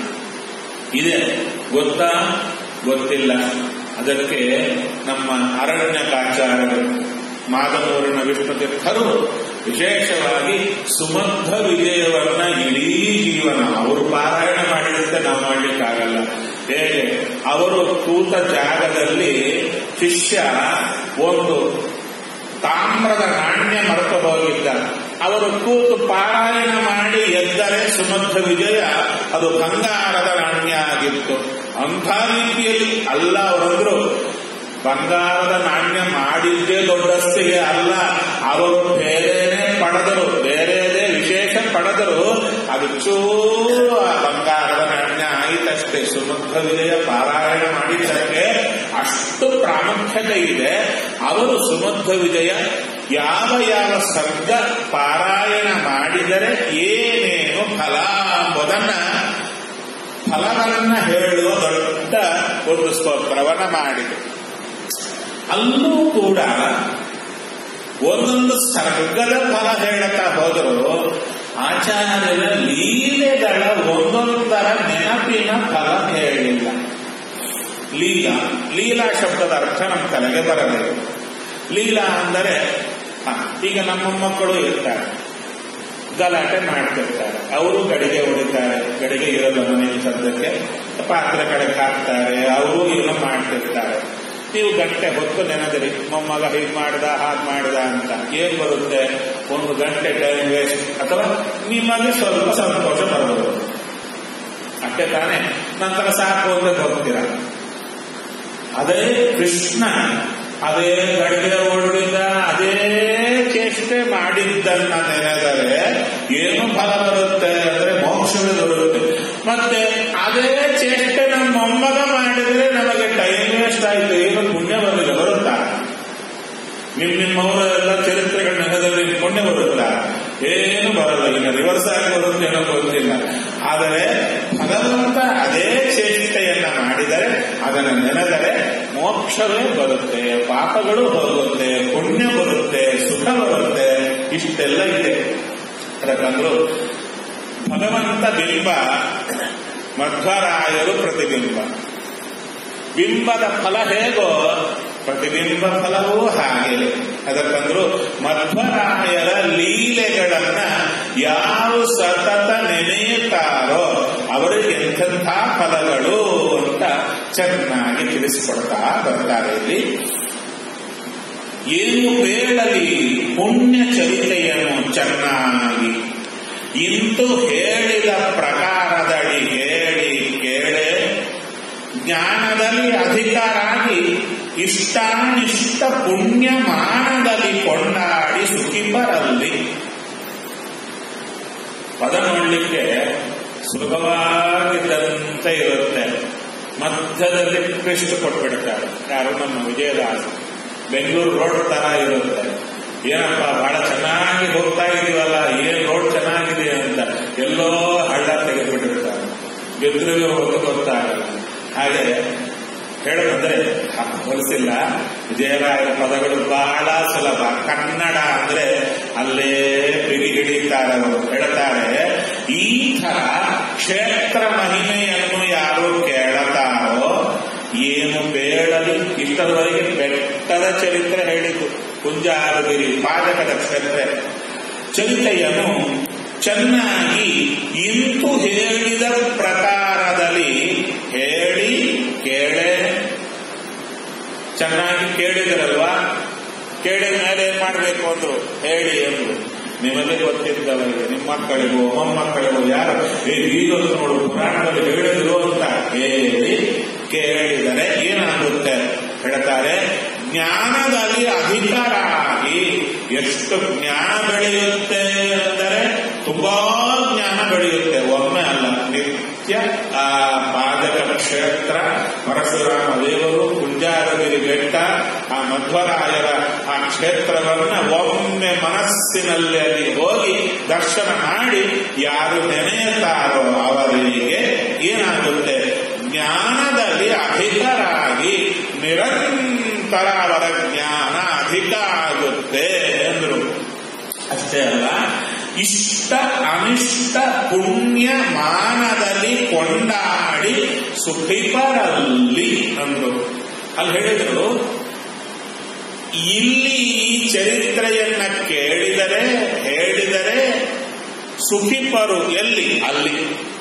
Speaker 1: ಇದೆ ಗೊತ್ತಾ ಗೊತ್ತಿಲ್ಲ ಅದಕ್ಕೆ ನಮ್ಮ ಅರಣ್ಯಕಾಚಾರ್ಯರು ಮಾದನೂರಿನ ವಿಷ್ಣುತೀರ್ಥರು ವಿಶೇಷವಾಗಿ ಸುಮಧ್ವ ವಿಜಯವನ್ನ ಇಡೀ ಜೀವನ ಅವರು ಪಾರಾಯಣ ಮಾಡಿದಂತೆ ನಾವು ಮಾಡ್ಲಿಕ್ಕಾಗಲ್ಲ ಹೇಗೆ ಅವರು ಕೂತ ಜಾಗದಲ್ಲಿ ಶಿಷ್ಯ ಒಂದು ತಾಮ್ರದ ನಾಣ್ಯ ಮರೆತು ಹೋಗಿದ್ದ ಅವರು ಕೂತು ಪಾರಾಯಣ ಮಾಡಿ ಎದ್ದರೆ ಸುಮಧ್ವ ವಿಜಯ ಅದು ಬಂಗಾರದ ನಾಣ್ಯ ಆಗಿತ್ತು ಅಂಥ ರೀತಿಯಲ್ಲಿ ಅಲ್ಲ ಅವರಂದ್ರು ಬಂಗಾರದ ನಾಣ್ಯ ಮಾಡಿದ್ದೇ ದೊಡ್ಡಸ್ತಿಗೆ ಅಲ್ಲ ಅವರು ಬೇರೆನೇ ಪಡೆದರು ಬೇರೆದೇ ವಿಶೇಷ ಪಡೆದರು ಅದು ಚೂರು ಆ ಬಂಗಾರದ ನಾಣ್ಯ ಆಯಿತಷ್ಟೇ ಸುಮಧ್ವ ವಿಜಯ ಪಾರಾಯಣ ಮಾಡಿದ್ದಕ್ಕೆ ಅಷ್ಟು ಪ್ರಾಮುಖ್ಯತೆ ಇದೆ ಅವರು ಸುಮಧ್ವ ವಿಜಯ ಯಾವ ಯಾವ ಸರ್ಗ ಪಾರಾಯಣ ಮಾಡಿದರೆ ಏನೇನು ಫಲ ಎಂಬುದನ್ನ ಫಲವನ್ನ ಹೇಳುವ ದೊಡ್ಡ ಒಂದು ಸ್ತೋತ್ರವನ್ನ ಮಾಡಿದೆ ಅಲ್ಲೂ ಕೂಡ ಒಂದೊಂದು ಸರ್ಗದ ಫಲ ಹೇಳತಾ ಹೋದರೂ ಆಚಾರ್ಯರ ಲೀಲೆಗಳ ಒಂದೊಂದರ ನೆನಪಿನ ಫಲ ಹೇಳಿಲ್ಲ ಲೀಲಾ ಲೀಲಾ ಶಬ್ದದ ಅರ್ಥ ನಮ್ಮ ತಲೆಗೆ ಬರಬೇಕು ಲೀಲಾ ಅಂದರೆ ಹ, ಈಗ ನಮ್ಮ ಮಕ್ಕಳು ಇರ್ತಾರೆ ಗಲಾಟೆ ಮಾಡ್ತಿರ್ತಾರೆ ಅವರು ಗಡಿಗೆ ಹೊಡಿತಾರೆ ಗಡಿಗೆ ಇರೋದು ಮನೆಯ ಸದ್ಯಕ್ಕೆ ಪಾತ್ರೆ ಕಡೆಗೆ ಹಾಕ್ತಾರೆ ಅವರು ಏನೋ ಮಾಡ್ತಿರ್ತಾರೆ ನೀವು ಗಂಟೆ ಹೊತ್ತು ನೆನೆದಿರಿ ಮೊಮ್ಮಗ ಹೀಗೆ ಮಾಡ್ದ ಹಾಗೆ ಮಾಡ್ದ ಅಂತ ಏನ್ ಬರುತ್ತೆ ಒಂದು ಗಂಟೆ ಟೈಮ್ ವೇಸ್ಟ್ ಅಥವಾ ನಿಮ್ಮಲ್ಲಿ ಸ್ವಲ್ಪ ಸಂತೋಷ ಬರಬಹುದು ಅಷ್ಟೇ ತಾನೇ ನಂತರ ಸಾಕು ಅಂತ ಹೋಗ್ತೀರ ಅದೇ ಕೃಷ್ಣ ಅದೇ ಗಡಿಗೆ ಹೊಡೆದ ಅದೇ ಚೇಷ್ಟೆ ಮಾಡಿದ್ದನ್ನ ನೆನೆದರೆ ಏನು ಫಲ ಬರುತ್ತೆ ಅಂದ್ರೆ ಮೋಕ್ಷವೇ ದೊರಕುತ್ತೆ ಮತ್ತೆ ಅದೇ ಚೇಷ್ಟೆ ನಮ್ಮ ಮೊಮ್ಮಗ ಮಾಡಿದ್ರೆ ನಮಗೆ ಟೈಮ್ ವೇಸ್ಟ್ ಆಯ್ತು ಏನು ಪುಣ್ಯ ಬರಲಿಲ್ಲ ಬರುತ್ತಾ ನಿಮ್ ನಿಮ್ಮವರೆಲ್ಲ ಚರಿತ್ರೆಗಳ ನೆನೆದಲ್ಲಿ ಪುಣ್ಯ ಬರುತ್ತಾ ಏನು ಬರಲ್ಲ ಈಗ ರಿವರ್ಸ್ ಆಗಿ ಬರುತ್ತೆ ಏನೋ ಗೊತ್ತಿಲ್ಲ ಆದರೆ ಭಗವಂತ ಅದೇ ಚೇಷ್ಟೆಯನ್ನ ಮಾಡಿದರೆ ಅದನ್ನು ನೆನೆದರೆ ಮೋಕ್ಷವೇ ಬರುತ್ತೆ ಪಾಪಗಳು ಹೋಗುತ್ತೆ ಪುಣ್ಯ ಬರುತ್ತೆ ಸುಖ ಬರುತ್ತೆ ಇಷ್ಟೆಲ್ಲ ಇದೆ ಯಾಕಂದ್ರು ಭಗವಂತ ಬಿಂಬ ಮಧ್ವರಾಯರು ಪ್ರತಿಬಿಂಬ ಬಿಂಬದ ಫಲ ಹೇಗೋ ಪ್ರತಿಬಿಂಬ ಫಲವೂ ಹಾಗೆ ಅದಕ್ಕಂದ್ರು ಮಧ್ವರಾಯರ ಲೀಲೆಗಳನ್ನ ಯಾರು ಸತತ ನೆನೆಯುತ್ತಾರೋ ಅವರಿಗೆ ಎಂಥೆಂಥ ಫಲಗಳು ಅಂತ ಚೆನ್ನಾಗಿ ತಿಳಿಸಿಕೊಡ್ತಾ ಬರ್ತಾರೆ ಇಲ್ಲಿ ಏನು ಬೇಡಲಿ ಪುಣ್ಯ ಚರಿತೆಯನ್ನು ಚೆನ್ನಾಗಿ ಇಂದು ಹೇಳಿದ ಪ್ರಕಾರದಡಿ ಹೇಳಿ ಕೇಳೆ ಜ್ಞಾನದಲ್ಲಿ ಅಧಿಕಾರಾಗಿ ಇಷ್ಟಾನಿಷ್ಟ ಪುಣ್ಯ ಮಾನದಲ್ಲಿ ಕೊಂಡಾಡಿ ಸುಖಿಪರಲ್ಲಿ ಪದ ನೋಡ್ಲಿಕ್ಕೆ ಸುಲಭವಾಗಿದ್ದಂತೆ ಇರುತ್ತೆ ಮಧ್ಯದಲ್ಲಿ ಕೃಷ್ಣ ಕೊಟ್ಬಿಡ್ತಾರೆ ಯಾರು ನಮ್ಮ ವಿಜಯದಾಸ ಬೆಂಗಳೂರು ರೋಡ್ ತರ ಇರುತ್ತೆ ಏನಪ್ಪ ಬಹಳ ಚೆನ್ನಾಗಿ ಹೋಗ್ತಾ ಇದೀವಲ್ಲ ಏನ್ ರೋಡ್ ಚೆನ್ನಾಗಿದೆ ಅಂತ ಎಲ್ಲೋ ಹಳ್ಳ ತೆಗೆದ್ಬಿಟ್ಟಿರ್ತಾರೆ ಗೆದ್ರಿಗೆ ಹೋಗಿ ಗೊತ್ತಾಗಲ್ಲ ಹಾಗೆ ಹೇಳೋದಂದ್ರೆ ಹೊಲಿಸಿಲ್ಲ ವಿಜಯರಾಯರ ಪದಗಳು ಬಹಳ ಸುಲಭ ಕನ್ನಡ ಅಂದ್ರೆ ಅಲ್ಲೇ ಬಿಗಿ ಹಿಡಿತಾರೆ ಅವರು ಹೇಳ್ತಾರೆ ಈ ಥರ ಕ್ಷೇತ್ರ ಮಹಿಮೆಯನ್ನು ಯಾರು ಕೇಳತಾರೋ ಏನು ಬೇಡಲು ಇಷ್ಟರವರೆಗೆ ಬೆಟ್ಟದ ಚರಿತ್ರೆ ಹೇಳಿತು ಕುಂಜಾರಗಿರಿ ಪಾದಕದ ಕ್ಷೇತ್ರ ಚರಿತೆಯನ್ನು ಚೆನ್ನಾಗಿ ಇಂತು ಹೇಳಿದ ಪ್ರಕಾರದಲ್ಲಿ ಹೇಳಿ ಕೇಳೆ ಚೆನ್ನಾಗಿ ಕೇಳಿದರಲ್ವಾ ಕೇಳಿದ ಮೇಲೆ ಏನ್ ಮಾಡಬೇಕು ಅಂದ್ರು ಹೇಳಿ ಅಂದ್ರು ನಿಮಗೆ ಗೊತ್ತಿದ್ದವರಿಗೆ ನಿಮ್ಮ ಮಕ್ಕಳಿಗೂ ಮೊಮ್ಮಕ್ಕಳಿಗೂ ಯಾರು ಏ ಈಗಂತೂ ನೋಡು ಪುರಾಣದಲ್ಲಿ ಹೇಳಿದ್ರು ಅಂತ ಹೇಳಿ ಕೇಳಿದರೆ ಏನಾಗುತ್ತೆ ಹೇಳ್ತಾರೆ ಜ್ಞಾನದಲ್ಲಿ ಅಧಿಕರಾಗಿ ಎಷ್ಟು ಜ್ಞಾನ ಬೆಳೆಯುತ್ತೆ ಅಂದರೆ ತುಂಬಾ ಜ್ಞಾನ ಬೆಳೆಯುತ್ತೆ ಒಮ್ಮೆ ಅಲ್ಲ ನಿತ್ಯ ಆ ಪಾದಕ ಕ್ಷೇತ್ರ ಪರಶುರಾಮ ದೇವರು ಕುಂಜಾರಗಿರಿ ಬೆಟ್ಟ ಆ ಮಧ್ವರಾಯರ ಆ ಕ್ಷೇತ್ರವನ್ನ ಒಮ್ಮೆ ಮನಸ್ಸಿನಲ್ಲಿ ಅಲ್ಲಿ ಹೋಗಿ ದರ್ಶನ ಮಾಡಿ ಯಾರು ನೆನೆಯುತ್ತಾರೋ ಅವರಿಗೆ ಏನಾಗುತ್ತೆ ಜ್ಞಾನದಲ್ಲಿ ಅಧಿಕರಾಗಿ ನಿರಂತರ ಅವರ ಜ್ಞಾನ ಅಧಿಕ ಆಗುತ್ತೆ ಎಂದರು ಅಷ್ಟೇ ಅಲ್ಲ ಇಷ್ಟ ಅನಿಷ್ಟ ಪುಣ್ಯ ಮಾನದಲ್ಲಿ ಕೊಂಡಾಡಿ ಸುಖಿಪರಲ್ಲಿ ಅಂದ್ರು ಅಲ್ಲಿ ಹೇಳಿದ್ರು ಇಲ್ಲಿ ಈ ಚರಿತ್ರೆಯನ್ನ ಕೇಳಿದರೆ ಹೇಳಿದರೆ ಸುಖಿಪರು ಎಲ್ಲಿ ಅಲ್ಲಿ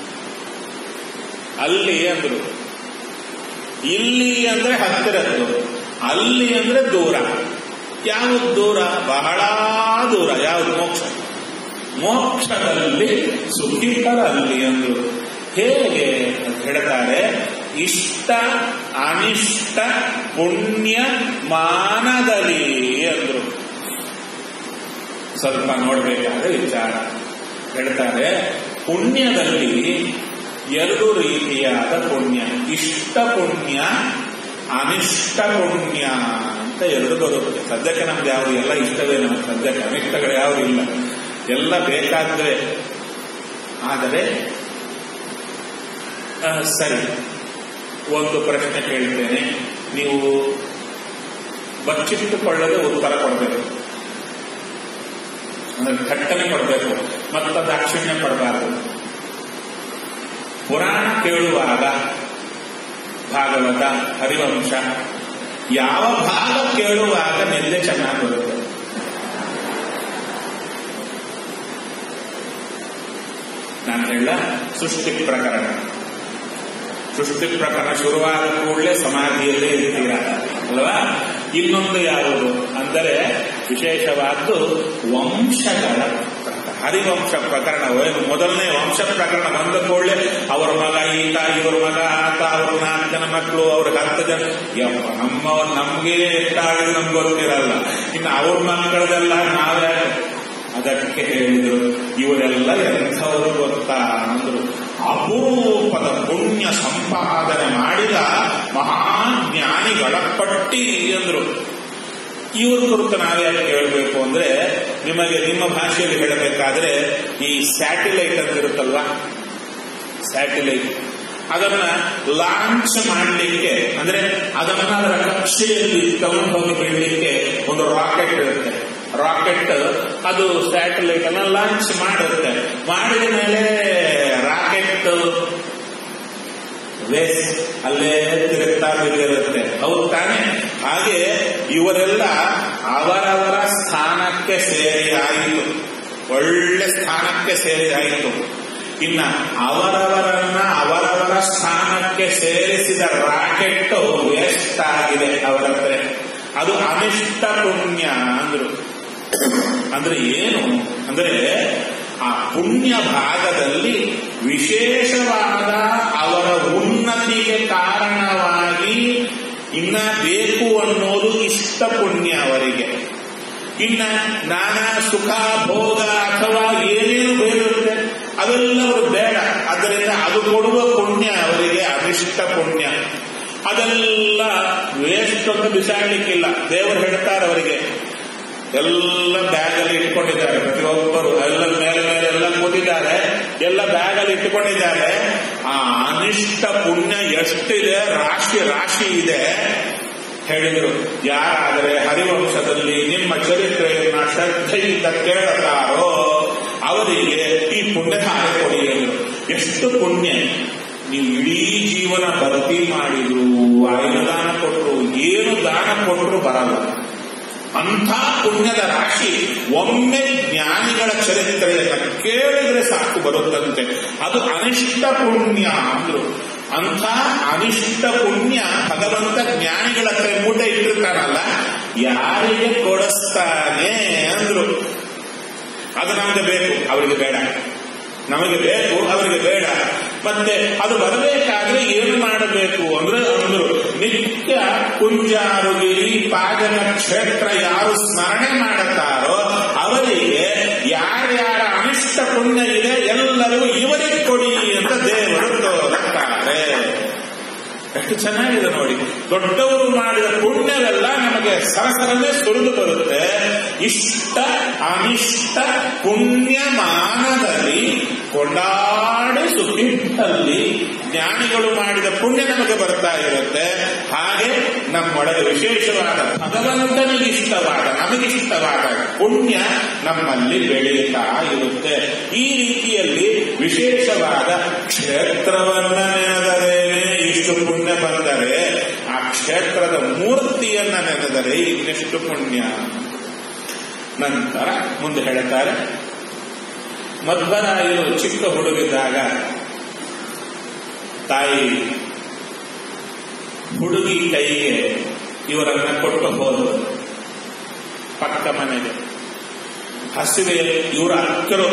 Speaker 1: ಅಲ್ಲಿ ಅಂದ್ರು ಇಲ್ಲಿ ಅಂದ್ರೆ ಹತ್ತಿರದ್ದು ಅಲ್ಲಿ ಅಂದ್ರೆ ದೂರ ಯಾವುದು ದೂರ ಬಹಳ ದೂರ ಯಾವುದು ಮೋಕ್ಷ ಮೋಕ್ಷದಲ್ಲಿ ಸುಖಿಕರಲ್ಲಿ ಅಂದ್ರು ಹೇಗೆ ಅಂತ ಹೇಳ್ತಾರೆ ಇಷ್ಟ ಅನಿಷ್ಟ ಪುಣ್ಯ ಮಾನದಲ್ಲಿ ಅಂದ್ರು ಸ್ವಲ್ಪ ನೋಡಬೇಕಾದ ವಿಚಾರ ಹೇಳ್ತಾರೆ ಪುಣ್ಯದಲ್ಲಿ ಎರಡು ರೀತಿಯಾದ ಪುಣ್ಯ ಇಷ್ಟ ಪುಣ್ಯ ಅನಿಷ್ಟ ಪುಣ್ಯ ಅಂತ ಎರಡು ಬರುತ್ತೆ ಸದ್ಯಕ್ಕೆ ನಮ್ಗೆ ಯಾವುದು ಎಲ್ಲ ಇಷ್ಟವೇ ನಮ್ಗೆ ಸದ್ಯಕ್ಕೆ ಅನಿಷ್ಟಗಳು ಯಾವುದು ಇಲ್ಲ ಎಲ್ಲ ಬೇಕಾದ್ರೆ ಆದರೆ ಆ, ಸರಿ ಒಂದು ಪ್ರಶ್ನೆ ಕೇಳ್ತೇನೆ ನೀವು ಬಚ್ಚಿಟ್ಟುಕೊಳ್ಳದೆ ಉತ್ತರ ಕೊಡಬೇಕು ಅಂದ್ರೆ ಥಟ್ಟನೆ ಕೊಡಬೇಕು ಮತ್ತು ದಾಕ್ಷಿಣ್ಯ ಪಡಬಾರದು ಪುರಾಣ ಕೇಳುವಾಗ ಭಾಗವತ ಹರಿವಂಶ ಯಾವ ಭಾಗ ಕೇಳುವಾಗ ನಿದ್ದೆ ಚೆನ್ನಾಗಿ ಬರುತ್ತೆ ನಾನು ಹೇಳ ಸೃಷ್ಟಿ ಪ್ರಕರಣ ಸೃಷ್ಟಿ ಪ್ರಕರಣ ಶುರುವಾದ ಕೂಡಲೇ ಸಮಾಧಿಯಲ್ಲೇ ಇರ್ತೀರ ಅಲ್ವಾ ಇನ್ನೊಂದು ಯಾವುದು ಅಂದರೆ ವಿಶೇಷವಾದ್ದು ವಂಶಗಳ ಪ್ರಕರಣ. ಹರಿವಂಶ ಪ್ರಕರಣ ಏನು ಮೊದಲನೇ ವಂಶ ಪ್ರಕರಣ ಬಂದ ಕೂಡಲೇ ಅವರ ಮಗ ಈತ ಇವರ ಮಗ ಆತ ಅವ್ರ ನಾಲ್ಕು ಜನ ಮಕ್ಕಳು ಅವ್ರಿಗೆ ಹತ್ತು ಜನ ಯಪ್ಪ ನಮ್ಮ ನಮ್ಗೆ ಎಷ್ಟಾಗಿದೆ ನಮ್ಗೆ ಗೊತ್ತಿರಲ್ಲ ಇನ್ನು ಅವ್ರ ಮಕ್ಕಳದೆಲ್ಲ ನಾವೇ ಅದಕ್ಕೆ ಹೇಳಿದರು ಇವರೆಲ್ಲ ಎಂಥವರು ಗೊತ್ತಾ ಅಂದ್ರು ಅಪರೂಪದ ಪುಣ್ಯ ಸಂಪಾದನೆ ಮಾಡಿದ ಮಹಾಜ್ಞಾನಿಗಳ ಪಟ್ಟಿ ಅಂದ್ರು ಇವ್ರ ಕುರಿತು ನಾವ್ಯಾಕೆ ಹೇಳಬೇಕು ಅಂದ್ರೆ ನಿಮಗೆ ನಿಮ್ಮ ಭಾಷೆಯಲ್ಲಿ ಹೇಳಬೇಕಾದ್ರೆ ಈ ಸ್ಯಾಟಿಲೈಟ್ ಅಂತ ಇರುತ್ತಲ್ವಾ ಸ್ಯಾಟಿಲೈಟ್ ಅದನ್ನ ಲಾಂಚ್ ಮಾಡಲಿಕ್ಕೆ ಅಂದ್ರೆ ಅದನ್ನ ಅದರ ಕಕ್ಷೆಯಲ್ಲಿ ತಗೊಂಡು ಹೋಗಿ ಬಿಡಲಿಕ್ಕೆ ಒಂದು ರಾಕೆಟ್ ಇರುತ್ತೆ ರಾಕೆಟ್ ಅದು ಸ್ಯಾಟಲೈಟ್ ಅನ್ನ ಲಾಂಚ್ ಮಾಡುತ್ತೆ ಮಾಡಿದ ಮೇಲೆ ರಾಕೆಟ್ ವೇಸ್ ಅಲ್ಲೇ ತಿರುಗ್ತಾ ಬಿದ್ದಿರುತ್ತೆ ಹೌದು ತಾನೆ ಹಾಗೆ ಇವರೆಲ್ಲ ಅವರವರ ಸ್ಥಾನಕ್ಕೆ ಸೇರಿ ಆಯಿತು ಒಳ್ಳೆ ಸ್ಥಾನಕ್ಕೆ ಸೇರಿ ಆಯಿತು ಇನ್ನ ಅವರವರನ್ನ ಅವರವರ ಸ್ಥಾನಕ್ಕೆ ಸೇರಿಸಿದ ರಾಕೆಟ್ ವೇಸ್ಟ್ ಆಗಿದೆ ಅವರ ಹತ್ರ ಅದು ಅನಿಷ್ಟ ಪುಣ್ಯ ಅಂದ್ರು ಅಂದ್ರೆ ಏನು ಅಂದ್ರೆ ಆ ಪುಣ್ಯ ಭಾಗದಲ್ಲಿ ವಿಶೇಷವಾದ ಅವರ ಉನ್ನತಿಗೆ ಕಾರಣವಾಗಿ ಇನ್ನ ಬೇಕು ಅನ್ನೋದು ಇಷ್ಟ ಪುಣ್ಯ ಅವರಿಗೆ ಇನ್ನ ನಾನಾ ಸುಖ ಭೋಗ ಅಥವಾ ಏನೇನು ಬೇಡಿರುತ್ತೆ ಅದೆಲ್ಲವರು ಬೇಡ ಅದರಿಂದ ಅದು ಕೊಡುವ ಪುಣ್ಯ ಅವರಿಗೆ ಅನಿಷ್ಟ ಪುಣ್ಯ ಅದೆಲ್ಲ ವೇಸ್ಟ್ ಅಂತ ಬಿಸಾಡಲಿಕ್ಕಿಲ್ಲ ದೇವರು ಹೇಳ್ತಾರೆ ಅವರಿಗೆ ಎಲ್ಲ ಬ್ಯಾಗ್ ಅಲ್ಲಿ ಇಟ್ಕೊಂಡಿದ್ದಾರೆ ಪ್ರತಿಯೊಬ್ಬರು ಎಲ್ಲ ಮೇಲೆ ಮೇಲೆ ಎಲ್ಲ ಕೂತಿದ್ದಾರೆ ಎಲ್ಲ ಬ್ಯಾಗ್ ಅಲ್ಲಿ ಇಟ್ಟುಕೊಂಡಿದ್ದಾರೆ ಆ ಅನಿಷ್ಟ ಪುಣ್ಯ ಎಷ್ಟಿದೆ ರಾಶಿ ರಾಶಿ ಇದೆ ಹೇಳಿದರು ಯಾರಾದರೆ ಹರಿವಂಶದಲ್ಲಿ ನಿಮ್ಮ ಚರಿತ್ರೆಯನ್ನ ಶ್ರದ್ಧೆಯಿಂದ ಕೇಳುತ್ತಾರೋ ಅವರಿಗೆ ಈ ಪುಣ್ಯ ಧಾರೆ ಕೊಡಿ ಎಷ್ಟು ಪುಣ್ಯ ನೀವು ಇಡೀ ಜೀವನ ಭಕ್ತಿ ಮಾಡಿದ್ರು ಆಯುಧ ದಾನ ಕೊಟ್ಟರು ಏನು ದಾನ ಕೊಟ್ಟರು ಬರಲ್ಲ ಅಂಥ ಪುಣ್ಯದ ರಾಶಿ ಒಮ್ಮೆ ಜ್ಞಾನಿಗಳ ಚರಿತ್ರೆಯನ್ನು ಕೇಳಿದ್ರೆ ಸಾಕು ಬರುತ್ತಂತೆ ಅದು ಅನಿಷ್ಟ ಪುಣ್ಯ ಅಂದ್ರು ಅಂಥ ಅನಿಷ್ಟ ಪುಣ್ಯ ಭಗವಂತ ಜ್ಞಾನಿಗಳ ಹತ್ರ ಮೂಟೆ ಇಟ್ಟಿರ್ತಾನಲ್ಲ ಯಾರಿಗೆ ಕೊಡಿಸ್ತಾನೆ ಅಂದ್ರು ಅದು ನಮಗೆ ಬೇಕು ಅವರಿಗೆ ಬೇಡ ನಮಗೆ ಬೇಕು ಅವರಿಗೆ ಬೇಡ ಮತ್ತೆ ಅದು ಬರಬೇಕಾದ್ರೆ ಏನು ಮಾಡಬೇಕು ಅಂದ್ರೆ ಅಂದ್ರು ನಿತ್ಯ ಕುಂಜಾರುಗಿರಿ ಪಾಜಕ ಕ್ಷೇತ್ರ ಯಾರು ಸ್ಮರಣೆ ಮಾಡುತ್ತಾರೋ ಅವರಿಗೆ ಯಾರ್ಯಾರ ಅನಿಷ್ಟ ಪುಣ್ಯ ಇದೆ ಎಲ್ಲರಿಗೂ ಇವರಿಗೆ ಕೊಡಿ ಅಂತ ದೇವರು ತೋರುತ್ತಾರೆ ಎಷ್ಟು ಚೆನ್ನಾಗಿದೆ ನೋಡಿ ದೊಡ್ಡವರು ಮಾಡಿದ ಪುಣ್ಯವೆಲ್ಲ ನಮಗೆ ಸರಸರನೆ ಸುರಿದು ಬರುತ್ತೆ ಇಷ್ಟ ಅನಿಷ್ಟ ಪುಣ್ಯಮಾನದಲ್ಲಿ ಕೊಂಡಾಡಿ ಸುಖಿಟ್ಟಲ್ಲಿ ಜ್ಞಾನಿಗಳು ಮಾಡಿದ ಪುಣ್ಯ ನಮಗೆ ಬರ್ತಾ ಇರುತ್ತೆ ಹಾಗೆ ನಮ್ಮೊಳಗೆ ವಿಶೇಷವಾದ ಭಗವಂತನಿಗೆ ಇಷ್ಟವಾದ ನಮಗಿಷ್ಟವಾದ ಪುಣ್ಯ ನಮ್ಮಲ್ಲಿ ಬೆಳೆಯುತ್ತಾ ಇರುತ್ತೆ ಈ ರೀತಿಯಲ್ಲಿ ವಿಶೇಷವಾದ ಕ್ಷೇತ್ರವನ್ನ ನೆನೆದರೇನೆ ಇಷ್ಟು ಪುಣ್ಯ ಬಂದರೆ ಆ ಕ್ಷೇತ್ರದ ಮೂರ್ತಿಯನ್ನ ನೆನೆದರೆ ಇನ್ನೆಷ್ಟು ಪುಣ್ಯ ನಂತರ ಮುಂದೆ ಹೇಳ್ತಾರೆ ಮಧ್ವರಾಯರು ಚಿಕ್ಕ ಹುಡುಗಿದ್ದಾಗ ತಾಯಿ ಹುಡುಗಿ ಕೈಗೆ ಇವರನ್ನ ಕೊಟ್ಟು ಹೋದರು ಪಕ್ಕ ಮನೆಗೆ ಹಸಿವೆ ಇವರ ಅಕ್ಕರು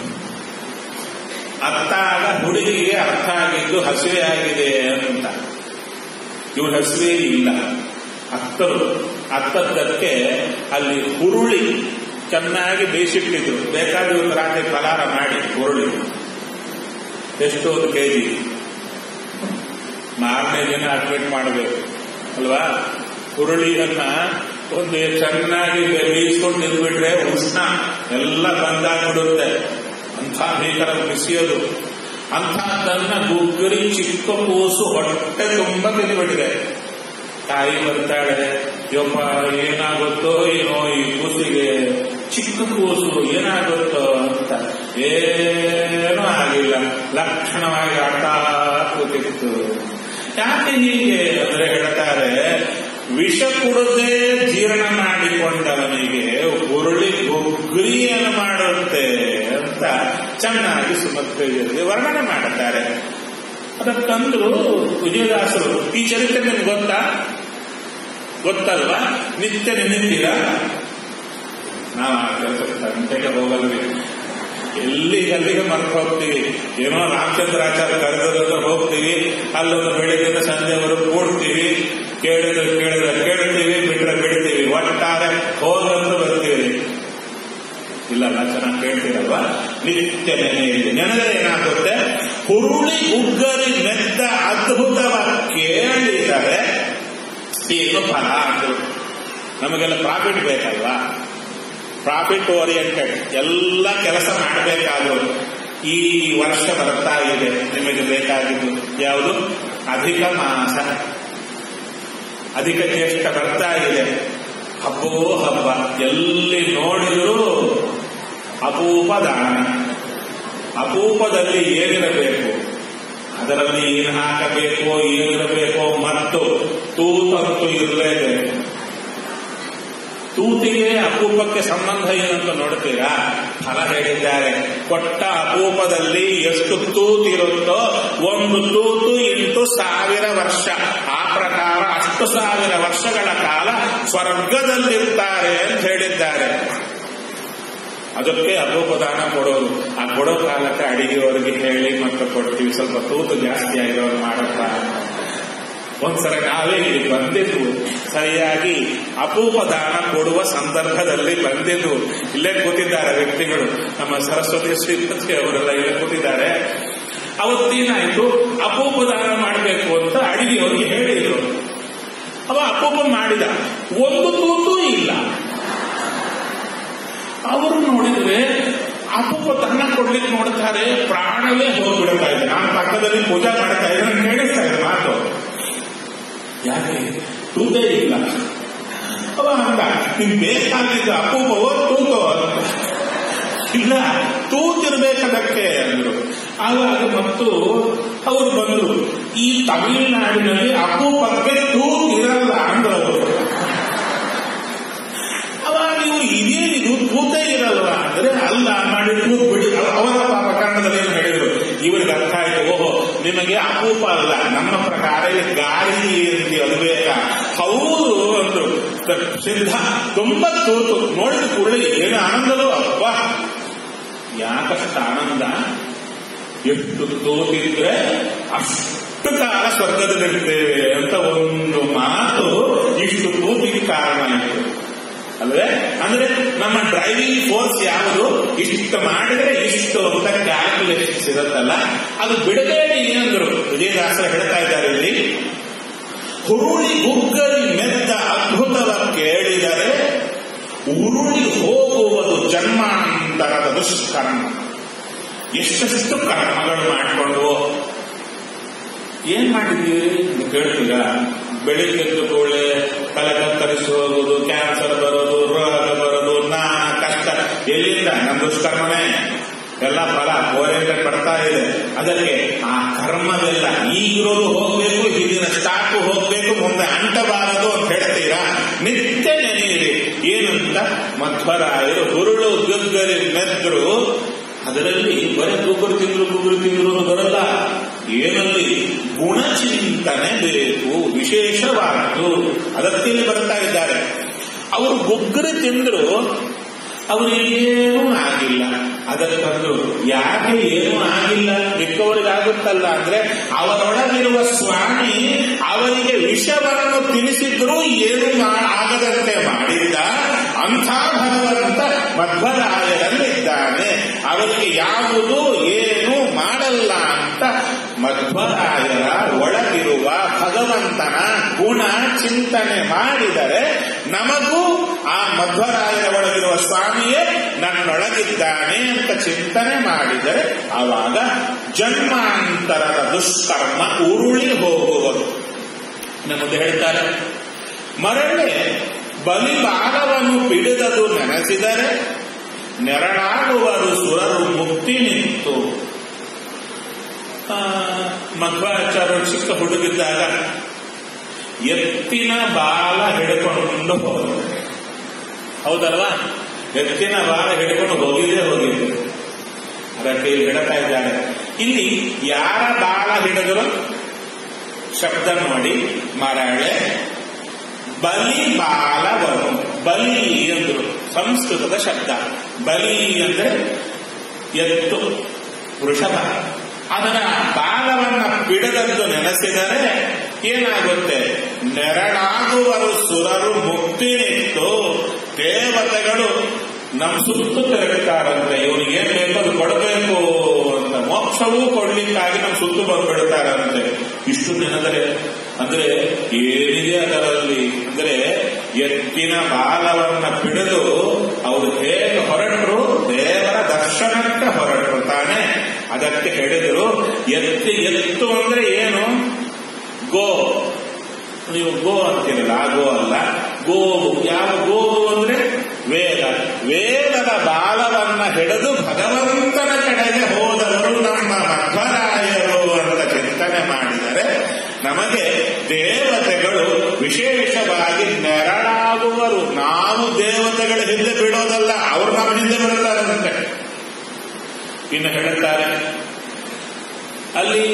Speaker 1: ಅತ್ತಾಗ ಹುಡುಗಿಗೆ ಅರ್ಥ ಆಗಿದ್ದು ಹಸಿವೆ ಆಗಿದೆ ಅಂತ ಇವ್ರ ಹಸಿವೆ ಇಲ್ಲ ಅತ್ತರು ಅತ್ತದ್ದಕ್ಕೆ ಅಲ್ಲಿ ಹುರುಳಿ ಚೆನ್ನಾಗಿ ಬೇಯಿಸಿಟ್ಟಿದ್ರು ಬೇಕಾದ್ರೆ ಒಂದು ರಾತ್ರಿ ಫಲಾರ ಮಾಡಿ ಹುರುಳಿ ಎಷ್ಟು ಒಂದು ಕೆಜಿ ಮಾರನೇ ದಿನ ಅಡ್ಮಿಟ್ ಮಾಡಬೇಕು ಅಲ್ವಾ ಹುರುಳಿಯನ್ನ ಒಂದು ಚೆನ್ನಾಗಿ ಬೇಯಿಸ್ಕೊಂಡು ನಿಲ್ಬಿಟ್ರೆ ಉಷ್ಣ ಎಲ್ಲ ಬಂದಾಗ್ಬಿಡುತ್ತೆ ಅಂಥ ಭೀಕರ ಬಿಸಿಯೋದು ಅಂಥದ್ದನ್ನ ಗುಗ್ಗರಿ ಚಿಕ್ಕ ಕೂಸು ಹೊಟ್ಟೆ ತುಂಬ ತಿಂದ್ಬಿಟ್ಟಿದೆ ತಾಯಿ ಬರ್ತಾಳೆ ಯಪ್ಪ ಏನಾಗುತ್ತೋ ಏನೋ ಈ ಕೂಸಿಗೆ ಚಿಕ್ಕ ಕೂಸು ಏನಾಗುತ್ತೋ ಅಂತ ಏನೂ ಆಗಿಲ್ಲ ಲಕ್ಷಣವಾಗಿ ಆಟ ಕೂತಿತ್ತು ಯಾಕೆ ಹೀಗೆ ಅಂದ್ರೆ ಹೇಳ್ತಾರೆ ವಿಷ ಕುಡದೆ ಜೀರ್ಣ ಮಾಡಿಕೊಂಡವನಿಗೆ ಹುರುಳಿ ಗುಗ್ರಿಯನ್ನು ಮಾಡುತ್ತೆ ಅಂತ ಚೆನ್ನಾಗಿ ಸುಮಧ್ವದಲ್ಲಿ ವರ್ಣನೆ ಮಾಡುತ್ತಾರೆ ಅದಕ್ಕಂದ್ರು ವಿಜಯದಾಸರು ಈ ಚರಿತ್ರೆ ನಿಮ್ಗೆ ಗೊತ್ತಾ ಗೊತ್ತಲ್ವಾ ನಿತ್ಯ ನೆನೆತೀರಾ ನಾವು ಆ ಕೆಲಸಕ್ಕೆ ಗಂಟೆಗೆ ಹೋಗಲ್ರಿ ಎಲ್ಲಿ ಅಲ್ಲಿಗೆ ಮರ್ತು ಹೋಗ್ತೀವಿ ಏನೋ ರಾಮಚಂದ್ರಾಚಾರ್ಯ ಕರೆದ್ರೆ ಹೋಗ್ತೀವಿ ಅಲ್ಲೊಂದು ಬೆಳಿಗ್ಗೆ ಸಂಜೆವರೆಗೂ ಕೂಡ್ತೀವಿ ಕೇಳಿದ್ರೆ ಕೇಳಿದ್ರೆ ಕೇಳ್ತೀವಿ ಬಿಟ್ರೆ ಬಿಡ್ತೀವಿ ಒಟ್ಟಾರೆ ಹೋಗಂದು ಬರ್ತೀವಿ ಇಲ್ಲ ನಾ ಚೆನ್ನಾಗಿ ಕೇಳ್ತೀರಲ್ವಾ ನಿತ್ಯ ನೆನೆಯಲ್ಲಿ ನೆನೆದರೆ ಏನಾಗುತ್ತೆ ಹುರುಳಿ ಉಗ್ಗರಿ ಮೆತ್ತ ಅದ್ಭುತವಾಗಿ ಕೇಳಿದರೆ ಏನು ಫಲ ಅಂದ್ರು ನಮಗೆಲ್ಲ ಪ್ರಾಫಿಟ್ ಬೇಕಲ್ವಾ ಪ್ರಾಫಿಟ್ ಓರಿಯೆಂಟೆಡ್ ಎಲ್ಲ ಕೆಲಸ ಮಾಡಬೇಕಾದ್ರು ಈ ವರ್ಷ ಬರ್ತಾ ಇದೆ ನಿಮಗೆ ಬೇಕಾಗಿದ್ದು ಯಾವುದು ಅಧಿಕ ಮಾಸ ಅಧಿಕ ಜ್ಯೇಷ್ಠ ಬರ್ತಾ ಇದೆ ಹಬ್ಬವೋ ಹಬ್ಬ ಎಲ್ಲಿ ನೋಡಿದರೂ ಅಪೂಪ ದಾನ ಅಪೂಪದಲ್ಲಿ ಏನಿರಬೇಕು ಅದರಲ್ಲಿ ಏನು ಹಾಕಬೇಕೋ ಏನಿರಬೇಕೋ ಮತ್ತು ತೂತಂತೂ ಇರಲೇಬೇಕು ತೂತಿಗೆ ಅಪೂಪಕ್ಕೆ ಸಂಬಂಧ ಏನಂತ ನೋಡ್ತೀರಾ ಫಲ ಹೇಳಿದ್ದಾರೆ ಕೊಟ್ಟ ಅಪೂಪದಲ್ಲಿ ಎಷ್ಟು ತೂತಿರುತ್ತೋ ಒಂದು ತೂತು ಇಂಟು ಸಾವಿರ ವರ್ಷ ಆ ಪ್ರಕಾರ ಅಷ್ಟು ಸಾವಿರ ವರ್ಷಗಳ ಕಾಲ ಸ್ವರ್ಗದಲ್ಲಿರ್ತಾರೆ ಅಂತ ಹೇಳಿದ್ದಾರೆ ಅದಕ್ಕೆ ಅಪೋಪದಾನ ಕೊಡೋದು ಆ ಕೊಡೋ ಕಾಲಕ್ಕೆ ಅಡಿಗೆಯವರಿಗೆ ಹೇಳಿ ಮತ್ತೆ ಕೊಡ್ತೀವಿ ಸ್ವಲ್ಪ ತೂತು ಜಾಸ್ತಿ ಆಗಿರೋರು ಮಾಡಪ್ಪ ಒಂದ್ಸಲ ನಾವೇ ಇಲ್ಲಿ ಬಂದಿದ್ವು ಸರಿಯಾಗಿ ಅಪೂಪ ದಾನ ಕೊಡುವ ಸಂದರ್ಭದಲ್ಲಿ ಬಂದಿದ್ವು ಇಲ್ಲೇ ಕೂತಿದ್ದಾರೆ ವ್ಯಕ್ತಿಗಳು ನಮ್ಮ ಸರಸ್ವತಿ ಶ್ರೀಪತಿ ಅವರೆಲ್ಲ ಇಲ್ಲೇ ಕೂತಿದ್ದಾರೆ ಅವತ್ತೇನಾಯ್ತು ಅಪೂಪ ದಾನ ಮಾಡಬೇಕು ಅಂತ ಅಡಿಗೆಯವರಿಗೆ ಹೇಳಿದ್ರು ಅವ ಅಪೂಪ ಮಾಡಿದ ಒಂದು ತೂತು ಇಲ್ಲ ಅವರು ನೋಡಿದ್ರೆ ಅಪೂಪ ದಾನ ಕೊಡ್ಲಿಕ್ಕೆ ನೋಡ್ತಾರೆ ಪ್ರಾಣವೇ ಹೋಗ್ಬಿಡ್ತಾ ಇದೆ ನಾನು ಪಕ್ಕದಲ್ಲಿ ಪೂಜಾ ಮಾಡ್ತಾ ಇದ್ರೆ ಕೇಳಿಸ್ತಾ ಇದೆ ಮಾತು ಯಾಕೆ ತೂತೇ ಇಲ್ಲ ಅವ ಅಂದ ನಿಮ್ಗೆ ಬೇಕಾಗಿದ್ದ ಅಪೂಪವೋ ತೂತೋ ಅಂತ ಇಲ್ಲ ತೂತಿರ್ಬೇಕದಕ್ಕೆ ಅಂದ್ರು ಆವಾಗ ಮತ್ತು ಅವರು ಬಂದರು ಈ ತಮಿಳುನಾಡಿನಲ್ಲಿ ಅಪೂಪಕ್ಕೆ ತೂತು ಇರಲ್ಲ ಅಂದ್ರು ಅವಾಗ ಇವರು ಇದೇನಿದು ತೂತ ಇರಲ್ವ ಅಂದ್ರೆ ಅಲ್ಲ ಮಾಡಿ ತೂತ್ ಬಿಡಿ ಅವ- ಅವರ ಪ್ರಕರಣದಲ್ಲಿ ಏನು ಹೇಳಿದ್ರು ಇವರಿಗೆ ಅರ್ಥ ಆಯ್ತು ಓಹೋ ನಿಮಗೆ ಅಪೂಪ ಅಲ್ಲ ನಮ್ಮ ಪ್ರಕಾರ ಇದು ಗಾಳಿ ಅಂತ ಅದು ಬೇಕಾ ಹೌದು ಅಂದ್ರು ತ- ಸಿದ್ಧ ತುಂಬಾ ತೂತು ನೋಡಿದ ಕೂಡಲೇ ಏನು ಆನಂದವೋ ಅಪ್ಪ ಯಾಕಷ್ಟು ಆನಂದ ಎಷ್ಟು ತೋತಿದ್ರೆ ಅಷ್ಟು ಕಾಲ ಸ್ವರ್ಗದಲ್ಲಿರ್ತೇವೆ ಅಂತ ಒಂದು ಮಾತು ಇಷ್ಟು ತೂತಿಗೆ ಕಾರಣ ಆಯಿತು ಅಲ್ವೇ ಅಂದ್ರೆ ನಮ್ಮ ಡ್ರೈವಿಂಗ್ ಫೋರ್ಸ್ ಯಾವುದು ಇಷ್ಟು ಮಾಡಿದ್ರೆ ಇಷ್ಟು ಅಂತ ಕ್ಯಾಲ್ಕುಲೇಷನ್ಸ್ ಇರುತ್ತಲ್ಲ ಅದು ಬಿಡಬೇಡಿ ಅಂದ್ರು ವಿಜಯದಾಸರು ಹೇಳ್ತಾ ಇದ್ದಾರೆ ಇಲ್ಲಿ ಹುರುಳಿ ಗುಗ್ಗಲಿ ಮೆದ್ದ ಅದ್ಭುತವ ಕೇಳಿದರೆ ಉರುಳಿ ಹೋಗುವುದು ಜನ್ಮಾಂತರದ ದುಷ್ಕರ್ಮ ಎಷ್ಟೆಷ್ಟು ಕರ್ಮಗಳು ಮಾಡಿಕೊಂಡು ಏನ್ ಮಾಡಿದ್ದೀವಿ ಅಂತ ಕೇಳ್ತೀರ ಬೆಳಿಗ್ಗೆ ಎದ್ದು ಕೂಡಲೇ ತಲೆ ಕತ್ತರಿಸಿ ಹೋಗುದು ಕ್ಯಾನ್ಸರ್ ಬರೋದು ರೋಗ ಬರೋದು ನಾ ಕಷ್ಟ ಎಲ್ಲಿಂದ ನಮ್ಮ ದುಷ್ಕರ್ಮನೇ ಎಲ್ಲ ಫಲ ಓರಿಯಂಟೆಡ್ ಪಡ್ತಾ ಇದೆ ಅದಕ್ಕೆ ಆ ಕರ್ಮವೆಲ್ಲ ಈಗಿರೋದು ಹೋಗ್ಬೇಕು ಹಿಂದಿನ ಸ್ಟಾಕು ಹೋಗ್ಬೇಕು ಮುಂದೆ ಅಂಟಬಾರದು ಅಂತ ಹೇಳ್ತೀರಾ ನಿತ್ಯ ನೆನೆಯಿರಿ ಏನಂತ ಮಧ್ವರಾಯರು ಹುರುಳು ಗಗ್ಗರಿ ಮೆದ್ರು ಅದರಲ್ಲಿ ಬರೀ ಗುಗ್ಗುರು ತಿಂದ್ರು ಗುಗ್ಗುರು ತಿಂದ್ರು ಅನ್ನೋದು ಬರಲ್ಲ ಏನಲ್ಲಿ ಗುಣಚಿಂತನೆ ಬೇಕು ವಿಶೇಷವಾದ್ದು ಅದಕ್ಕೆ ಬರ್ತಾ ಇದ್ದಾರೆ ಅವರು ಗುಗ್ಗುರು ತಿಂದ್ರು ಅವರಿಗೇನೂ ಆಗಿಲ್ಲ ಅದಕ್ಕೆ ಬಂದ್ರು ಯಾಕೆ ಏನೂ ಆಗಿಲ್ಲ ಮಿಕ್ಕವರಿಗಾಗುತ್ತಲ್ಲ ಅಂದ್ರೆ ಅವರೊಳಗಿರುವ ಸ್ವಾಮಿ ಅವರಿಗೆ ವಿಷವನ್ನು ತಿನ್ನಿಸಿದ್ರು ಏನು ಮಾ- ಆಗದಂತೆ ಮಾಡಿದ್ದ ಅಂಥ ಭಗವಂತ ಮಧ್ವರಾಯರಲ್ಲಿದ್ದಾನೆ ಅವರಿಗೆ ಯಾವುದು ಏನು ಮಾಡಲ್ಲ ಅಂತ ಮಧ್ವರಾಯರ ಒಳಗಿರುವ ಭಗವಂತನ ಗುಣ ಚಿಂತನೆ ಮಾಡಿದರೆ ನಮಗೂ ಆ ಮಧ್ವರಾಯರ ಒಳಗಿರುವ ಸ್ವಾಮಿಯೇ ನನ್ನೊಳಗಿದ್ದಾನೆ ಅಂತ ಚಿಂತನೆ ಮಾಡಿದರೆ ಆವಾಗ ಜನ್ಮಾಂತರದ ದುಷ್ಕರ್ಮ ಉರುಳಿ ಹೋಗುವುದು ನಮ್ಮದು ಹೇಳ್ತಾರೆ ಮರಳೆ ಬಲಿಭಾಗವನ್ನು ಬಿಡದದು ನೆನೆಸಿದರೆ ನೆರಳಾಗುವರು ಸುರರು ಮುಕ್ತಿ ನಿಂತು ಆ, ಮಧ್ವಾಚಾರ್ಯರು ಚಿಕ್ಕ ಹುಡುಗಿದ್ದಾಗ ಎತ್ತಿನ ಬಾಲ ಹಿಡ್ಕೊಂಡು ಹೋದರು ಹೌದಲ್ವಾ ಎತ್ತಿನ ಬಾಲ ಹಿಡ್ಕೊಂಡು ಹೋಗಿದ್ದೇ ಹೋಗಿದ್ದು ಅದಕ್ಕೆ ಇಲ್ಲಿ ಹಿಡ್ತಾ ಇದ್ದಾರೆ ಇಲ್ಲಿ ಯಾರ ಬಾಲ ಹಿಡಿದ್ರು ಶಬ್ದ ನೋಡಿ ಮರಳೆ ಬಲಿ ಬಾಲವರು ಬಲಿ ಎಂದರು ಸಂಸ್ಕೃತದ ಶಬ್ದ ಬಲಿ ಅಂದ್ರೆ ಎತ್ತು ವೃಷಭ ಅದರ ಬಾಲವನ್ನ ಬಿಡದದ್ದು ನೆನೆಸಿದರೆ ಏನಾಗುತ್ತೆ ನೆರಳಾಗುವರು ಸುರರು ಮುಕ್ತಿ ನಿಂತು ದೇವತೆಗಳು ನಮ್ಮ ಸುತ್ತು ತಿರುಗುತ್ತಾರಂತೆ ಇವನಿಗೆ ಏನ್ ಬೇಕೋ ಅದು ಕೊಡಬೇಕು ಅಂತ ಮೋಕ್ಷವೂ ಕೊಡ್ಲಿಕ್ಕಾಗಿ ನಮ್ಮ ಸುತ್ತು ಬಂದ್ಬಿಡ್ತಾರಂತೆ ಇಷ್ಟು ನೆನೆದರೆ ಅಂದ್ರೆ ಏನಿದೆ ಅದರಲ್ಲಿ ಅಂದ್ರೆ ಎತ್ತಿನ ಬಾಲವನ್ನ ಬಿಡದು ಅವರು ಹೇಗೆ ಹೊರಟರು ದೇವರ ದರ್ಶನಕ್ಕೆ ಹೊರಟರು ತಾನೆ ಅದಕ್ಕೆ ಹೇಳಿದರು ಎತ್ತಿ ಎತ್ತು ಅಂದ್ರೆ ಏನು ಗೋ ನೀವು ಗೋ ಅಂತೀರಲ್ಲ ಆ ಗೋ ಅಲ್ಲ ಗೋವು ಯಾವ ಗೋವು ಅಂದ್ರೆ ವೇದ ವೇದದ ಬಾಲವನ್ನ ಹಿಡಿದು ಭಗವಂತನ ಕಡೆಗೆ ಹೋದವರು ನಮ್ಮ ಮಧ್ವರಾಯರು ಅಂತ ಚಿಂತನೆ ಮಾಡಿದರೆ ನಮಗೆ ದೇವತೆಗಳು ವಿಶೇಷವಾಗಿ ನೆರಳಾಗುವರು ನಾವು ದೇವತೆಗಳ ಹಿಂದೆ ಬಿಡೋದಲ್ಲ ಅವರು ನಮ್ಮ ಹಿಂದೆ ಬಿಡುತ್ತಾರಂತೆ ಇನ್ನು ಹೇಳುತ್ತಾರೆ ಅಲ್ಲಿ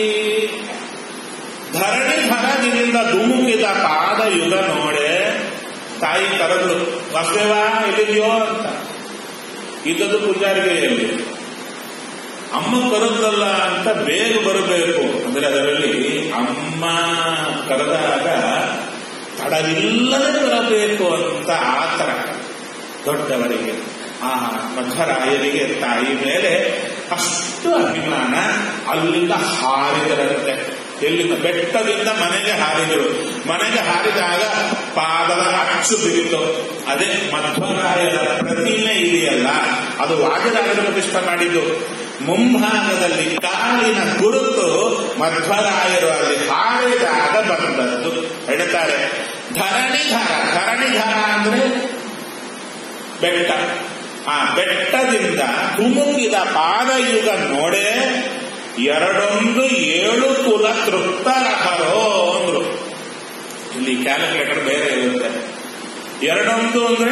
Speaker 1: ಧರಣಿ ಭರದಿಂದ ಧುಮುಕಿದ ಪಾದ ಯುಗ ನೋಡೆ ತಾಯಿ ಕರೆದ್ರು ವಾಸುದೇವ ಎಲ್ಲಿದೆಯೋ ಅಂತ ಇದ್ದದ್ದು ಪೂಜಾರಿಗೆಯಲ್ಲಿ ಅಮ್ಮ ಕರೆದ್ರಲ್ಲ ಅಂತ ಬೇಗ ಬರಬೇಕು ಅಂದ್ರೆ ಅದರಲ್ಲಿ ಅಮ್ಮ ಕರೆದಾಗ ತಡವಿಲ್ಲದೆ ಬರಬೇಕು ಅಂತ ಆತರ ದೊಡ್ಡವರಿಗೆ ಆ ಮಧ್ವರಾಯರಿಗೆ ತಾಯಿ ಮೇಲೆ ಅಷ್ಟು ಅಭಿಮಾನ ಅಲ್ಲಿಂದ ಹಾರಿದರಂತೆ ಎಲ್ಲಿಂದ ಬೆಟ್ಟದಿಂದ ಮನೆಗೆ ಹಾರಿದರು ಮನೆಗೆ ಹಾರಿದಾಗ ಪಾದದ ಅಚ್ಚು ಬಿಗಿತು ಅದೇ ಮಧ್ವರಾಯರ ಪ್ರತಿಮೆ ಇದೆಯಲ್ಲ ಅದು ವಾಜರಾಜರ ಪ್ರತಿಷ್ಠೆ ಮಾಡಿದ್ದು ಮುಂಭಾಗದಲ್ಲಿ ಕಾಲಿನ ಗುರುತು ಮಧ್ವರಾಯರು ಅಲ್ಲಿ ಹಾರಿದಾಗ ಬಂದದ್ದು ಹೇಳ್ತಾರೆ ಧರಣಿಧರ ಧರಣಿಧರ ಅಂದ್ರೆ ಬೆಟ್ಟ ಆ ಬೆಟ್ಟದಿಂದ ತುಮುಕಿದ ಪಾದಯುಗ ನೋಡೆ ಎರಡೊಂದು ಏಳು ಕುಲ ತೃಪ್ತರಹರೋ ಅಂದ್ರು ಇಲ್ಲಿ ಕ್ಯಾಲ್ಕುಲೇಟರ್ ಬೇರೆ ಇರುತ್ತೆ ಎರಡೊಂದು ಅಂದ್ರೆ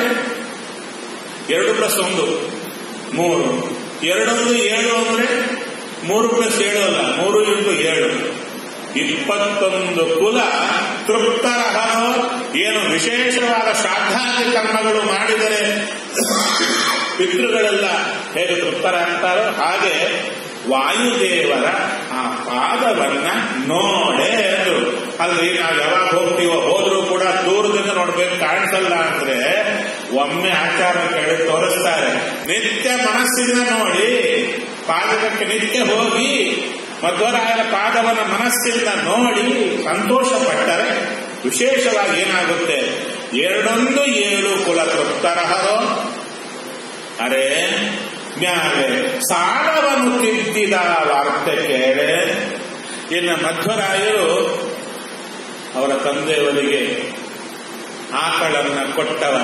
Speaker 1: ಎರಡು ಪ್ಲಸ್ ಒಂದು ಮೂರು ಎರಡೊಂದು ಏಳು ಅಂದ್ರೆ ಮೂರು ಪ್ಲಸ್ ಏಳು ಅಲ್ಲ ಮೂರು ಇಂಟು ಏಳು ಇಪ್ಪತ್ತೊಂದು ಕುಲ ತೃಪ್ತರಹರೋ ಏನು ವಿಶೇಷವಾದ ಶ್ರಾದ್ದಾದಿ ಕರ್ಮಗಳು ಮಾಡಿದರೆ ಪಿತೃಗಳೆಲ್ಲ ಹೇಗೆ ತೃಪ್ತರಾಗ್ತಾರೋ ಹಾಗೆ ವಾಯುದೇವರ ಆ ಪಾದವನ್ನ ನೋಡೇ ಅಂದ್ರು ಅಲ್ಲಿ ನಾವು ಯಾವಾಗ ಹೋಗ್ತೀವೋ ಹೋದ್ರೂ ಕೂಡ ದೂರದಿಂದ ನೋಡ್ಬೇಕು ಕಾಣಿಸಲ್ಲ ಅಂದ್ರೆ ಒಮ್ಮೆ ಆಚಾರ ಕೇಳಿ ತೋರಿಸ್ತಾರೆ ನಿತ್ಯ ಮನಸ್ಸಿಂದ ನೋಡಿ ಪಾದಕಕ್ಕೆ ನಿತ್ಯ ಹೋಗಿ ಮಧ್ವರಾಯರ ಪಾದವನ್ನ ಮನಸ್ಸಿಂದ ನೋಡಿ ಸಂತೋಷ ಪಟ್ಟರೆ ವಿಶೇಷವಾಗಿ ಏನಾಗುತ್ತೆ ಎರಡೊಂದು ಏಳು ಕುಲ ತೃಪ್ತರಹರೋ ಅರೆ ಮ್ಯಾಲೆ ಸಾಲವನ್ನು ತಿದ್ದಿದ ವಾರ್ತೆ ಕೇಳೆ ಇನ್ನು ಮಧ್ವರಾಯರು ಅವರ ತಂದೆಯವರಿಗೆ ಆಕಳನ್ನ ಕೊಟ್ಟವ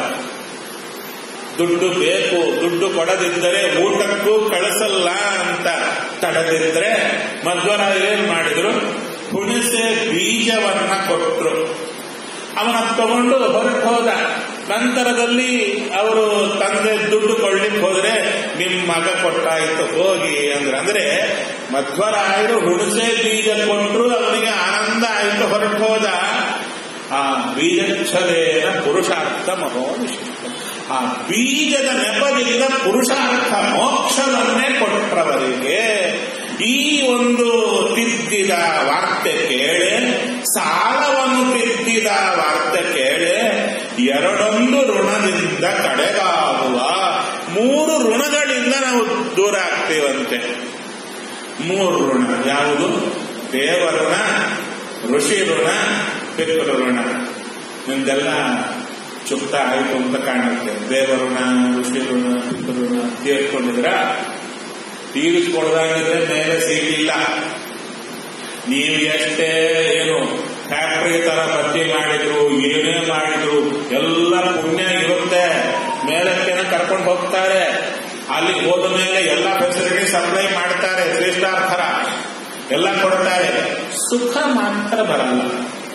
Speaker 1: ದುಡ್ಡು ಬೇಕು ದುಡ್ಡು ಕೊಡದಿದ್ದರೆ ಊಟಕ್ಕೂ ಕಳಿಸಲ್ಲ ಅಂತ ತಡೆದಿದ್ರೆ ಮಧ್ವರಾಯರು ಏನ್ ಮಾಡಿದ್ರು ಹುಣಸೆ ಬೀಜವನ್ನ ಕೊಟ್ರು ಅವನ ತಗೊಂಡು ಹೊರಟು ಹೋದ ನಂತರದಲ್ಲಿ ಅವರು ತಂದೆ ದುಡ್ಡು ಕೊಡ್ಲಿಕ್ಕೆ ಹೋದ್ರೆ ನಿಮ್ ಮಗ ಕೊಟ್ಟಾಯ್ತು ಹೋಗಿ ಅಂದ್ರೆ ಅಂದ್ರೆ ಮಧ್ವರಾಯರು ಹುಣಸೆ ಬೀಜ ಕೊಟ್ಟರು ಅವನಿಗೆ ಆನಂದ ಆಯ್ತು ಹೊರಟು ಹೋದ ಆ ಬೀಜಚ್ಛದೇನ ಪುರುಷಾರ್ಥ ಮಹೋನಿಷ ಆ ಬೀಜದ ನೆಪದಿಂದ ಪುರುಷಾರ್ಥ ಮೋಕ್ಷವನ್ನೇ ಕೊಟ್ಟವರಿಗೆ ಈ ಒಂದು ತಿದ್ದಿದ ವಾರ್ತೆ ಕೇಳೆ ಸಾಲವನ್ನು ತಿದ್ದಿದ ವಾರ್ತೆ ಕೇಳೆ ಎರಡೊಂದು ಋಣದಿಂದ ಕಡೆಗಾಗುವ ಮೂರು ಋಣಗಳಿಂದ ನಾವು ದೂರ ಆಗ್ತೀವಂತೆ ಮೂರು ಋಣ ಯಾವುದು ದೇವಋಣ ಋಷಿ ಋಣ ಪಿತೃ ಋಣ ನಿಮ್ದೆಲ್ಲ ಚುಕ್ತ ಆಯಿತು ಅಂತ ಕಾಣುತ್ತೆ ದೇವಋಣ ಋಷಿ ಋಣ ಪಿತೃ ಋಣ ತೀರ್ಕೊಂಡಿದ್ರ ತೀರಿಸ್ಕೊಳ್ದಾಗಿದ್ರೆ ಮೇಲೆ ಸಿಗಲಿಲ್ಲ ನೀವು ಎಷ್ಟೇ ಏನು ಫ್ಯಾಕ್ಟ್ರಿ ತರ ಭರ್ತಿ ಮಾಡಿದ್ರು ಏನೇ ಮಾಡಿದ್ರು ಎಲ್ಲ ಪುಣ್ಯ ಇರುತ್ತೆ ಮೇಲಕ್ಕೆನ ಕರ್ಕೊಂಡು ಹೋಗ್ತಾರೆ ಅಲ್ಲಿ ಹೋದ ಮೇಲೆ ಎಲ್ಲ ಫೆಸಿಲಿಟಿ ಸಪ್ಲೈ ಮಾಡ್ತಾರೆ ತ್ರೀ ಸ್ಟಾರ್ ಥರ ಎಲ್ಲ ಕೊಡ್ತಾರೆ ಸುಖ ಮಾತ್ರ ಬರಲ್ಲ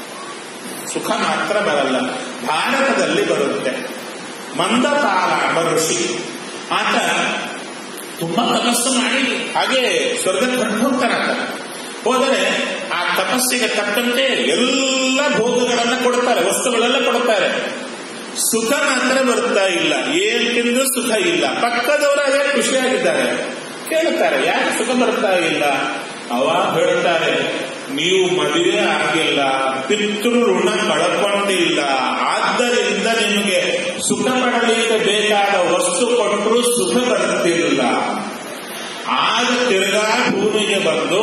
Speaker 1: ಸುಖ ಮಾತ್ರ ಬರಲ್ಲ ಭಾರತದಲ್ಲಿ ಬರುತ್ತೆ ಮಂದತಾಲ ಎಂಬ ಋಷಿ ಆತ ತುಂಬಾ ತಪಸ್ಸು ಮಾಡಿ ಹಾಗೆ ಸ್ವರ್ಗಕ್ಕೆ ಹೊರಟು ಹೋಗ್ತಾನಂತ ಹೋದರೆ ಆ ತಪಸ್ಸಿಗೆ ತಕ್ಕಂತೆ ಎಲ್ಲ ಭೋಗಗಳನ್ನ ಕೊಡ್ತಾರೆ ವಸ್ತುಗಳೆಲ್ಲ ಕೊಡ್ತಾರೆ ಸುಖ ಮಾತ್ರ ಬರ್ತಾ ಇಲ್ಲ ಏಕೆಂದು ಸುಖ ಇಲ್ಲ ಪಕ್ಕದವರು ಅದೇ ಖುಷಿಯಾಗಿದ್ದಾರೆ ಕೇಳ್ತಾರೆ ಯಾಕೆ ಸುಖ ಬರ್ತಾ ಇಲ್ಲ ಅವಾಗ ಹೇಳ್ತಾರೆ ನೀವು ಮದುವೆ ಆಗಿಲ್ಲ ಪಿತೃ ಋಣ ಕಳ್ಕೊಂಡಿಲ್ಲ ಆದ್ದರಿಂದ ನಿಮಗೆ ಸುಖ ಪಡಲಿಕ್ಕೆ ಬೇಕಾದ ವಸ್ತು ಕೊಟ್ಟರು ಸುಖ ಬರ್ತಿಲ್ಲ ಆಗ ತಿರ್ಗಾ ಭೂಮಿಗೆ ಬಂದು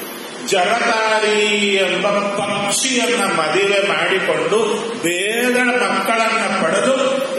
Speaker 1: ಜರತಾರಿ ಎಂಬ ಪಕ್ಷಿಯನ್ನ ಮದುವೆ ಮಾಡಿಕೊಂಡು ಬೇಗ ಮಕ್ಕಳನ್ನ ಪಡೆದು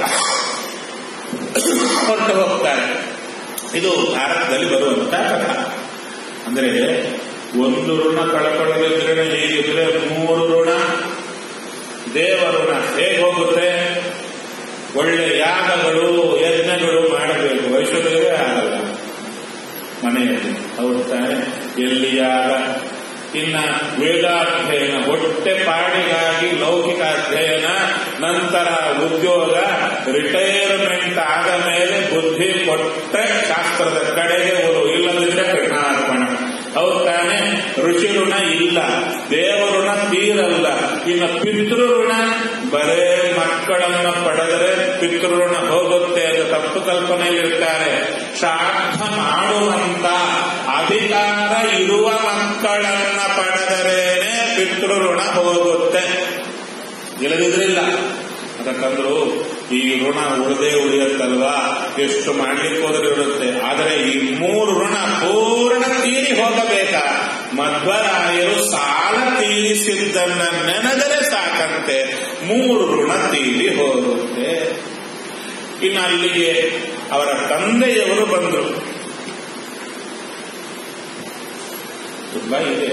Speaker 1: ಹೊರಟು ಹೋಗ್ತಾರೆ ಇದು ಭಾರತದಲ್ಲಿ ಬರುವಂತ ಕಥಾ ಅಂದ್ರೆ ಒಂದು ಋಣ ಕಳ್ಕೊಳ್ಳದಿದ್ರೆ ಹೀಗಿದ್ರೆ ಮೂರು ಋಣ ದೇವ ಋಣ ಹೇಗೆ ಹೋಗುತ್ತೆ ಒಳ್ಳೆ ಯಾಗಗಳು ಯಜ್ಞಗಳು ಮಾಡಬೇಕು ವೈಶ್ವರ್ಯವೇ ಆಗಲ್ಲ ಮನೆಯಲ್ಲಿ ಹೌದು ತಾನೆ ಎಲ್ಲಿ ಯಾಗ ಇನ್ನ ವೇದಾಧ್ಯಯನ ಹೊಟ್ಟೆ ಪಾಡಿಗಾಗಿ ಲೌಕಿಕ ಅಧ್ಯಯನ ನಂತರ ಉದ್ಯೋಗ ರಿಟೈರ್ಮೆಂಟ್ ಆದ ಮೇಲೆ ಬುದ್ಧಿ ಕೊಟ್ಟೆ ಶಾಸ್ತ್ರದ ಕಡೆಗೆ ಒಂದು ಇಲ್ಲದಿದ್ರೆ ಕೃಷ್ಣಾರ್ಪಣ ಹೌದು ತಾನೆ ಋಷಿ ಋಣ ಇಲ್ಲ ದೇವಋಣ ತೀರಲ್ಲ ಇನ್ನು ಪಿತೃಋಣ ಬರೇ ಮಕ್ಕಳನ್ನ ಪಡೆದರೆ ಪಿತೃಋಣ ಹೋಗುತ್ತೆ ಅಂತ ತಪ್ಪು ಕಲ್ಪನೆಯಲ್ಲಿರ್ತಾರೆ ಶ್ರಾದ್ದ ಮಾಡುವಂತ ಅಧಿಕಾರ ಇರುವ ಮಕ್ಕಳನ್ನ ಪಡೆದರೇನೆ ಪಿತೃಋಣ ಹೋಗುತ್ತೆ ಇಲ್ಲದಿದ್ರಿಲ್ಲ ಅದಕ್ಕಂದ್ರು ಈ ಋಣ ಉಳಿದೇ ಉಳಿಯುತ್ತಲ್ವಾ ಎಷ್ಟು ಮಾಡ್ಲಿಕ್ಕೆ ಹೋದ್ರೆ ಇರುತ್ತೆ ಆದರೆ ಈ ಮೂರು ಋಣ ಪೂರ್ಣ ತೀರಿ ಹೋಗಬೇಕಾ ಮಧ್ವರಾಯರು ಸಾಲ ತೀರಿಸಿದ್ದನ್ನ ನೆನೆದರೆ ಸಾಕಂತೆ ಮೂರು ಋಣ ತೀರಿ ಹೋಗುತ್ತೆ ಇನ್ನು ಅಲ್ಲಿಗೆ ಅವರ ತಂದೆಯವರು ಬಂದರು ತುಂಬಾ ಇದೆ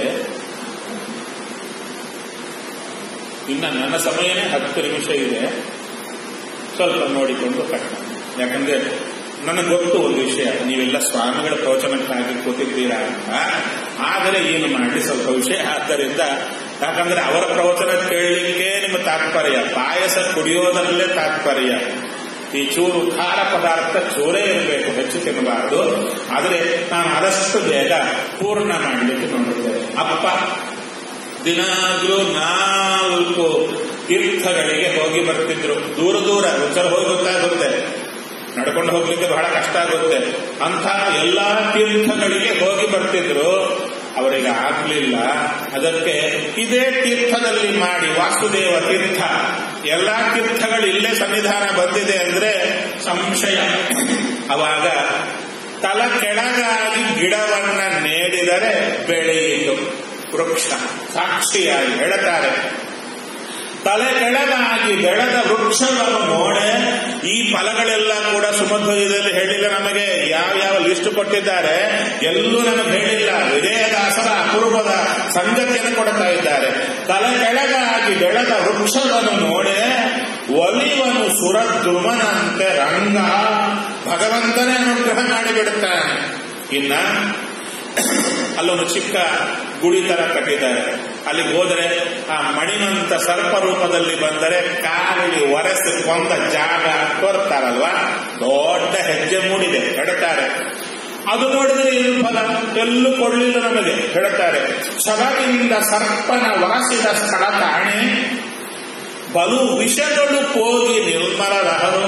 Speaker 1: ಇನ್ನು ನನ್ನ ಸಮಯನೇ ಹತ್ತು ನಿಮಿಷ ಇದೆ ಸ್ವಲ್ಪ ನೋಡಿಕೊಂಡು ಕಟ್ಟ ಯಾಕಂದ್ರೆ ನನಗೆ ಗೊತ್ತು ಒಂದು ವಿಷಯ ನೀವೆಲ್ಲ ಸ್ವಾಮಿಗಳ ಪ್ರವಚನಕ್ಕಾಗಿ ಕೂತಿದ್ದೀರಾ ಅಂತ ಆದರೆ ಏನು ಮಾಡಿ ಸ್ವಲ್ಪ ವಿಷಯ ಆದ್ದರಿಂದ ಯಾಕಂದ್ರೆ ಅವರ ಪ್ರವಚನ ಕೇಳಲಿಕ್ಕೆ ನಿಮ್ಮ ತಾತ್ಪರ್ಯ ಪಾಯಸ ಕುಡಿಯೋದರಲ್ಲೇ ತಾತ್ಪರ್ಯ ಈ ಚೂರು ಖಾರ ಪದಾರ್ಥ ಚೂರೇ ಇರಬೇಕು ಹೆಚ್ಚು ತಿನ್ನಬಾರದು ಆದರೆ ನಾನು ಆದಷ್ಟು ಬೇಗ ಪೂರ್ಣ ಮಾಡಲಿಕ್ಕೆ ನೋಡುತ್ತೇನೆ ಅಪ್ಪ ದಿನಾಗ್ಲೂ ನಾಲ್ಕು ತೀರ್ಥಗಳಿಗೆ ಹೋಗಿ ಬರ್ತಿದ್ರು ದೂರ ದೂರ ಒಂದ್ಸಲ ಹೋಗಿ ಗೊತ್ತಾಗುತ್ತೆ ನಡ್ಕೊಂಡು ಹೋಗ್ಲಿಕ್ಕೆ ಬಹಳ ಕಷ್ಟ ಆಗುತ್ತೆ ಅಂತ ಎಲ್ಲಾ ತೀರ್ಥಗಳಿಗೆ ಹೋಗಿ ಬರ್ತಿದ್ರು ಅವರಿಗೆ ಆಗ್ಲಿಲ್ಲ ಅದಕ್ಕೆ ಇದೇ ತೀರ್ಥದಲ್ಲಿ ಮಾಡಿ ವಾಸುದೇವ ತೀರ್ಥ ಎಲ್ಲಾ ತೀರ್ಥಗಳು ಇಲ್ಲೇ ಸನ್ನಿಧಾನ ಬಂದಿದೆ ಅಂದ್ರೆ ಸಂಶಯ ಅವಾಗ ತಲ ಕೆಳಗಾಗಿ ಗಿಡವನ್ನ ನೇಡಿದರೆ ಬೆಳೆಯಿತು ವೃಕ್ಷ ಸಾಕ್ಷಿಯಾಗಿ ಹೇಳುತ್ತಾರೆ ತಲೆ ಕೆಳಗಾಗಿ ಬೆಳೆದ ವೃಕ್ಷವನ್ನು ನೋಡೆ ಈ ಫಲಗಳೆಲ್ಲ ಕೂಡ ಸುಮಧ್ವಜದಲ್ಲಿ ಹೇಳಿಲ್ಲ ನಮಗೆ ಯಾವ ಯಾವ ಲಿಸ್ಟ್ ಕೊಟ್ಟಿದ್ದಾರೆ ಎಲ್ಲೂ ನಮಗೆ ಹೇಳಿಲ್ಲ ವಿಜಯದಾಸರ ಅಪೂರ್ವದ ಸಂಗತಿಯನ್ನು ಕೊಡ್ತಾ ಇದ್ದಾರೆ ತಲೆ ಕೆಳಗಾಗಿ ಬೆಳೆದ ವೃಕ್ಷವನ್ನು ನೋಡೆ ಒಲಿವನು ಸುರದ್ರುಮನಂತೆ ರಂಗ ಭಗವಂತನೇ ಅನುಗ್ರಹ ಮಾಡಿಬಿಡುತ್ತಾನೆ ಇನ್ನ ಅಲ್ಲೊಂದು ಚಿಕ್ಕ ಗುಡಿ ತರ ಕಟ್ಟಿದ್ದಾರೆ ಅಲ್ಲಿಗೆ ಹೋದರೆ ಆ ಮಣಿನಂತ ಸರ್ಪ ರೂಪದಲ್ಲಿ ಬಂದರೆ ಕಾಲಿಗೆ ಒರೆಸಿ ಕೊಂದ ಜಾಗ ತೋರ್ತಾರಲ್ವಾ ದೊಡ್ಡ ಹೆಜ್ಜೆ ಮೂಡಿದೆ ಹೇಳ್ತಾರೆ ಅದು ನೋಡಿದ್ರೆ ಏನು ಫಲ ಎಲ್ಲೂ ಕೊಡ್ಲಿಲ್ಲ ನಮಗೆ ಹೇಳ್ತಾರೆ ಸಭೆಯಿಂದ ಸರ್ಪನ ವಾಸಿದ ಸ್ಥಳ ಕಾಣೆ ಬಲು ವಿಷಗಳು ಹೋಗಿ ನಿರ್ಮಲರಹರೋ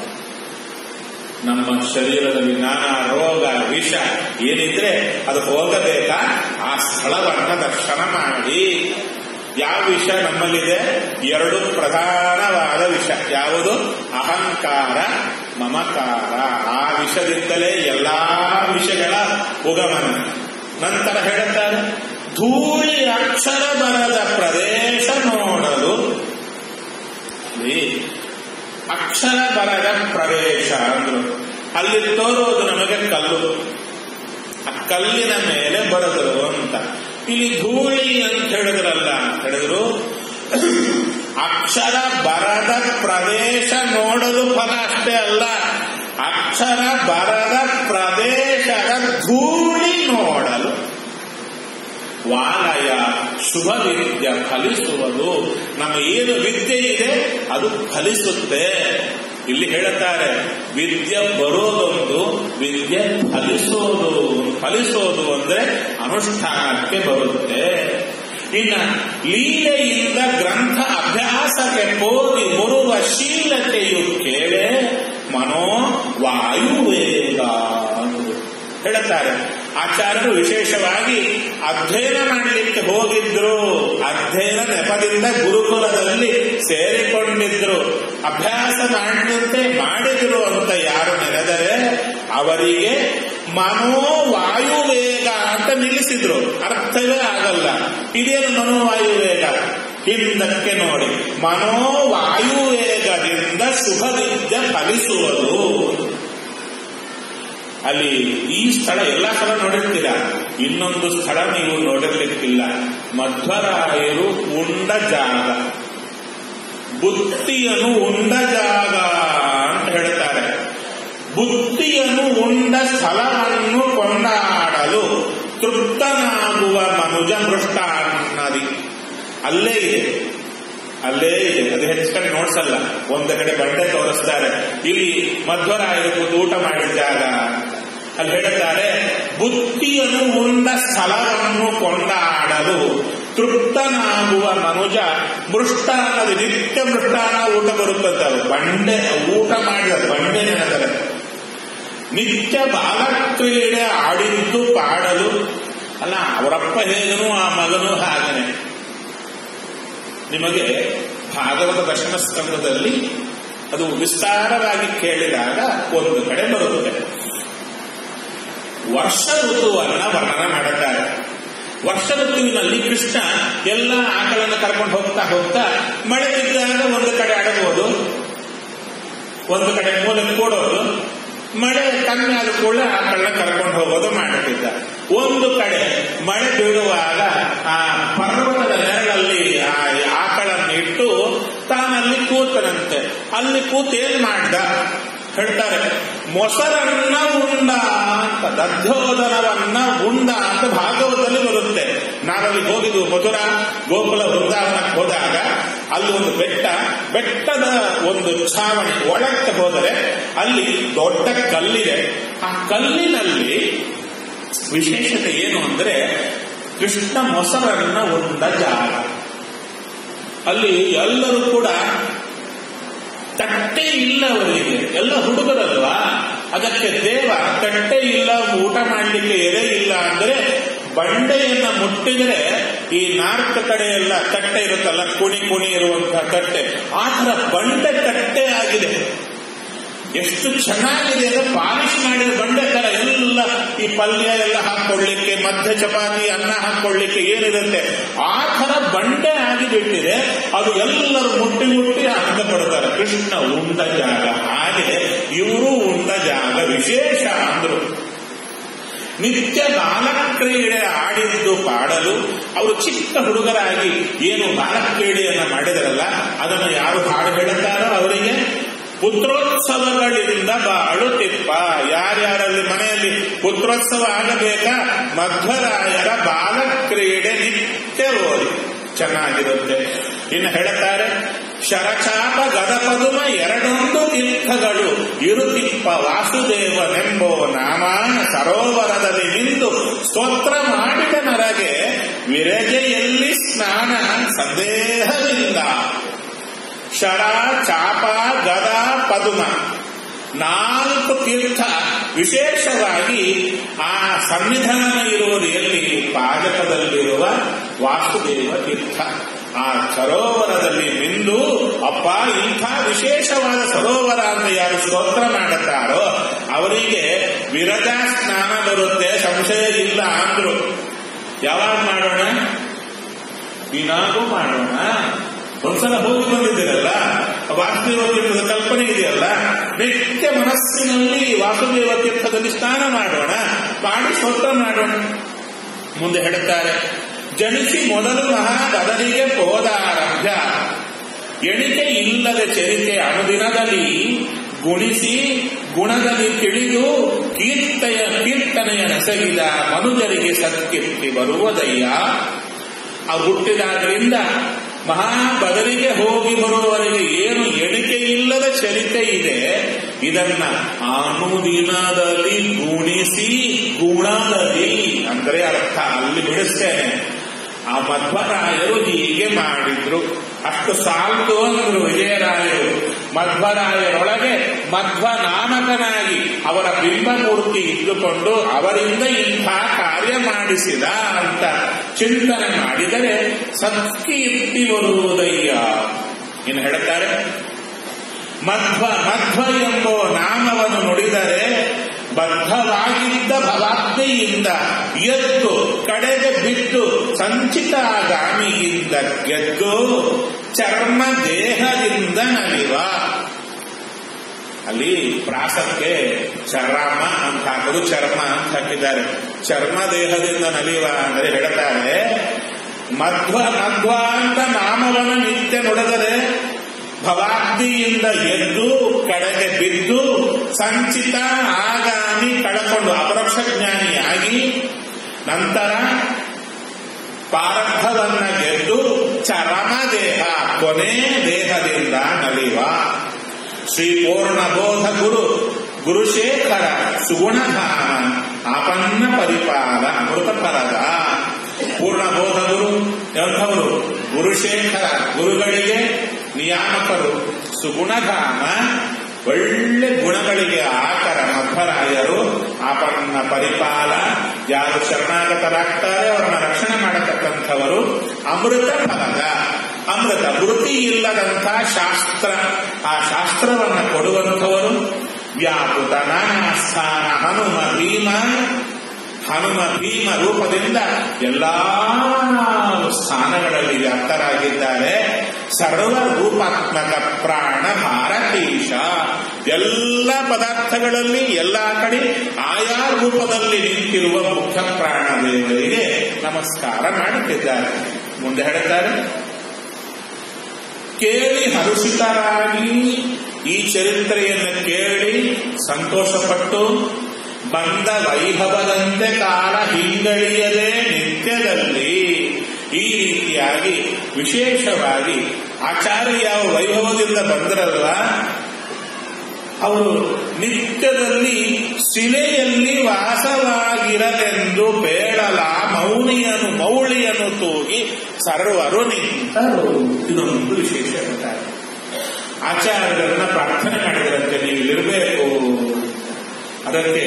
Speaker 1: ನಮ್ಮ ಶರೀರದಲ್ಲಿ ನಾನಾ ರೋಗ ವಿಷ ಏನಿದ್ರೆ ಅದು ಹೋಗಬೇಕಾ ಆ ಸ್ಥಳವನ್ನ ದರ್ಶನ ಮಾಡಿ ಯಾವ ವಿಷ ನಮ್ಮಲ್ಲಿದೆ ಎರಡು ಪ್ರಧಾನವಾದ ವಿಷ ಯಾವುದು ಅಹಂಕಾರ ಮಮಕಾರ ಆ ವಿಷದಿಂದಲೇ ಎಲ್ಲಾ ವಿಷಯಗಳ ಉಗಮನ ನಂತರ ಹೇಳುತ್ತಾರೆ ಧೂಳಿ ಅಕ್ಷರ ಬರದ ಪ್ರದೇಶ ನೋಡಲು ಅಲ್ಲಿ ಅಕ್ಷರ ಬರದ ಪ್ರವೇಶ ಅಂದ್ರು ಅಲ್ಲಿ ತೋರೋದು ನಮಗೆ ಕಲ್ಲು ಆ ಕಲ್ಲಿನ ಮೇಲೆ ಬರೆದರು ಅಂತ ಇಲ್ಲಿ ಧೂಳಿ ಅಂತ ಹೇಳಿದ್ರಲ್ಲ ಅಂತ ಹೇಳಿದ್ರು ಅಕ್ಷರ ಬರದ ಪ್ರದೇಶ ನೋಡಲು ಫಲ ಅಷ್ಟೇ ಅಲ್ಲ ಅಕ್ಷರ ಬರದ ಪ್ರದೇಶದ ಧೂಳಿ ನೋಡಲು ವಾಲಯ ಶುಭ ವಿದ್ಯೆ ಫಲಿಸುವುದು ನಮ್ಮ ಏನು ವಿದ್ಯೆ ಇದೆ ಅದು ಫಲಿಸುತ್ತೆ ಇಲ್ಲಿ ಹೇಳುತ್ತಾರೆ ವಿದ್ಯೆ ಬರೋದೊಂದು ವಿದ್ಯೆ ಫಲಿಸೋದು ಫಲಿಸೋದು ಅಂದ್ರೆ ಅನುಷ್ಠಾನಕ್ಕೆ ಬರುತ್ತೆ ಇನ್ನ ಲೀಲೆಯಿಂದ ಗ್ರಂಥ ಅಭ್ಯಾಸಕ್ಕೆ ಹೋಗಿ ಬರುವ ಶೀಲತೆಯು ಕೇಳೆ ಮನೋ ವಾಯುವೇಗ ಅಂದ್ರು ಹೇಳುತ್ತಾರೆ ಆಚಾರ್ಯರು ವಿಶೇಷವಾಗಿ ಅಧ್ಯಯನ ಮಾಡಲಿಕ್ಕೆ ಹೋಗಿದ್ರು ಅಧ್ಯಯನ ನೆಪದಿಂದ ಗುರುಕುಲದಲ್ಲಿ ಸೇರಿಕೊಂಡಿದ್ರು ಅಭ್ಯಾಸ ಮಾಡಿದಂತೆ ಮಾಡಿದ್ರು ಅಂತ ಯಾರು ನೆನೆದರೆ ಅವರಿಗೆ ಮನೋವಾಯುವೇಗ ಅಂತ ನಿಲ್ಲಿಸಿದ್ರು ಅರ್ಥವೇ ಆಗಲ್ಲ ಇದೇನು ಮನೋವಾಯುವೇಗ ಹಿಂದಕ್ಕೆ ನೋಡಿ ಮನೋವಾಯುವೇಗದಿಂದ ಶುಭ ವಿದ್ಯೆ ಫಲಿಸುವುದು ಅಲ್ಲಿ ಈ ಸ್ಥಳ ಎಲ್ಲ ಸ್ಥಳ ನೋಡಿರ್ತೀರ ಇನ್ನೊಂದು ಸ್ಥಳ ನೀವು ನೋಡಿರ್ಲಿಕ್ಕಿಲ್ಲ ಮಧ್ವರಾಯರು ಉಂಡ ಜಾಗ ಬುತ್ತಿಯನ್ನು ಉಂಡ ಜಾಗ ಅಂತ ಹೇಳ್ತಾರೆ ಬುತ್ತಿಯನ್ನು ಉಂಡ ಸ್ಥಳವನ್ನು ಕೊಂಡಾಡಲು ತೃಪ್ತನಾಗುವ ಮನುಜ ಮೃಷ್ಟ ಅನ್ನದಿ ಅಲ್ಲೇ ಇದೆ ಅಲ್ಲೇ ಇದೆ ಅದು ಹೆಚ್ಚು ಕಡೆ ನೋಡ್ಸಲ್ಲ ಒಂದು ಕಡೆ ಬಂಡೆ ತೋರಿಸ್ತಾರೆ ಇಲ್ಲಿ ಮಧ್ವರಾಯರು ಕೂತು ಊಟ ಮಾಡಿದಾಗ ಅಲ್ಲಿ ಹೇಳುತ್ತಾರೆ ಬುದ್ಧಿಯನ್ನು ಉಂಡ ಸ್ಥಳವನ್ನು ಕೊಂಡಾಡಲು ತೃಪ್ತನಾಗುವ ಮನುಜ ಮೃಷ್ಟಾನ ನಿತ್ಯ ಮೃಷ್ಟಾನ ಊಟ ಬರುತ್ತದೆ ಬಂಡೆ ಊಟ ಮಾಡಿದ ಬಂಡೆ ನೆನೆದರೆ ನಿತ್ಯ ಬಾಲಕ್ರೀಡೆ ಆಡಿದ್ದು ಪಾಡಲು ಅಲ್ಲ ಅವರಪ್ಪ ಹೇಗನು ಆ ಮಗನು ಹಾಗನೆ ನಿಮಗೆ ಭಾಗವತ ದರ್ಶನ ಸ್ಕಂದದಲ್ಲಿ ಅದು ವಿಸ್ತಾರವಾಗಿ ಕೇಳಿದಾಗ ಒಂದು ಕಡೆ ಬರುತ್ತದೆ ವರ್ಷ ಋತುವನ್ನ ವರ್ಣನ ಮಾಡುತ್ತಾರೆ ವರ್ಷ ಋತುವಿನಲ್ಲಿ ಕೃಷ್ಣ ಎಲ್ಲ ಆಕಳನ್ನು ಕರ್ಕೊಂಡು ಹೋಗ್ತಾ ಹೋಗ್ತಾ ಮಳೆ ಬಿದ್ದಾಗ ಒಂದು ಕಡೆ ಅಡಗೋದು ಒಂದು ಕಡೆ ಮೂಲಕ್ಕೆ ಕೊಡೋದು ಮಳೆ ಕಮ್ಮಿ ಆದ ಕೂಡ ಆಕಳನ್ನ ಕರ್ಕೊಂಡು ಹೋಗೋದು ಮಾಡುತ್ತಿದ್ದ ಒಂದು ಕಡೆ ಮಳೆ ಬೀಳುವಾಗ ಆ ಪರ್ವತದ ನೆರಳಲ್ಲಿ ಆ ಆಕಳನ್ನು ಇಟ್ಟು ತಾನಲ್ಲಿ ಕೂತನಂತೆ ಅಲ್ಲಿ ಕೂತು ಏನ್ ಮಾಡ್ದ ಹೇಳ್ತಾರೆ ಮೊಸರನ್ನ ಉಂಡ ಅಂತ ದಧ್ಯೋದನವನ್ನ ಉಂಡ ಅಂತ ಭಾಗವತದಲ್ಲಿ ಬರುತ್ತೆ ನಾವಲ್ಲಿ ಹೋಗಿದ್ದು ಮಧುರಾ ಗೋಕುಲ ವೃಂದಾವನಕ್ಕೆ ಹೋದಾಗ ಅಲ್ಲಿ ಒಂದು ಬೆಟ್ಟ ಬೆಟ್ಟದ ಒಂದು ಛಾವಣಿ ಒಳಕ್ಕೆ ಹೋದರೆ ಅಲ್ಲಿ ದೊಡ್ಡ ಕಲ್ಲಿದೆ ಆ ಕಲ್ಲಿನಲ್ಲಿ ವಿಶೇಷತೆ ಏನು ಅಂದ್ರೆ ಕೃಷ್ಣ ಮೊಸರನ್ನ ಉಂಡ ಜಾಗ ಅಲ್ಲಿ ಎಲ್ಲರೂ ಕೂಡ ತಟ್ಟೆ ಇಲ್ಲ ಅವರಿಗೆ ಎಲ್ಲ ಹುಡುಗರಲ್ವಾ ಅದಕ್ಕೆ ದೇವ ತಟ್ಟೆ ಇಲ್ಲ ಊಟ ಮಾಡಲಿಕ್ಕೆ ಎಲೆ ಇಲ್ಲ ಅಂದ್ರೆ ಬಂಡೆಯನ್ನ ಮುಟ್ಟಿದ್ರೆ ಈ ನಾರ್ತ್ ಕಡೆ ಎಲ್ಲ ತಟ್ಟೆ ಇರುತ್ತಲ್ಲ ಕುಣಿ ಕುಣಿ ಇರುವಂತಹ ತಟ್ಟೆ ಆ ತರ ಬಂಡೆ ತಟ್ಟೆ ಆಗಿದೆ ಎಷ್ಟು ಚೆನ್ನಾಗಿದೆ ಅಂದ್ರೆ ಪಾಲಿಶ್ ಮಾಡಿದ ಬಂಡೆ ತರ ಎಲ್ಲ ಈ ಪಲ್ಯ ಎಲ್ಲ ಹಾಕೊಳ್ಳಿಕ್ಕೆ ಮಧ್ಯ ಚಪಾತಿ ಅನ್ನ ಹಾಕೊಳ್ಳಿಕ್ಕೆ ಏನಿರುತ್ತೆ ಆ ತರ ಬಂಡೆ ಆಗಿಬಿಟ್ಟಿದೆ ಅದು ಎಲ್ಲರೂ ಮುಟ್ಟಿ ಮುಟ್ಟಿ ಆನಂದ ಪಡ್ತಾರೆ ಕೃಷ್ಣ ಉಂಡ ಜಾಗ ಹಾಗೆ ಇವರು ಉಂಡ ಜಾಗ ವಿಶೇಷ ಅಂದ್ರು ನಿತ್ಯ ಬಾಲಕ್ರೀಡೆ ಆಡಿದ್ದು ಪಾಡಲು ಅವರು ಚಿಕ್ಕ ಹುಡುಗರಾಗಿ ಏನು ಬಾಲಕ್ರೀಡೆಯನ್ನ ಮಾಡಿದರಲ್ಲ ಅದನ್ನು ಯಾರು ಹಾಡು ಹೇಳುತ್ತಾರೋ ಅವರಿಗೆ ಪುತ್ರೋತ್ಸವಗಳಿಂದ ಬಾಳುತ್ತಿಪ್ಪ ಯಾರ್ಯಾರಲ್ಲಿ ಮನೆಯಲ್ಲಿ ಪುತ್ರೋತ್ಸವ ಆಗಬೇಕಾ ಮಧ್ವರಾಯರ ಬಾಲಕ್ರೀಡೆ ನಿತ್ಯ ಓದಿ ಚೆನ್ನಾಗಿರುತ್ತೆ ಇನ್ನು ಹೇಳುತ್ತಾರೆ ಶರಚಾಪ ಗದಪದುಮ ಎರಡೊಂದು ತೀರ್ಥಗಳು ಇರುತಿಪ್ಪ ವಾಸುದೇವನೆಂಬೋ ನಾಮ ಸರೋವರದಲ್ಲಿ ನಿಂತು ಸ್ತೋತ್ರ ಮಾಡಿದ ನರಗೆ ವಿರಜೆಯಲ್ಲಿ ಸ್ನಾನ ಸಂದೇಹವಿಲ್ಲ ಶರ ಚಾಪ ಗದ ಪದುಮ ನಾಲ್ಕು ತೀರ್ಥ ವಿಶೇಷವಾಗಿ ಆ ಸನ್ನಿಧಾನ ಇರುವುದು ಎಲ್ಲಿ ಪಾಜಕದಲ್ಲಿರುವ ವಾಸುದೇವ ತೀರ್ಥ ಆ ಸರೋವರದಲ್ಲಿ ನಿಂದು ಅಪ್ಪ ಇಂಥ ವಿಶೇಷವಾದ ಸರೋವರ ಅಂತ ಯಾರು ಸ್ತೋತ್ರ ಮಾಡುತ್ತಾರೋ ಅವರಿಗೆ ವಿರಜಾ ಸ್ನಾನ ಬರುತ್ತೆ ಸಂಶಯ ಇಲ್ಲ ಅಂದ್ರು ಯಾವಾಗ ಮಾಡೋಣ ದಿನಾಗೂ ಮಾಡೋಣ ಒಂದ್ಸಲ ಹೋಗಿ ಬಂದಿದ್ದೀರಲ್ಲ ವಾಸುದೇವ ತೀರ್ಥದ ಕಲ್ಪನೆ ಇದೆಯಲ್ಲ ನಿತ್ಯ ಮನಸ್ಸಿನಲ್ಲಿ ವಾಸುದೇವ ತೀರ್ಥದಲ್ಲಿ ಸ್ನಾನ ಮಾಡೋಣ ಮಾಡಿ ಸ್ತೋತ್ರ ಮಾಡೋಣ ಮುಂದೆ ಹೇಳುತ್ತಾರೆ ಜನಿಸಿ ಮೊದಲು ಮಹಾ ಬದಲಿಗೆ ಹೋದಾರಭ್ಯ ಎಣಿಕೆ ಇಲ್ಲದ ಚರಿತೆ ಅನುದಿನದಲ್ಲಿ ಗುಣಿಸಿ ಗುಣದಲ್ಲಿ ತಿಳಿದು ಕೀರ್ತಯ ಕೀರ್ತನೆಯ ನೆಸಗಿದ ಮನುಜರಿಗೆ ಸತ್ಕೀರ್ತಿ ಬರುವುದಯ್ಯ ಆ ಹುಟ್ಟಿದಾದ್ರಿಂದ ಮಹಾ ಬದಲಿಗೆ ಹೋಗಿ ಬರುವವರೆಗೆ ಏನು ಎಣಿಕೆ ಇಲ್ಲದ ಚರಿತೆ ಇದೆ ಇದನ್ನ ಅನುದಿನದಲ್ಲಿ ಗುಣಿಸಿ ಗುಣದಲ್ಲಿ ಅಂದ್ರೆ ಅರ್ಥ ಅಲ್ಲಿ ಬಿಡಿಸ್ತೇನೆ ಆ ಮಧ್ವರಾಯರು ಹೀಗೆ ಮಾಡಿದ್ರು ಅಷ್ಟು ಸಾಲ್ತು ಅಂದ್ರು ವಿಜಯರಾಯರು ಮಧ್ವರಾಯರೊಳಗೆ ಮಧ್ವ ನಾಮಕನಾಗಿ ಅವರ ಬಿಂಬಮೂರ್ತಿ ಇದ್ದುಕೊಂಡು ಅವರಿಂದ ಇಂಥ ಕಾರ್ಯ ಮಾಡಿಸಿದ ಅಂತ ಚಿಂತನೆ ಮಾಡಿದರೆ ಸತ್ಕೀರ್ತಿ ಬರುವುದಯ್ಯ ಇನ್ನು ಹೇಳ್ತಾರೆ ಮಧ್ವ ಮಧ್ವ ಎಂಬೋ ನಾಮವನ್ನು ನುಡಿದರೆ ಬದ್ಧವಾಗಿದ್ದ ಭವಾಗ್ನಿಯಿಂದ ಎದ್ದು ಕಡೆಗೆ ಬಿದ್ದು ಸಂಚಿತಾಗಾಮಿಯಿಂದ ಗೆದ್ದು ಚರ್ಮ ದೇಹದಿಂದ ನಲಿವ ಅಲ್ಲಿ ಪ್ರಾಸಕ್ಕೆ ಚರ್ಮ ಅಂತ ಹಾಕೋದು ಚರ್ಮ ಅಂತ ಹಾಕಿದ್ದಾರೆ ಚರ್ಮ ದೇಹದಿಂದ ನಲಿವ ಅಂದರೆ ಹೇಳ್ತಾರೆ ಮಧ್ವ ಮಧ್ವ ಅಂತ ನಾಮವನ್ನು ನಿತ್ಯ ನುಡಿದರೆ ಭವಾಬ್ದಿಯಿಂದ ಎದ್ದು ಕಡೆಗೆ ಬಿದ್ದು ಸಂಚಿತ ಆಗಾಮಿ ಕಳಕೊಂಡು ಅಪರೋಕ್ಷ ಜ್ಞಾನಿಯಾಗಿ ನಂತರ ಪಾರಬ್ಧವನ್ನ ಗೆದ್ದು ಚರಮ ದೇಹ ಕೊನೆ ದೇಹದಿಂದ ನಲಿವ ಶ್ರೀ ಪೂರ್ಣಬೋಧ ಗುರು ಗುರುಶೇಖರ ಸುಗುಣಧಾಮ ಆಪನ್ನ ಪರಿಪಾಲ ಅಮೃತ ಫಲದ ಪೂರ್ಣಬೋಧ ಗುರು ಎಂಥವರು ಗುರುಶೇಖರ ಗುರುಗಳಿಗೆ ನಿಯಾಮಕರು ಸುಗುಣಧಾಮ ಒಳ್ಳೆ ಗುಣಗಳಿಗೆ ಆಕರ ಮಧ್ವರಾಯರು ಆಪನ್ನ ಪರಿಪಾಲ ಯಾರು ಶರಣಾಗತರಾಗ್ತಾರೆ ಅವರನ್ನ ರಕ್ಷಣೆ ಮಾಡತಕ್ಕಂಥವರು ಅಮೃತ ಫಲದ ಅಮೃತ ವೃತ್ತಿ ಇಲ್ಲದಂಥ ಶಾಸ್ತ್ರ ಆ ಶಾಸ್ತ್ರವನ್ನು ಕೊಡುವಂಥವರು ವ್ಯಾಪೃತ ನಾನಾ ಸ್ಥಾನ ಹನುಮ ಭೀಮ ಹನುಮ ಭೀಮ ರೂಪದಿಂದ ಎಲ್ಲಾ ಸ್ಥಾನಗಳಲ್ಲಿ ವ್ಯಾಪ್ತರಾಗಿದ್ದಾರೆ ಸರ್ವ ರೂಪಾತ್ಮಕ ಪ್ರಾಣ ಭಾರತೀಶ ಎಲ್ಲ ಪದಾರ್ಥಗಳಲ್ಲಿ ಎಲ್ಲ ಕಡೆ ಆಯಾ ರೂಪದಲ್ಲಿ ನಿಂತಿರುವ ಮುಖ್ಯ ಪ್ರಾಣ ದೇವರಿಗೆ ನಮಸ್ಕಾರ ಮಾಡುತ್ತಿದ್ದಾರೆ ಮುಂದೆ ಹೇಳುತ್ತಾರೆ ಕೇಳಿ ಹರುಷಿತರಾಗಿ ಈ ಚರಿತ್ರೆಯನ್ನು ಕೇಳಿ ಸಂತೋಷಪಟ್ಟು ಬಂದ ವೈಭವದಂತೆ ಕಾಲ ಹಿಂಗಳಿಯದೆ ನಿತ್ಯದಲ್ಲಿ ಈ ರೀತಿಯಾಗಿ ವಿಶೇಷವಾಗಿ ಆಚಾರ್ಯ ಯಾವ ವೈಭವದಿಂದ ಬಂದರಲ್ವಾ ಅವರು ನಿತ್ಯದಲ್ಲಿ ಶಿಲೆಯಲ್ಲಿ ವಾಸವಾಗಿರಲೆಂದು ಬೇಡಲ ಮೌನಿಯನು ಮೌಳಿಯನ್ನು ತೂಗಿ ಸರ್ವರು ನಿಂತರು ಇದೊಂದು ವಿಶೇಷ ಅಂತಾರೆ ಆಚಾರ್ಯರನ್ನ ಪ್ರಾರ್ಥನೆ ಮಾಡಿದ್ರಂತೆ ನೀವು ಇಲ್ಲಿರಬೇಕು ಅದಕ್ಕೆ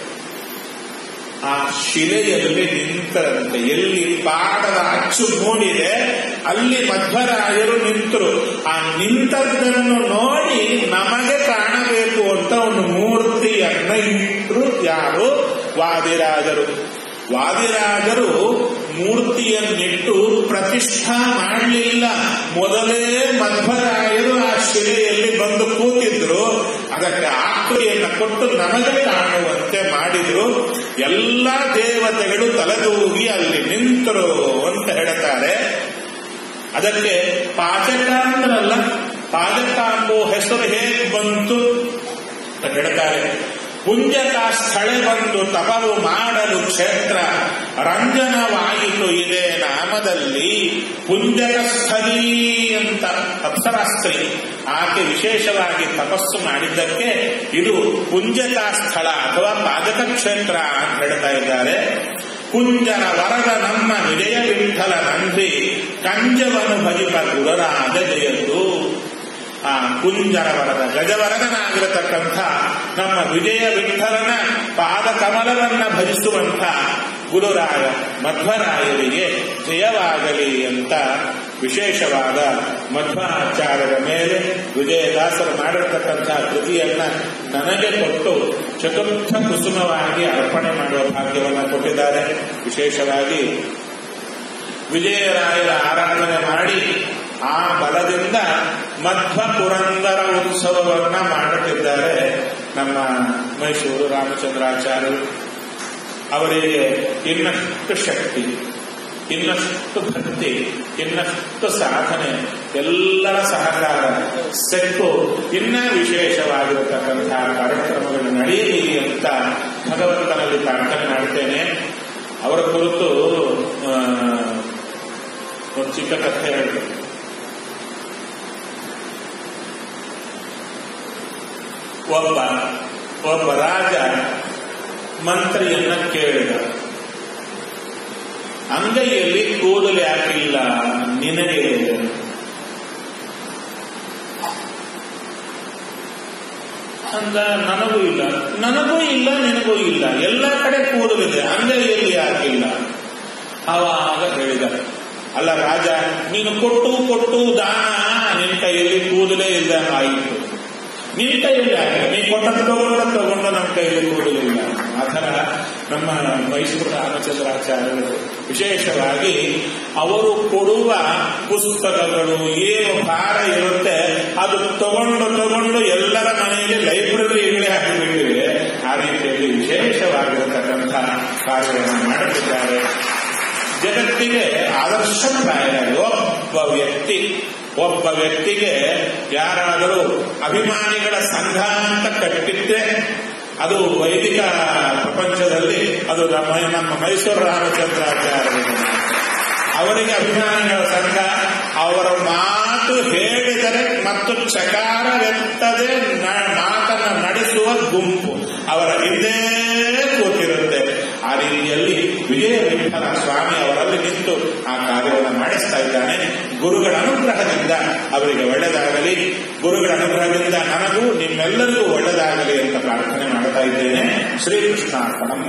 Speaker 1: ಆ ಶಿಲೆಯಲ್ಲಿ ನಿಂತರಂತೆ ಎಲ್ಲಿ ಪಾದದ ಅಚ್ಚು ಮೂಡಿದೆ ಅಲ್ಲಿ ಮಧ್ವರಾಯರು ನಿಂತರು ಆ ನಿಂತದ್ದನ್ನು ನೋಡಿ ನಮಗೆ ಕಾಣಬೇಕು ಅಂತ ಒಂದು ಮೂರ್ತಿಯನ್ನ ಇಟ್ಟರು ಯಾರು ವಾದಿರಾಜರು ವಾದಿರಾಜರು ಮೂರ್ತಿಯನ್ನಿಟ್ಟು ಪ್ರತಿಷ್ಠಾ ಮಾಡಲಿಲ್ಲ ಮೊದಲೇ ಮಧ್ವರಾಯರು ಆ ಶಿಲೆಯಲ್ಲಿ ಬಂದು ಕೂತಿದ್ರು ಅದಕ್ಕೆ ಆಕೃತಿಯನ್ನು ಕೊಟ್ಟು ನಮಗೆ ಕಾಣುವಂತೆ ಮಾಡಿದ್ರು ಎಲ್ಲ ದೇವತೆಗಳು ತಲೆದೂಗಿ ಅಲ್ಲಿ ನಿಂತರು ಅಂತ ಹೇಳ್ತಾರೆ ಅದಕ್ಕೆ ಪಾಚಕ ಅಂದ್ರಲ್ಲ ಪಾಚಕ ಅಂಬೋ ಹೆಸರು ಹೇಗೆ ಬಂತು ಅಂತ ಹೇಳ್ತಾರೆ ಪುಂಜಕ ಸ್ಥಳೆ ಬಂದು ತಪವು ಮಾಡಲು ಕ್ಷೇತ್ರ ರಂಜನವಾಯಿತು ಇದೇ ನಾಮದಲ್ಲಿ ಪುಂಜಕ ಸ್ಥಳೀ ಅಂತ ಅಪ್ಸರಾಸ್ತ್ರಿ ಆಕೆ ವಿಶೇಷವಾಗಿ ತಪಸ್ಸು ಮಾಡಿದ್ದಕ್ಕೆ ಇದು ಪುಂಜಕ ಸ್ಥಳ ಅಥವಾ ಪಾದಕ ಕ್ಷೇತ್ರ ಅಂತ ಹೇಳ್ತಾ ಇದ್ದಾರೆ ಕುಂಜನ ವರದ ನಮ್ಮ ವಿಜಯ ವಿಠಲ ನಂದಿ ಕಂಜವನು ಭಜಿಪ ಗುರರಾಜ ಜಯದ್ದು ಆ ಕುಂಜರ ವರದ ಗಜವರದನಾಗಿರತಕ್ಕಂಥ ನಮ್ಮ ವಿಜಯ ವಿಠಲನ ಪಾದ ಕಮಲವನ್ನ ಭಜಿಸುವಂಥ ಗುರುರಾಯ ಮಧ್ವರಾಯರಿಗೆ ಜಯವಾಗಲಿ ಅಂತ ವಿಶೇಷವಾದ ಮಧ್ವಾಚಾರ್ಯರ ಮೇಲೆ ವಿಜಯದಾಸರು ಮಾಡಿರ್ತಕ್ಕಂಥ ಕೃತಿಯನ್ನ ನನಗೆ ಕೊಟ್ಟು ಚತುರ್ಥ ಕುಸುಮವಾಗಿ ಅರ್ಪಣೆ ಮಾಡುವ ಭಾಗ್ಯವನ್ನು ಕೊಟ್ಟಿದ್ದಾರೆ ವಿಶೇಷವಾಗಿ ವಿಜಯರಾಯರ ಆರಾಧನೆ ಮಾಡಿ ಆ ಬಲದಿಂದ ಮಧ್ವ ಪುರಂದರ ಉತ್ಸವವನ್ನ ಮಾಡುತ್ತಿದ್ದಾರೆ ನಮ್ಮ ಮೈಸೂರು ರಾಮಚಂದ್ರಾಚಾರ್ಯರು ಅವರಿಗೆ ಇನ್ನಷ್ಟು ಶಕ್ತಿ ಇನ್ನಷ್ಟು ಭಕ್ತಿ ಇನ್ನಷ್ಟು ಸಾಧನೆ ಎಲ್ಲರ ಸಹಕಾರ ಸೆಟ್ಟು ಇನ್ನ ವಿಶೇಷವಾಗಿರತಕ್ಕಂತಹ ಕಾರ್ಯಕ್ರಮಗಳು ನಡೆಯಲಿ ಅಂತ ಭಗವಂತನಲ್ಲಿ ಪ್ರಾರ್ಥನೆ ಮಾಡ್ತೇನೆ ಅವರ ಕುರಿತು ಒಂದು ಚಿಕ್ಕ ಕಥೆ ಹೇಳ್ತೀನಿ ಒಬ್ಬ ಒಬ್ಬ ರಾಜ ಮಂತ್ರಿಯನ್ನ ಕೇಳಿದ ಅಂಗೈಯಲ್ಲಿ ಕೂದಲು ಯಾಕಿಲ್ಲ ನಿನಗೆ ಅಂದ ನನಗೂ ಇಲ್ಲ ನನಗೂ ಇಲ್ಲ ನಿನಗೂ ಇಲ್ಲ ಎಲ್ಲ ಕಡೆ ಕೂದಲಿದೆ ಅಂಗೈಯಲ್ಲಿ ಯಾಕಿಲ್ಲ ಆವಾಗ ಹೇಳಿದ ಅಲ್ಲ ರಾಜ ನೀನು ಕೊಟ್ಟು ಕೊಟ್ಟು ದಾನ ನಿನ್ನ ಕೈಯಲ್ಲಿ ಕೂದಲೇ ಇಲ್ಲ ಆಯಿತು ನಿನ್ನ ಕೈಯಲ್ಲಿ ಆಗಿಲ್ಲ ನೀ ಕೊಟ್ಟದ್ದು ತಗೊಂಡ ತಗೊಂಡು ನಮ್ಮ ಕೈಯಲ್ಲಿ ಕೂಡಲಿಲ್ಲ ಆ ಥರ ನಮ್ಮ ಮೈಸೂರು ರಾಮಚಂದ್ರಾಚಾರ್ಯರು ವಿಶೇಷವಾಗಿ ಅವರು ಕೊಡುವ ಪುಸ್ತಕಗಳು ಏನು ಭಾರ ಇರುತ್ತೆ ಅದು ತಗೊಂಡು ತಗೊಂಡು ಎಲ್ಲರ ಮನೆಯಲ್ಲಿ ಲೈಬ್ರರಿಗಳೇ ಹಾಕಿಬಿಟ್ಟಿವೆ ಆ ರೀತಿಯಲ್ಲಿ ವಿಶೇಷವಾಗಿರತಕ್ಕಂಥ ಕಾರ್ಯವನ್ನು ಮಾಡುತ್ತಿದ್ದಾರೆ ಜಗತ್ತಿಗೆ ಆದರ್ಶಪ್ರಾಯರಾಗಿ ಒಬ್ಬ ವ್ಯಕ್ತಿ ಒಬ್ಬ ವ್ಯಕ್ತಿಗೆ ಯಾರಾದರೂ ಅಭಿಮಾನಿಗಳ ಸಂಘ ಅಂತ ಕಟ್ಟಿದ್ರೆ ಅದು ವೈದಿಕ ಪ್ರಪಂಚದಲ್ಲಿ ಅದು ನಮ್ಮ ನಮ್ಮ ಮೈಸೂರು ರಾಮಚಂದ್ರಾಚಾರ್ಯರಿಗೆ ಅವರಿಗೆ ಅಭಿಮಾನಿಗಳ ಸಂಘ ಅವರ ಮಾತು ಹೇಳಿದರೆ ಮತ್ತು ಚಕಾರವೆತ್ತದೆ ಮಾತನ್ನ ನಡೆಸುವ ಗುಂಪು ಅವರ ಹಿಂದೆ ಕೂತಿರುತ್ತೆ ಆ ರೀತಿಯಲ್ಲಿ ವಿಜಯ ವಿಠಲ ಸ್ವಾಮಿ ಅವರಲ್ಲಿ ನಿಂತು ಆ ಕಾರ್ಯವನ್ನು ಮಾಡಿಸ್ತಾ ಇದ್ದಾನೆ ಗುರುಗಳ ಅನುಗ್ರಹದಿಂದ ಅವರಿಗೆ ಒಳ್ಳೆಯದಾಗಲಿ ಗುರುಗಳ ಅನುಗ್ರಹದಿಂದ ನನಗೂ ನಿಮ್ಮೆಲ್ಲರಿಗೂ ಒಳ್ಳೆಯದಾಗಲಿ ಅಂತ ಪ್ರಾರ್ಥನೆ ಮಾಡ್ತಾ ಇದ್ದೇನೆ ಶ್ರೀಕೃಷ್ಣಾರ್ಪಣ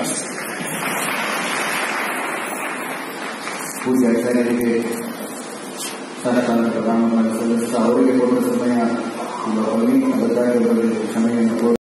Speaker 2: ಪೂಜ್ಯ ಆಚಾರ್ಯರಿಗೆ ಸಹಕಾರ ಪ್ರದಾನ ಮಾಡಿ ಸಲ್ಲಿಸ್ತಾ ಅವರಿಗೆ ಕೊಟ್ಟ ಸಮಯ ಒಂದು ಅದಕ್ಕಾಗಿ ಅವರಿಗೆ ಕ್ಷಮೆಯನ್ನು ಕೋರಿ